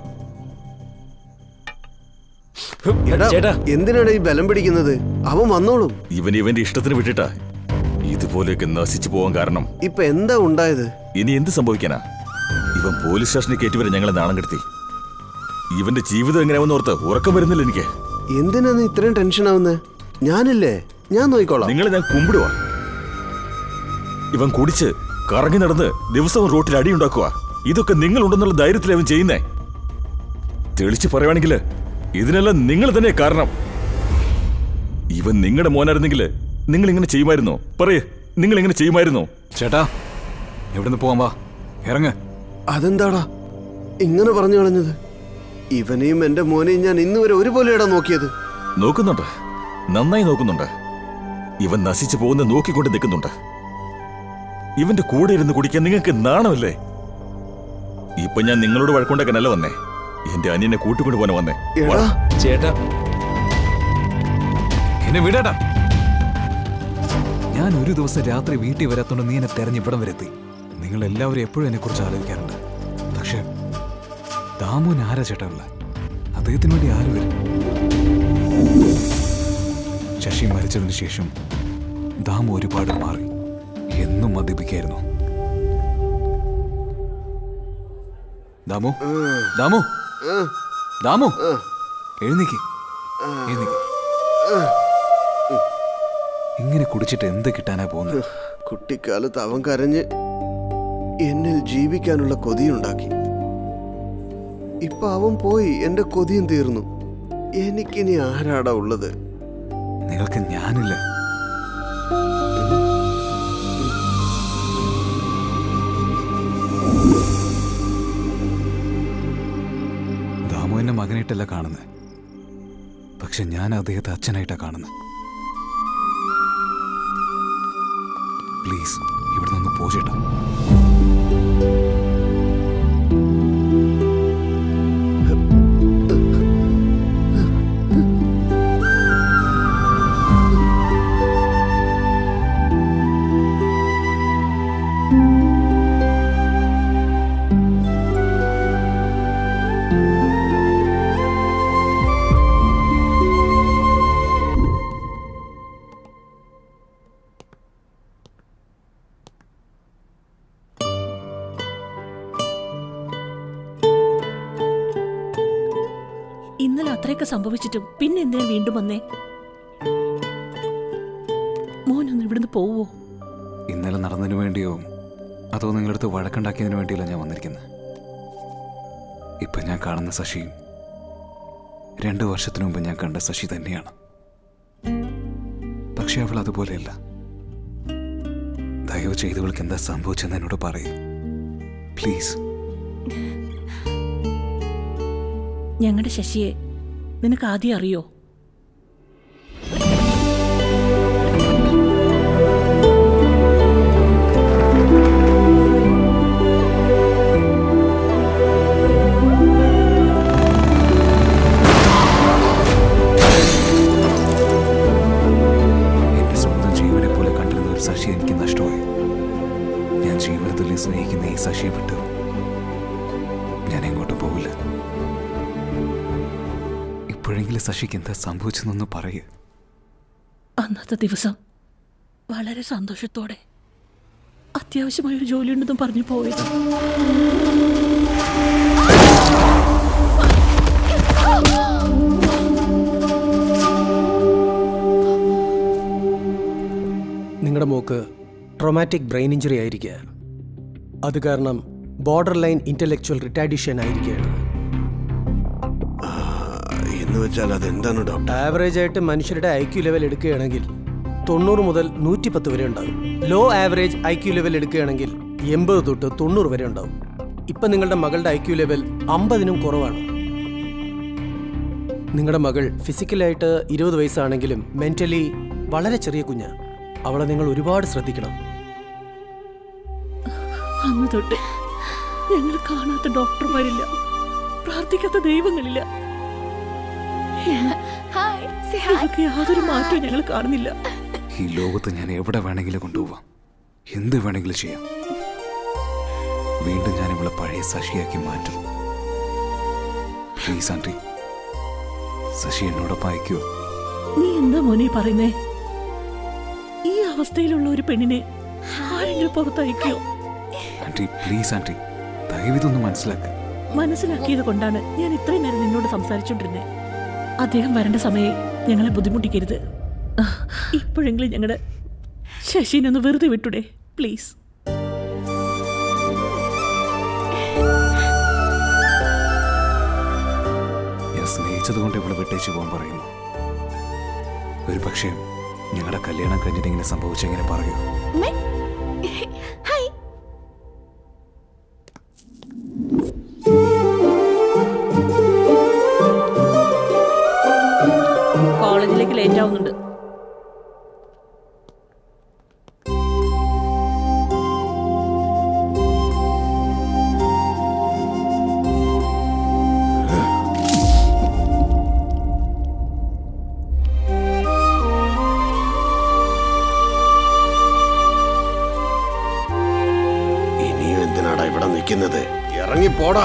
എടാ എന്തിനാണ് ഈ ബലം പിടിക്കുന്നത് അവൻ വന്നോളും ഇവൻ ഇവന്റെ ഇഷ്ടത്തിന് വിട്ടിട്ടാ ഇതുപോലെയൊക്കെ നശിച്ചു പോവാൻ കാരണം ഇപ്പൊ എന്താ ഉണ്ടായത് ഇനി എന്ത് സംഭവിക്കാനാ ഇവൻ പോലീസ് സ്റ്റേഷനിൽ കയറ്റിവരെ ഞങ്ങളെ നാണം കെടുത്തി ഇവന്റെ ജീവിതം എങ്ങനെയാവെന്ന് ഓർത്ത് ഉറക്കം വരുന്നില്ല എനിക്ക് എന്തിനാ നീ ഇത്രയും ടെൻഷൻ ആവുന്നത് ഞാനില്ലേ ഞാൻ നോക്കിക്കോളാം നിങ്ങളെ ഞാൻ കുമ്പിടുവാ ഇവൻ കുടിച്ച് കറങ്ങി നടന്ന് ദിവസവും റോട്ടിൽ അടിയുണ്ടാക്കുക ഇതൊക്കെ നിങ്ങളുണ്ടെന്നുള്ള ധൈര്യത്തിൽ അവൻ ചെയ്യുന്നേ തെളിച്ച് പറയുവാണെങ്കിൽ ഇതിനെല്ലാം നിങ്ങൾ തന്നെ കാരണം ഇവൻ നിങ്ങളുടെ മോനായിരുന്നെങ്കിൽ നിങ്ങൾ ഇങ്ങനെ ചെയ്യുമായിരുന്നോ പറയേ നിങ്ങൾ ഇങ്ങനെ ചെയ്യുമായിരുന്നോ ചേട്ടാ എവിടുന്ന് പോവാൻ വാ ഇറങ്ങ് അതെന്താടാ ഇങ്ങനെ പറഞ്ഞു കളഞ്ഞത് ഇവനെയും എന്റെ മോനെയും ഞാൻ ഇന്ന് വരെ ഒരുപോലെയാടാ നോക്കിയത് നോക്കുന്നുണ്ട് നന്നായി നോക്കുന്നുണ്ട് ഇവൻ നശിച്ചു പോകുന്ന നോക്കിക്കൊണ്ട് നിൽക്കുന്നുണ്ട് ഇവന്റെ കൂടെ ഇരുന്ന് കുടിക്കാൻ നിങ്ങൾക്ക് നാണമല്ലേ ഇപ്പൊ ഞാൻ നിങ്ങളോട് വഴക്കുണ്ടാക്കാനല്ല വന്നേ എന്റെ അനിയനെ കൂട്ടിക്കൊണ്ട് പോകാൻ വന്നേ വാ. ചേട്ടാ എന്നെ വിടടാ ഞാൻ ഒരു ദിവസം രാത്രി വീട്ടിൽ വരാത്തോണ്ട് നീ എന്നെ തെരഞ്ഞ് ഇവിടം വരെത്തി നിങ്ങൾ എല്ലാവരും എപ്പോഴും എന്നെ കുറിച്ച് ആലോചിക്കാറുണ്ട് പക്ഷേ ദാമുവിന് ആരാ ചേട്ടാ ഉള്ള അദ്ദേഹത്തിന് വേണ്ടി ആര് വരും ശശി മരിച്ചതിന് ശേഷം ദാമു ഒരുപാട് മാറി എന്നും മദ്യപിക്കായിരുന്നു ദാമു ദാമു ദാമു എഴുന്നേക്ക് എഴുന്നേക്ക് ഇങ്ങനെ കുടിച്ചിട്ട് എന്ത് കിട്ടാനാ പോകുന്നത് കുട്ടിക്കാലത്ത് അവൻ കരഞ്ഞ് എന്നിൽ ജീവിക്കാനുള്ള കൊതിയുണ്ടാക്കി ഇപ്പൊ അവൻ പോയി എന്റെ കൊതിയും തീർന്നു എനിക്കിനി ആരാടാ ഉള്ളത് നിങ്ങൾക്ക് ഞാനില്ല ദാമു എന്നെ മകനായിട്ടല്ല കാണുന്നത് പക്ഷെ ഞാൻ അദ്ദേഹത്തെ അച്ഛനായിട്ടാ കാണുന്നത് പ്ലീസ് ഇവിടെ നിന്ന് പോ ചേട്ടാ ഇന്നലെ അത്രയൊക്കെ സംഭവിച്ചിട്ടും പിന്നെ എന്തിനാ വീണ്ടും വന്നേ മോനൊന്ന് ഇവിടുന്ന് പോവോ ഇന്നലെ നടന്നതിന് വേണ്ടിയോ അതോ നിങ്ങളടുത്ത് വഴക്കുണ്ടാക്കിയതിന് വേണ്ടിയല്ല ഞാൻ വന്നിരിക്കുന്നത് ഇപ്പൊ ഞാൻ കാണുന്ന ശശിയും രണ്ടു വർഷത്തിനു മുമ്പ് ഞാൻ കണ്ട ശശി തന്നെയാണ് പക്ഷെ അവൾ അതുപോലെയല്ല ദയവ് ചെയ്തവൾക്ക് എന്താ സംഭവിച്ചെന്ന് എന്നോട് പറയൂ പ്ലീസ് ഞങ്ങളുടെ ശശിയെ നിനക്ക് ആദ്യം അറിയോ എന്റെ സ്വന്തം ജീവനെ പോലെ കണ്ടിരുന്ന ഒരു ശശി എനിക്ക് നഷ്ടമായി ഞാൻ ജീവിതത്തിൽ സ്നേഹിക്കുന്ന ഈ ശശിയെ വിട്ട് ഞാൻ എങ്ങോട്ടും പോവില്ല ഇപ്പോഴെങ്കിലും ശശിക്ക് എന്താ സംഭവിച്ചെന്നൊന്ന് പറയൂ അന്നത്തെ ദിവസം വളരെ സന്തോഷത്തോടെ അത്യാവശ്യമായ ഒരു ജോലിയുണ്ടെന്നും പറഞ്ഞു പോയത് നിങ്ങളുടെ മോക്ക് ട്രോമാറ്റിക് ബ്രെയിൻ ഇഞ്ചുറി ആയിരിക്കുക അത് കാരണം ബോർഡർ ലൈൻ ഇന്റലക്ച്വൽ റിട്ടാഡിഷൻ ആയിരിക്കുകയാണ് എന്ന് വെച്ചാൽ അതെന്താണ് ഡോക്ടർ ആവറേജ് ആയിട്ട് മനുഷ്യരുടെ ഐ ക്യു ലെവൽ എടുക്കുകയാണെങ്കിൽ തൊണ്ണൂറ് മുതൽ നൂറ്റിപ്പത്ത് വരെ ഉണ്ടാകും ലോ ആവറേജ് ഐ ക്യു ലെവൽ എടുക്കുകയാണെങ്കിൽ എൺപത് തൊട്ട് തൊണ്ണൂറ് വരെ ഉണ്ടാവും ഇപ്പം നിങ്ങളുടെ മകളുടെ ഐ ക്യു ലെവൽ അമ്പതിനും കുറവാണ് നിങ്ങളുടെ മകൾ ഫിസിക്കലായിട്ട് ഇരുപത് വയസ്സാണെങ്കിലും മെന്റലി വളരെ ചെറിയ കുഞ്ഞ അവളെ നിങ്ങൾ ഒരുപാട് ശ്രദ്ധിക്കണം അന്ന് തൊട്ട് ഞങ്ങൾ കാണാത്ത ഡോക്ടർമാരില്ല പ്രാർത്ഥിക്കാത്ത ദൈവങ്ങളില്ല ഇവർക്ക് യാതൊരു മാറ്റവും ഞങ്ങൾ കാണുന്നില്ല ഈ ലോകത്ത് ഞാൻ എവിടെ വേണമെങ്കിലും കൊണ്ടുപോവാം എന്ത് വേണമെങ്കിലും ചെയ്യാം വീണ്ടും ഞാൻ ഇവളെ പഴയ ശശിയാക്കി മാറ്റും പ്ലീസ് ആൻറ്റി ശശി എന്നോടൊപ്പം അയക്കുമോ നീ എന്താ മോനെ പറയുന്നേ ഈ അവസ്ഥയിലുള്ള ഒരു പെണ്ണിനെ ആരെങ്കിലും പുറത്തയക്കോ ആൻറ്റി പ്ലീസ് ആൻറ്റി ദയവിതൊന്ന് മനസ്സിലാക്കുക മനസ്സിലാക്കിയത് കൊണ്ടാണ് ഞാൻ ഇത്രയും നേരം നിന്നോട് സംസാരിച്ചോണ്ടിരുന്നത് അദ്ദേഹം വരേണ്ട സമയം ഞങ്ങളെ ബുദ്ധിമുട്ടിക്കരുത് ഇപ്പോഴെങ്കിലും ഞങ്ങളുടെ ശശിനെ ഒന്ന് വെറുതെ വിട്ടുടേ പ്ലീസ് ഞാൻ സ്നേഹിച്ചതുകൊണ്ട് ഇവളെ വിട്ടേച്ച് പോകാൻ പറയുന്നു ഒരു പക്ഷേ ഞങ്ങളുടെ കല്യാണം കഴിഞ്ഞിട്ട് ഇങ്ങനെ സംഭവിച്ചെങ്ങനെ പറയൂ ഹായ് കോളേജിലേക്ക് ലേറ്റ് ആവുന്നുണ്ട് പോടാ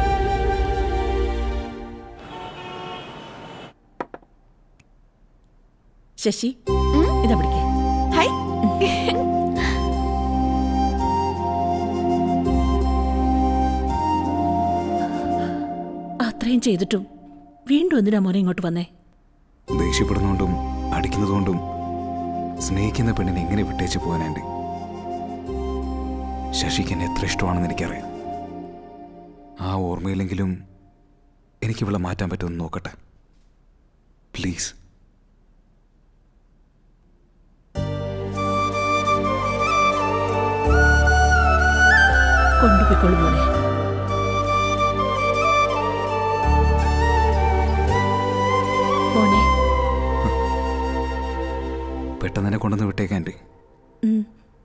ശശി ഇതാ പിടിക്കേ ഹായ് അത്രയും ചെയ്തിട്ടും വീണ്ടും എന്തിനാ മോനെ ഇങ്ങോട്ട് വന്നേ ദേഷ്യപ്പെടുന്നതുകൊണ്ടും അടിക്കുന്നതുകൊണ്ടും സ്നേഹിക്കുന്ന പെണ്ണിനെ എങ്ങനെ വിട്ടേച്ച് പോകാനാണ്ട് ശശിക്ക് എന്നെ എത്ര ഇഷ്ടമാണെന്ന് എനിക്കറിയാം ആ ഓർമ്മയിലെങ്കിലും എനിക്ക് ഇവിടെ മാറ്റാൻ പറ്റുമെന്ന് നോക്കട്ടെ പ്ലീസ് കൊണ്ടുപോയിക്കോളൂ മോനെ മോനെ പെട്ടെന്ന് എന്നെ കൊണ്ടുവന്ന് വിട്ടേക്കാൻ്റെ ഉം.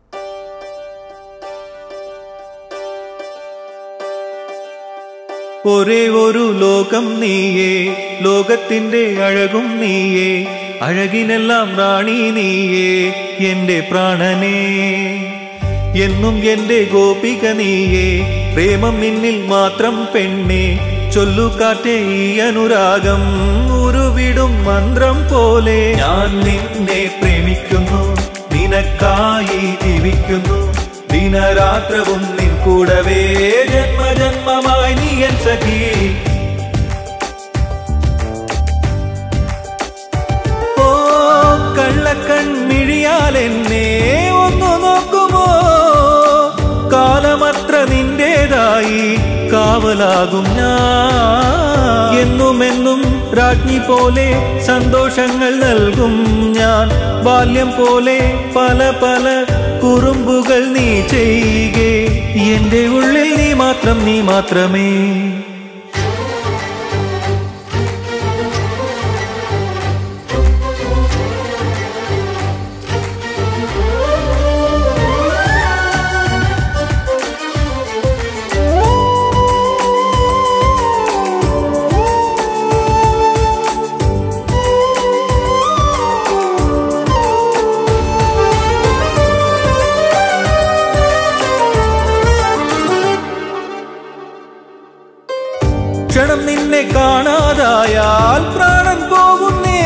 ഒരേ ഒരു ലോകം നീയേ ലോകത്തിന്റെ അഴകും നീയേ അഴകിനെല്ലാം റാണി നീയേ എന്റെ പ്രാണനേ എന്നും എന്റെ ഗോപിക നീയേ പ്രേമം നിന്നിൽ മാത്രം പെണ്ണേ ചൊല്ലുകാറ്റേ ഈ അനുരാഗം ഉരുവിടും മന്ത്രം പോലെ ഞാൻ നിന്നെ പ്രേമിക്കുന്നു നിനക്കായി ജീവിക്കുന്നു ദിനരാത്രവും നിൻ കൂടവേ ജന്മജന്മമായി നീ എൻ സഖി ഓ കള്ളക്കൺമിഴിയാൽ എന്നെ ഒന്നു നോക്കുമോ കാലമത്ര നിന്റേതായി കാവലാകും ഞാൻ എന്നുമെന്നും രാജ്ഞി പോലെ സന്തോഷങ്ങൾ നൽകും ഞാൻ ബാല്യം പോലെ പല പല കുറുമ്പുകൾ നീ ചെയ്യുകേ എന്റെ ഉള്ളിൽ നീ മാത്രം നീ മാത്രമേ ക്ഷണം നിന്നെ കാണാതായാൽ പ്രാണൻ പോകുന്നേ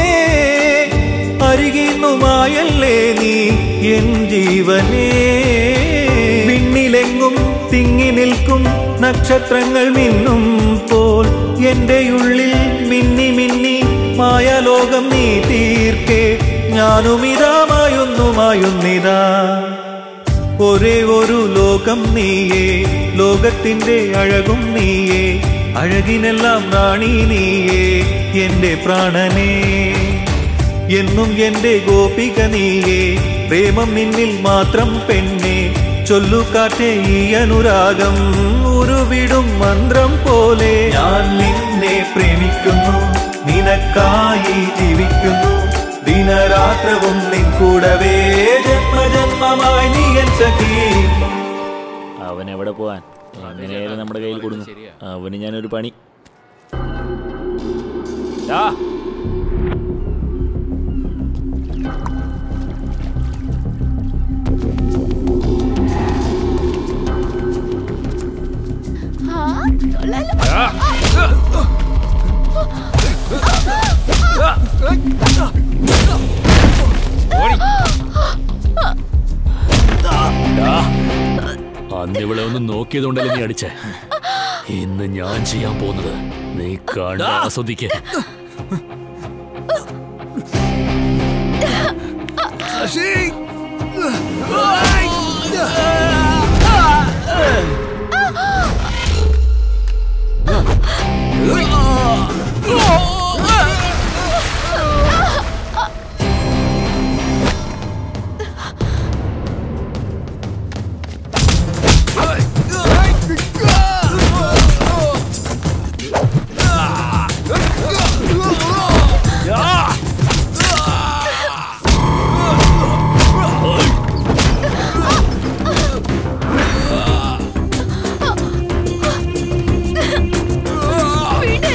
അരികിന്നുമായല്ലേ നീ എൻ ജീവനേ വിണ്ണിലെങ്ങും തിങ്ങി നിൽക്കും നക്ഷത്രങ്ങൾ മിന്നും പോൽ എന്റെ ഉള്ളിൽ മിന്നി മിന്നി മായലോകം നീ തീർക്കേ ഞാനുമിതാ മായുന്നു മായുന്നിതാ ഒരേ ഒരു ലോകം നീയേ ലോകത്തിന്റെ അഴകും നീയേ അഴകിനെല്ലാം റാണി നീയേ എന്റെ പ്രാണനേ എന്നും എന്റെ ഗോപിക നീയേ പ്രേമം നിന്നിൽ മാത്രം പെണ്ണേ ചൊല്ലുകാറ്റേ ഈ അനുരാഗം ഉരുവിടും മന്ത്രം പോലെ ഞാൻ നിന്നെ പ്രേമിക്കുന്നു നിനക്കായി ജീവിക്കുന്നു ദിനരാത്രവും നിൻ കൂടവേ ജന്മജന്മമായി നീ എൻ സഖി അവൻ എവിടെ പോവാൻ എങ്ങനെയായാലും നമ്മുടെ കയ്യിൽ കൊടുക്കും അവന് ഞാനൊരു പണി ദാ. അന്ന് ഇവിടെ ഒന്ന് നോക്കിയതുകൊണ്ടല്ലേ നീ അടിച്ചേ ഇന്ന് ഞാൻ ചെയ്യാൻ പോകുന്നത് നീ കണ്ട് ആസ്വദിക്ക വിട്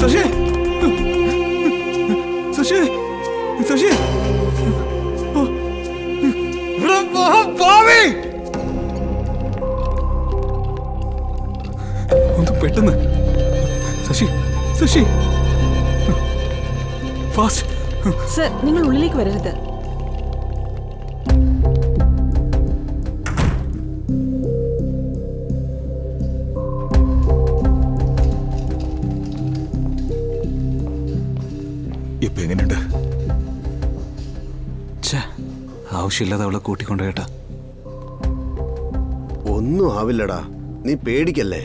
ശശി ശശി ശശി ഇവിടെ ഭാവി ഒന്ന് പെട്ടെന്ന് ശശി ശശി ഫാസ്റ്റ് സർ നിങ്ങൾ ഉള്ളിലേക്ക് വരരുത് ഇപ്പൊ എങ്ങനെയുണ്ട് ഛേ, ആവശ്യമില്ലാതെ അവളെ കൂട്ടിക്കൊണ്ടുപോയേട്ടാ ഒന്നും ആവില്ലടാ നീ പേടിക്കല്ലേ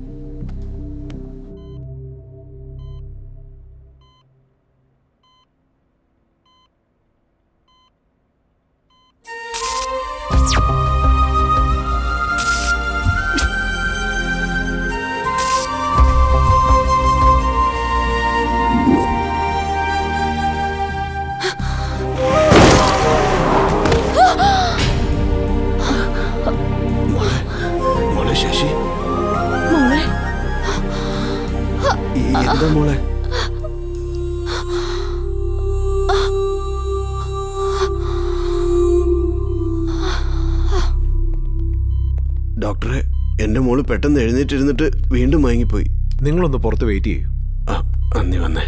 മോളെ ശശി മോളെ ഈ- എന്താ മോളെ ഡോക്ടറെ എന്റെ മോള് പെട്ടെന്ന് എഴുന്നേറ്റിരുന്നിട്ട് വീണ്ടും മയങ്ങിപ്പോയി നിങ്ങളൊന്ന് പുറത്ത് വെയിറ്റ് ചെയ്യൂ ആ അന്നി വന്നേ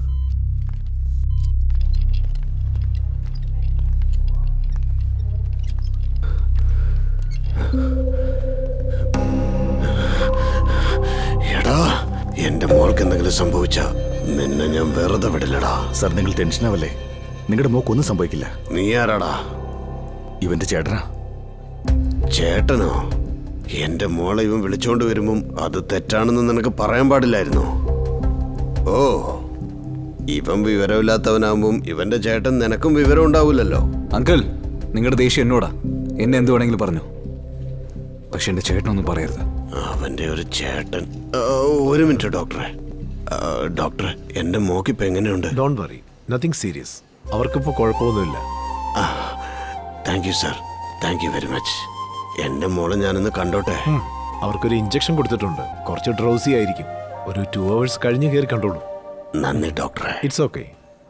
എടാ എന്റെ മോൾക്ക് എന്തെങ്കിലും സംഭവിച്ച നിന്നെ ഞാൻ വെറുതെ വിടില്ലടാ സാർ നിങ്ങൾ ടെൻഷനാവല്ലേ നിങ്ങളുടെ മോക്കൊന്നും സംഭവിക്കില്ല നീ ആരാടാ ഇവന്റെ ചേട്ടനാ ചേട്ടനോ എന്റെ മോളെ ഇവൻ വിളിച്ചോണ്ട് വരുമ്പം അത് തെറ്റാണെന്ന് നിനക്ക് പറയാൻ പാടില്ലായിരുന്നോ ഓ ഇവൻ വിവരമില്ലാത്തവനാകുമ്പം ഇവന്റെ ചേട്ടൻ നിനക്കും വിവരം ഉണ്ടാവില്ലല്ലോ അങ്കിൾ നിങ്ങളുടെ ദേഷ്യം എന്നോടാ എന്നെ എന്ത് വേണമെങ്കിലും പറഞ്ഞു പക്ഷെ എന്റെ ചേട്ടനൊന്നും പറയരുത് അവന്റെ ഒരു ചേട്ടൻ ആ, ഒരു മിനിറ്റ് ഡോക്ടറെ ആ, ഡോക്ടറെ എന്റെ മോക്കിപ്പോ എങ്ങനെയുണ്ട് ഡോൺ വറി നത്തിങ് സീരിയസ് അവർക്കിപ്പോ കുഴപ്പമൊന്നുമില്ല thank you sir thank you very much എന്റെ മോളെ ഞാനൊന്ന് കണ്ടോട്ടെ ഉം. അവർക്കൊരു ഇഞ്ചക്ഷൻ കൊടുത്തിട്ടുണ്ട് കുറച്ച് ഡ്രൗസി ആയിരിക്കും ഒരു ടു അവേഴ്സ് കഴിഞ്ഞ് കയറി കണ്ടോളൂ നന്ദി ഡോക്ടറെ ഇറ്റ്സ് ഓക്കെ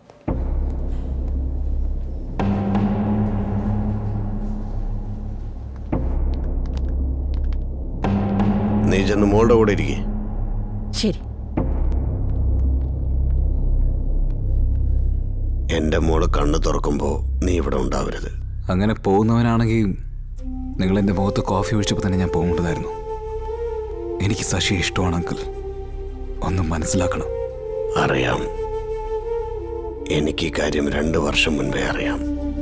നീ ചെന്ന് മോളുടെ കൂടെ ഇരിക്കേ ശരി എന്റെ മോള് കണ്ണ് തുറക്കുമ്പോ നീ ഇവിടെ ഉണ്ടാവരുത് അങ്ങനെ പോകുന്നവനാണെങ്കിൽ നിങ്ങൾ എൻ്റെ മുഖത്ത് കോഫി ഒഴിച്ചപ്പോൾ തന്നെ ഞാൻ പോകേണ്ടതായിരുന്നു എനിക്ക് ശശിയെ ഇഷ്ടമാണ് അങ്കിൾ ഒന്ന് മനസ്സിലാക്കണം അറിയാം എനിക്ക് ഈ കാര്യം രണ്ടു വർഷം മുൻപേ അറിയാം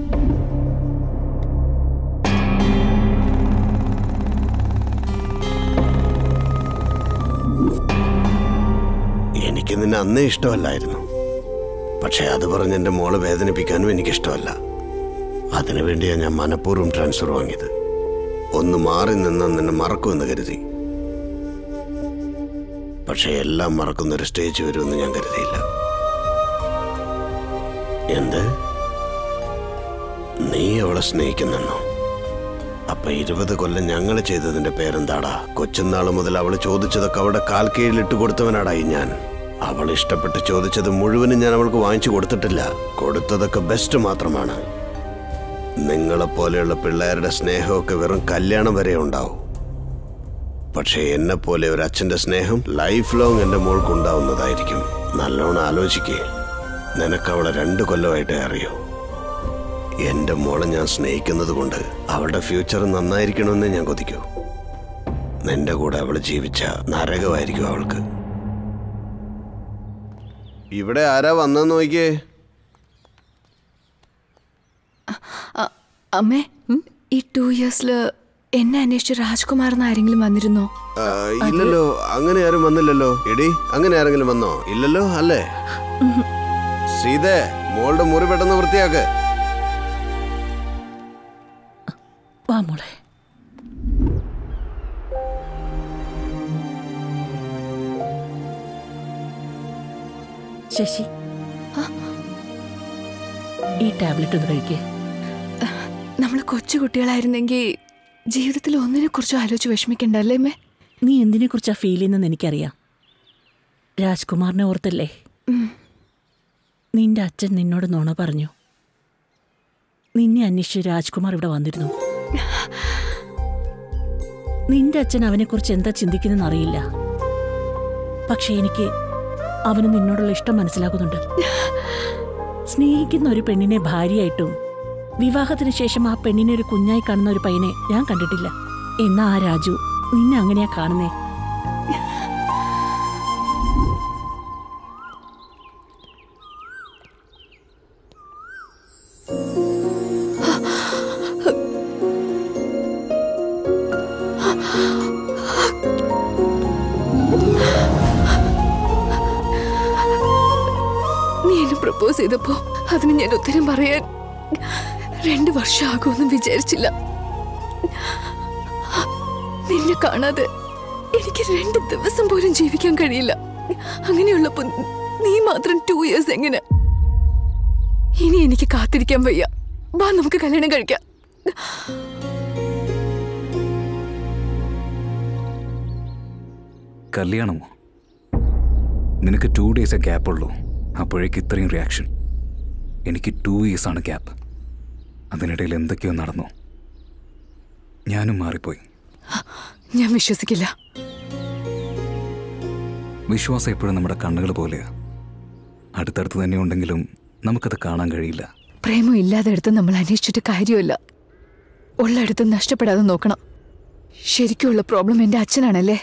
എനിക്ക് നിന്നെ അന്നേ ഇഷ്ടമല്ലായിരുന്നു പക്ഷെ അത് പറഞ്ഞ് എന്റെ മോളെ വേദനിപ്പിക്കാനും എനിക്കിഷ്ടമല്ല അതിനു വേണ്ടിയാ ഞാൻ മനഃപൂർവ്വം ട്രാൻസ്ഫർ വാങ്ങിയത് ഒന്ന് മാറി നിന്ന് നിന്നെ മറക്കുമെന്ന് കരുതി പക്ഷെ എല്ലാം മറക്കുന്ന ഒരു സ്റ്റേജ് വരുമെന്ന് ഞാൻ കരുതിയില്ല എന്ത് നീ അവളെ സ്നേഹിക്കുന്നെന്നോ അപ്പൊ ഇരുപത് കൊല്ലം ഞങ്ങൾ ചെയ്തതിന്റെ പേരെന്താടാ കൊച്ചുനാൾ മുതൽ അവള് ചോദിച്ചതൊക്കെ അവളുടെ കാൽ കീഴിലിട്ട് കൊടുത്തവനാടായി ഞാൻ അവൾ ഇഷ്ടപ്പെട്ട് ചോദിച്ചത് മുഴുവനും ഞാൻ അവൾക്ക് വാങ്ങിച്ചു കൊടുത്തിട്ടില്ല കൊടുത്തതൊക്കെ ബെസ്റ്റ് മാത്രമാണ് നിങ്ങളെപ്പോലെയുള്ള പിള്ളേരുടെ സ്നേഹമൊക്കെ വെറും കല്യാണം വരെ ഉണ്ടാവും പക്ഷേ എന്നെ പോലെ ഒരു അച്ഛന്റെ സ്നേഹം ലൈഫ് ലോങ് എന്റെ മോൾക്ക് ഉണ്ടാവുന്നതായിരിക്കും നല്ലോണം ആലോചിക്കേ നിനക്ക് അവളെ രണ്ട് കൊല്ലമായിട്ടേ അറിയൂ എന്റെ മോളെ ഞാൻ സ്നേഹിക്കുന്നത് കൊണ്ട് അവളുടെ ഫ്യൂച്ചർ നന്നായിരിക്കണമെന്ന് ഞാൻ കൊതിക്കൂ നിന്റെ കൂടെ അവൾ ജീവിച്ച നരകമായിരിക്കും അവൾക്ക് ഇവിടെ ആരാ വന്നെന്ന് നോക്കിയേ അ- അമ്മേ ഈ ടു ഇയേഴ്സില് എന്നെ അന്വേഷിച്ച് രാജ്കുമാർ എന്ന് ആരെങ്കിലും വന്നിരുന്നോ ആ, ഇല്ലല്ലോ അങ്ങനെ ആരും വന്നില്ലല്ലോ എടി അങ്ങനെ ആരെങ്കിലും വന്നോ ഇല്ലല്ലോ അല്ലേ സീതേ മോളുടെ മുറി പെട്ടെന്ന് വൃത്തിയാക്ക് വാ മോളെ ശശി ഈ ടാബ്ലറ്റ് ഒന്ന് കഴിക്കേ നമ്മൾ കൊച്ചു കുട്ടികളായിരുന്നെങ്കിൽ ജീവിതത്തിൽ ഒന്നിനെ കുറിച്ചും ആലോചിച്ച് വിഷമിക്കണ്ടല്ലേ അമ്മേ നീ എന്തിനെ കുറിച്ചാ ഫീൽ ചെയ്യുന്നതെന്ന് എനിക്കറിയാം രാജ്കുമാറിനെ ഓർത്തല്ലേ നിന്റെ അച്ഛൻ നിന്നോട് നുണ പറഞ്ഞു നിന്നെ അന്വേഷിച്ച് രാജ്കുമാർ ഇവിടെ വന്നിരുന്നു നിന്റെ അച്ഛൻ അവനെക്കുറിച്ച് എന്താ ചിന്തിക്കുന്നെന്ന് അറിയില്ല പക്ഷെ എനിക്ക് അവന് നിന്നോടുള്ള ഇഷ്ടം മനസ്സിലാക്കുന്നുണ്ട് സ്നേഹിക്കുന്ന ഒരു പെണ്ണിനെ ഭാര്യയായിട്ടും വിവാഹത്തിന് ശേഷം ആ പെണ്ണിനെ ഒരു കുഞ്ഞായി കാണുന്ന ഒരു പയ്യനെ ഞാൻ കണ്ടിട്ടില്ല എന്നാ ആ രാജു നിന്നെ അങ്ങനെയാ കാണുന്നേ നീ എന്നെ പ്രപ്പോസ് ചെയ്തപ്പോ അതിന് ഞാൻ ഉത്തരം പറയാൻ രണ്ടു വർഷമാകുമെന്ന് വിചാരിച്ചില്ല നിന്നെ കാണാതെ എനിക്ക് രണ്ട് ദിവസം പോലും ജീവിക്കാൻ കഴിയില്ല അങ്ങനെയുള്ളപ്പോ നീ മാത്രം ടു ഇയേഴ്സ് എങ്ങനെ ഇനി എനിക്ക് കാത്തിരിക്കാൻ വയ്യ വാ നമുക്ക് കല്യാണം കഴിക്കാം കല്യാണമോ നിനക്ക് ടു ഡേയ്സേ ഗ്യാപ്പ് ഉള്ളൂ അപ്പോഴേക്ക് ഇത്രയും റിയാക്ഷൻ എനിക്ക് ടു ഇയേഴ്സാണ് ഗ്യാപ്പ് അതിനിടയിൽ എന്തൊക്കെയോ നടന്നു ഞാനും മാറിപ്പോയി ഞാൻ വിശ്വസിക്കില്ല വിശ്വാസം എപ്പോഴും നമ്മുടെ കണ്ണുകൾ പോലെയാ അടുത്തടുത്ത് തന്നെ ഉണ്ടെങ്കിലും നമുക്കത് കാണാൻ കഴിയില്ല പ്രേമം ഇല്ലാതെടുത്ത് നമ്മൾ അന്വേഷിച്ചിട്ട് കാര്യമില്ല ഉള്ളടുത്ത് നഷ്ടപ്പെടാതെ നോക്കണം ശരിക്കുള്ള പ്രോബ്ലം എന്റെ അച്ഛനാണല്ലേ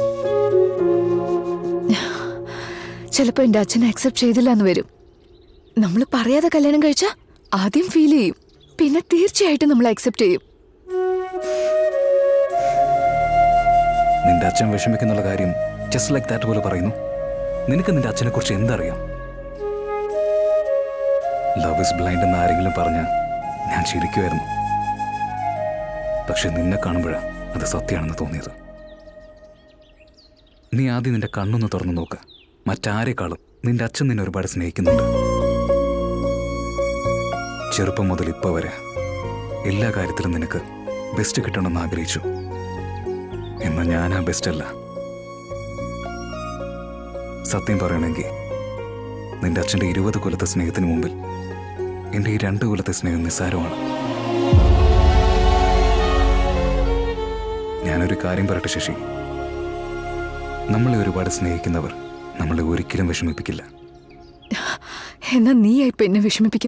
ചിലപ്പോ എന്റെ അച്ഛനെ അക്സെപ്റ്റ് ചെയ്തില്ല എന്ന് വരും നമ്മൾ പറയാതെ കല്യാണം കഴിച്ചാ ആദ്യം ഫീൽ ചെയ്യും പിന്നെ തീർച്ചയായിട്ടും നമ്മൾ അക്സെപ്റ്റ് ചെയ്യും നിന്റെ അച്ഛൻ വിഷമിക്കുന്നുള്ള കാര്യം ജസ്റ്റ് ലൈക്ക് ദാറ്റ് പോലെ പറയുന്നു നിനക്ക് നിന്റെ അച്ഛനെ കുറിച്ച് എന്തറിയാം ലവ് ഇസ് ബ്ലൈൻഡ് എന്ന് ആരെങ്കിലും പറഞ്ഞ ഞാൻ ചിരിക്കുമായിരുന്നു പക്ഷെ നിന്നെ കാണുമ്പോഴാണ് അത് സത്യമാണെന്ന് തോന്നിയത് നീ ആദ്യം നിന്റെ കണ്ണൊന്ന് തുറന്നു നോക്ക് മറ്റാരെക്കാളും നിന്റെ അച്ഛൻ നിന്നെ ഒരുപാട് സ്നേഹിക്കുന്നുണ്ട് ചെറുപ്പം മുതൽ ഇപ്പോൾ വരെ എല്ലാ കാര്യത്തിലും നിനക്ക് ബെസ്റ്റ് കിട്ടണമെന്ന് ആഗ്രഹിച്ചു എന്നാൽ ഞാൻ ആ ബെസ്റ്റ് അല്ല സത്യം പറയണമെങ്കിൽ നിന്റെ അച്ഛൻ്റെ ഇരുപത് കൊല്ലത്തെ സ്നേഹത്തിന് മുമ്പിൽ എൻ്റെ ഈ രണ്ട് കൊല്ലത്തെ സ്നേഹം നിസ്സാരമാണ് ഞാനൊരു കാര്യം പറയട്ടെ ശശി നമ്മളെ ഒരുപാട് സ്നേഹിക്കുന്നവർ നമ്മളെ ഒരിക്കലും വിഷമിപ്പിക്കില്ല എന്നാ നീയായി ഇപ്പൊ എന്നെ വിഷമിപ്പിക്കും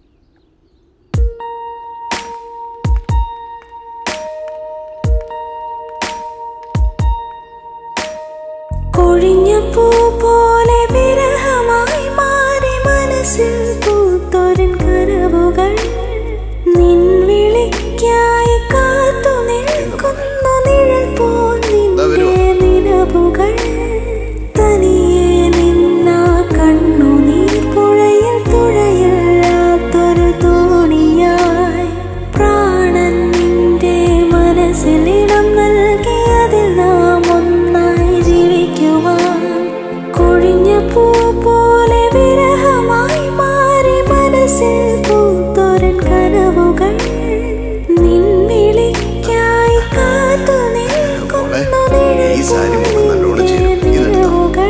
കൊഴിഞ്ഞ പൂ പോലെ വിരഹമായി മാറി മനസ്സിൽ പൂത്തൊരൻ കനവുകൾ നിൻ വിളിക്കായി കാത്തു നിൽക്കുന്നു നിഴൽ പോൽ നിന്റെ നിലവുകൾ തനിയെ നിന്നാ കണ്ണു നീ പുഴയിൽ തുഴയില്ലാത്തൊരു തോണിയായി പ്രാണൻ നിന്റെ മനസ്സിൽ ഇടം നൽകി അതിൽ നാം ഒന്നായി ജീവിക്കുവാൻ കൊഴിഞ്ഞ പൂ പോലെ വിരഹമായി മാറി മനസ്സിൽ പൂത്തൊരൻ കനവുകൾ നിൻ വിളിക്കായി കാത്തു നിൽക്കുന്നു ഈ സാരി മുഖം നല്ലോണം ചേരും ഇതെടുത്തോ നിലവുകൾ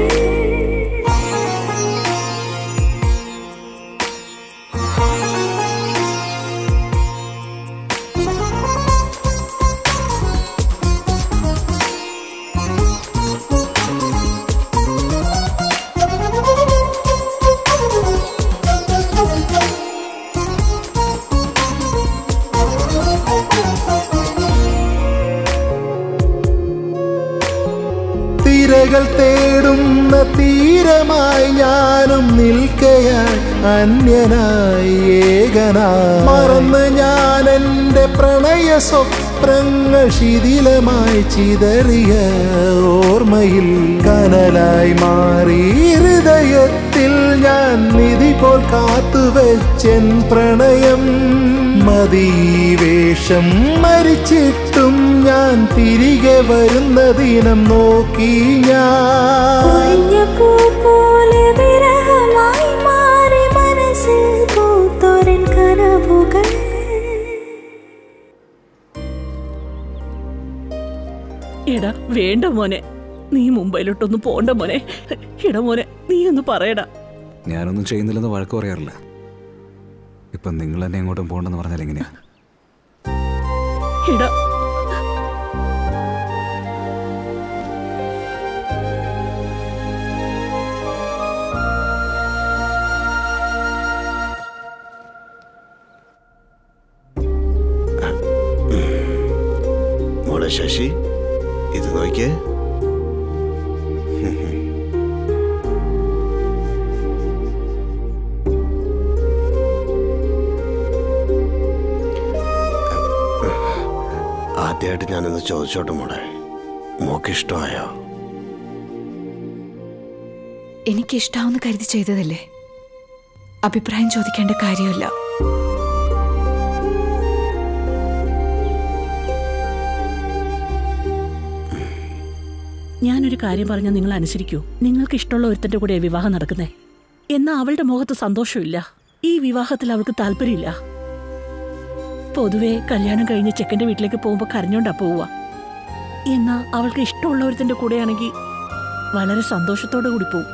തിരകൾ തേടുന്ന തീരമായി ഞാനും നിൽക്കയായി അന്യനായി ഏകനായി മറന്ന് ഞാൻ എൻ്റെ പ്രണയ സ്വപ്നങ്ങൾ ശിഥിലമായി ചിതറിയ ഓർമ്മയിൽ കനലായി മാറി ഹൃദയത്തിൽ ഞാൻ നിധി പോൽ കാത്തുവെച്ചെൻ പ്രണയം മതി വേഷം മരിച്ചിട്ടും ഞാൻ തിരികെ വരുന്ന ദിനം നോക്കി ഞാൻ കൊഴിഞ്ഞ പൂ പോലെ വിരഹമായി മാറി മനസ്സിൽ പൂത്തൊരൻ കനവുകൾ എടാ വേണ്ട മോനെ നീ മുംബൈയിലോട്ടൊന്നും പോണ്ട മോനെ ഇട മോനെ നീ ഒന്ന് പറയടാ ഞാനൊന്നും ചെയ്യുന്നില്ലെന്ന് വഴക്ക് പറയാറില്ല ഇപ്പം നിങ്ങൾ എന്നെ എങ്ങോട്ടും പോകണ്ടെന്ന് പറഞ്ഞാൽ എങ്ങനെയാ ഇട മോളെ ശശി ഇത് നോക്കിയേ ആദ്യമായിട്ട് ഞാനൊന്ന് ചോദിച്ചോട്ടെ മോളെ മോക്ക് ഇഷ്ടമായോ എനിക്ക് ഇഷ്ടാവുന്ന കരുതി ചെയ്തതല്ലേ അഭിപ്രായം ചോദിക്കേണ്ട കാര്യമല്ല ഞാനൊരു കാര്യം പറഞ്ഞാൽ നിങ്ങൾ അനുസരിക്കൂ നിങ്ങൾക്ക് ഇഷ്ടമുള്ള ഒരുത്തന്റെ കൂടെ വിവാഹം നടക്കുന്നേ എന്നാ അവളുടെ മുഖത്ത് സന്തോഷമില്ല ഈ വിവാഹത്തിൽ അവൾക്ക് താല്പര്യമില്ല പൊതുവെ കല്യാണം കഴിഞ്ഞ് ചെക്കന്റെ വീട്ടിലേക്ക് പോകുമ്പോൾ കരഞ്ഞോണ്ടാ പോവുക എന്നാ അവൾക്ക് ഇഷ്ടമുള്ള ഒരുത്തന്റെ കൂടെയാണെങ്കിൽ വളരെ സന്തോഷത്തോടെ കൂടി പോവും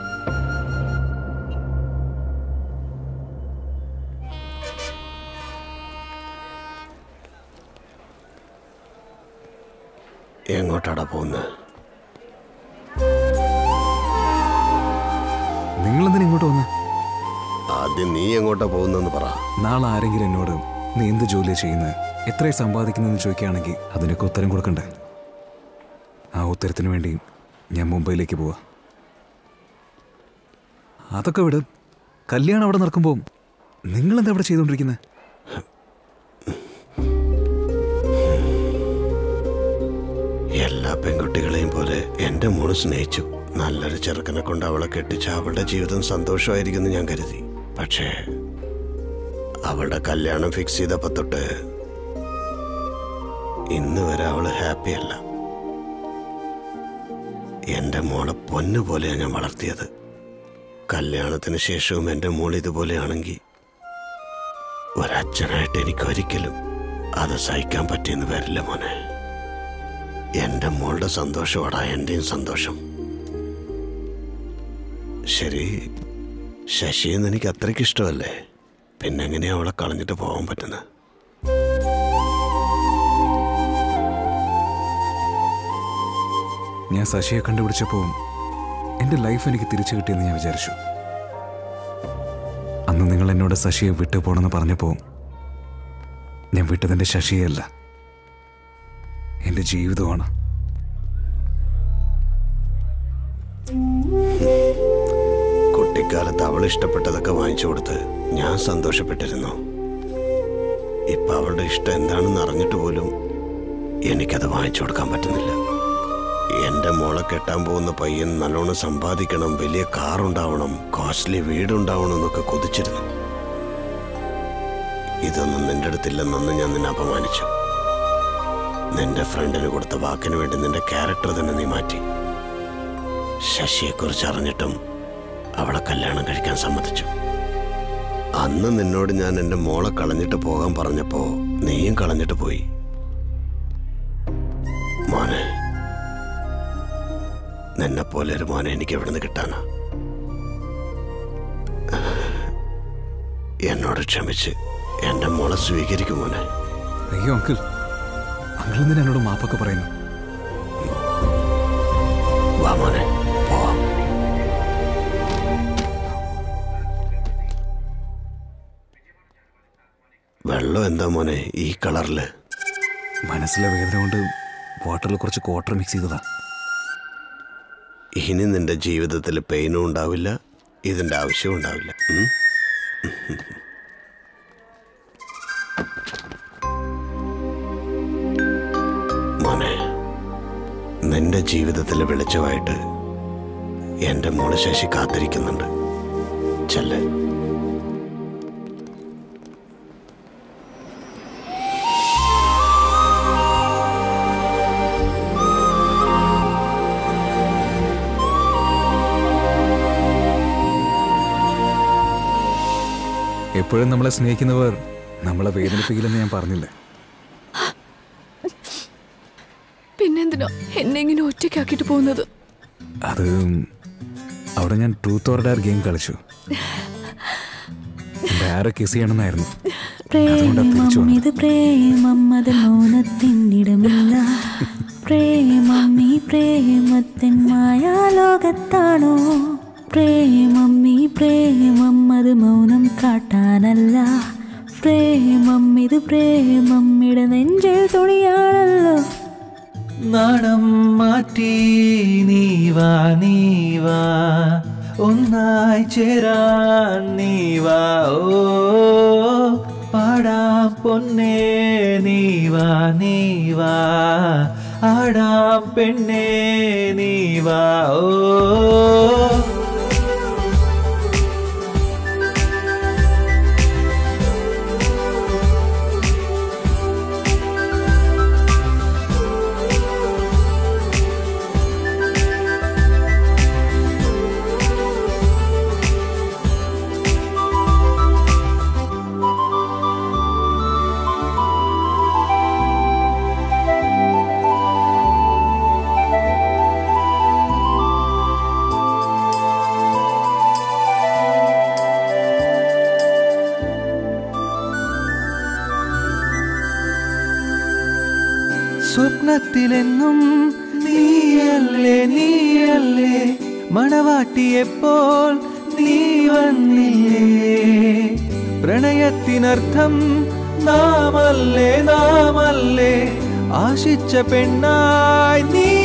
എങ്ങോട്ടാടാ പോകുന്നത് നിങ്ങളെന്തിനാ ഇങ്ങോട്ട് വന്ന് ആദ്യം നീ എങ്ങോട്ടാ പോകുന്നെന്ന് പറ നാളെ ആരെങ്കിലും എന്നോട് നീ എന്ത് ജോലിയാണ് ചെയ്യുന്നത് എത്രയും സമ്പാദിക്കുന്നതെന്ന് ചോദിക്കുകയാണെങ്കിൽ അതിനൊക്കെ ഉത്തരം കൊടുക്കണ്ടേ ആ ഉത്തരത്തിന് വേണ്ടി ഞാൻ മുംബൈയിലേക്ക് പോവാ അതൊക്കെ വിട് കല്യാണം അവിടെ നടക്കുമ്പോൾ നിങ്ങളെന്താ അവിടെ ചെയ്തുകൊണ്ടിരിക്കുന്നത് എല്ലാ പെൺകുട്ടികളെയും പോലെ എൻ്റെ മോള് സ്നേഹിച്ചു നല്ലൊരു ചെറുക്കനെ കൊണ്ട് അവളെ കെട്ടിച്ച് അവളുടെ ജീവിതം സന്തോഷമായിരിക്കുമെന്ന് ഞാൻ കരുതി പക്ഷേ അവളുടെ കല്യാണം ഫിക്സ് ചെയ്തപ്പോ തൊട്ട് ഇന്ന് വരെ അവള് ഹാപ്പി അല്ല എൻ്റെ മോളെ പൊന്നു പോലെയാണ് ഞാൻ വളർത്തിയത് കല്യാണത്തിന് ശേഷവും എൻ്റെ മോൾ ഇതുപോലെയാണെങ്കിൽ ഒരച്ഛനായിട്ട് എനിക്ക് ഒരിക്കലും അത് സഹിക്കാൻ പറ്റിയെന്ന് വരില്ല മോനെ എന്റെ മോളുടെ സന്തോഷമാടാ എന്റെയും സന്തോഷം ശരി ശശി എന്ന് എനിക്ക് അത്രയ്ക്ക് ഇഷ്ടമല്ലേ പിന്നെ എങ്ങനെയാ അവളെ കളഞ്ഞിട്ട് പോകാൻ പറ്റുന്നത് ഞാൻ ശശിയെ കണ്ടുപിടിച്ചപ്പോൾ എൻ്റെ ലൈഫ് എനിക്ക് തിരിച്ചു കിട്ടിയെന്ന് ഞാൻ വിചാരിച്ചു അന്ന് നിങ്ങൾ എന്നോട് ശശിയെ വിട്ടു പോകണമെന്ന് പറഞ്ഞപ്പോൾ ഞാൻ വിട്ടതിൻ്റെ ശശിയല്ല എൻ്റെ ജീവിതമാണ് കുട്ടിക്കാലത്ത് അവൾ ഇഷ്ടപ്പെട്ടതൊക്കെ വാങ്ങിച്ചു കൊടുത്ത് ഞാൻ സന്തോഷപ്പെട്ടിരുന്നു ഇപ്പൊ അവളുടെ ഇഷ്ടം എന്താണെന്ന് അറിഞ്ഞിട്ട് പോലും എനിക്കത് വാങ്ങിച്ചു കൊടുക്കാൻ പറ്റുന്നില്ല എന്റെ മോളെ കെട്ടാൻ പോകുന്ന പയ്യൻ നല്ലോണം സമ്പാദിക്കണം വലിയ കാർ ഉണ്ടാവണം കോസ്റ്റ്ലി വീടുണ്ടാവണം എന്നൊക്കെ കൊതിച്ചിരുന്നു ഇതൊന്നും നിന്റെ അടുത്തില്ലെന്നൊന്ന് ഞാൻ നിന്നെ അപമാനിച്ചു നിന്റെ ഫ്രണ്ടിന് കൊടുത്ത വാക്കിന് വേണ്ടി നിന്റെ ക്യാരക്ടർ തന്നെ നീ മാറ്റി ശശിയെക്കുറിച്ച് അറിഞ്ഞിട്ടും അവളെ കല്യാണം കഴിക്കാൻ സമ്മതിച്ചു അന്ന് നിന്നോട് ഞാൻ എൻ്റെ മോളെ കളഞ്ഞിട്ട് പോകാൻ പറഞ്ഞപ്പോ നീയും കളഞ്ഞിട്ട് പോയി മോനെ നിന്നെ പോലെ ഒരു മോനെ എനിക്ക് എവിടുന്ന് കിട്ടാനാ എന്നോട് ക്ഷമിച്ച് എൻ്റെ മോളെ സ്വീകരിക്കും മോനെ അയ്യോ അങ്കിൾ അങ്കിൾ എന്തിനാ എന്നോട് മാപ്പൊക്കെ പറയുന്നു വാ മോനെ പോവാം വെള്ളം എന്താ മോനെ ഈ കളറില് മനസ്സിലെ വേദന കൊണ്ട് വാട്ടറിൽ കുറച്ച് ക്വാർട്ടർ മിക്സ് ചെയ്തതാ ഇനി നിന്റെ ജീവിതത്തിൽ പെയിനും ഉണ്ടാവില്ല ഇതിന്റെ ആവശ്യവും ഉണ്ടാവില്ല ഉം? മോനെ നിന്റെ ജീവിതത്തിൽ വെളിച്ചമായിട്ട് എന്റെ മോള് ശശി കാത്തിരിക്കുന്നുണ്ട് ചെല്ലേ എപ്പോഴും നമ്മളെ സ്നേഹിക്കുന്നവർ നമ്മളെ വേദനിപ്പിക്കില്ലെന്ന് ഞാൻ പറഞ്ഞില്ലേ പിന്നെന്തിനോ എന്നെ ഇങ്ങനെ ഒറ്റയ്ക്കാക്കിട്ട് പോകുന്നത് അത് അവിടെ ഞാൻ ട്രൂത്ത് ഓർ ഡയർ ഗെയിം കളിച്ചു എൻ്റെ ആരെ കിസ് ചെയ്യണമെന്നായിരുന്നു അതുകൊണ്ടാ തിരിച്ചു പ്രേമം ഇത് പ്രേമം അതിൽ മൗനത്തിനിടമില്ല പ്രേമം ഈ പ്രേമത്തിൻ മായാലോകത്താണോ പ്രേമം ഈ പ്രേമം അത് മൗനം കാട്ടാനല്ല പ്രേമം ഇത് പ്രേമം ഇടനെഞ്ചിൽ തുണിയാണല്ലോ നാണം മാറ്റി നീവാ നീവാ ഒന്നായി ചേരാൻ നീവാ ഓ പാടാം പൊന്നേ നീവാ നീവാ ആടാം പെണ്ണേ നീവാ ഓ സ്വപ്നത്തിലെന്നും നീയല്ലേ നീയല്ലേ മണവാട്ടിയെപ്പോൾ നീ വന്നില്ലേ പ്രണയത്തിനർത്ഥം നാമല്ലേ നാമല്ലേ ആശിച്ച പെണ്ണായി നീ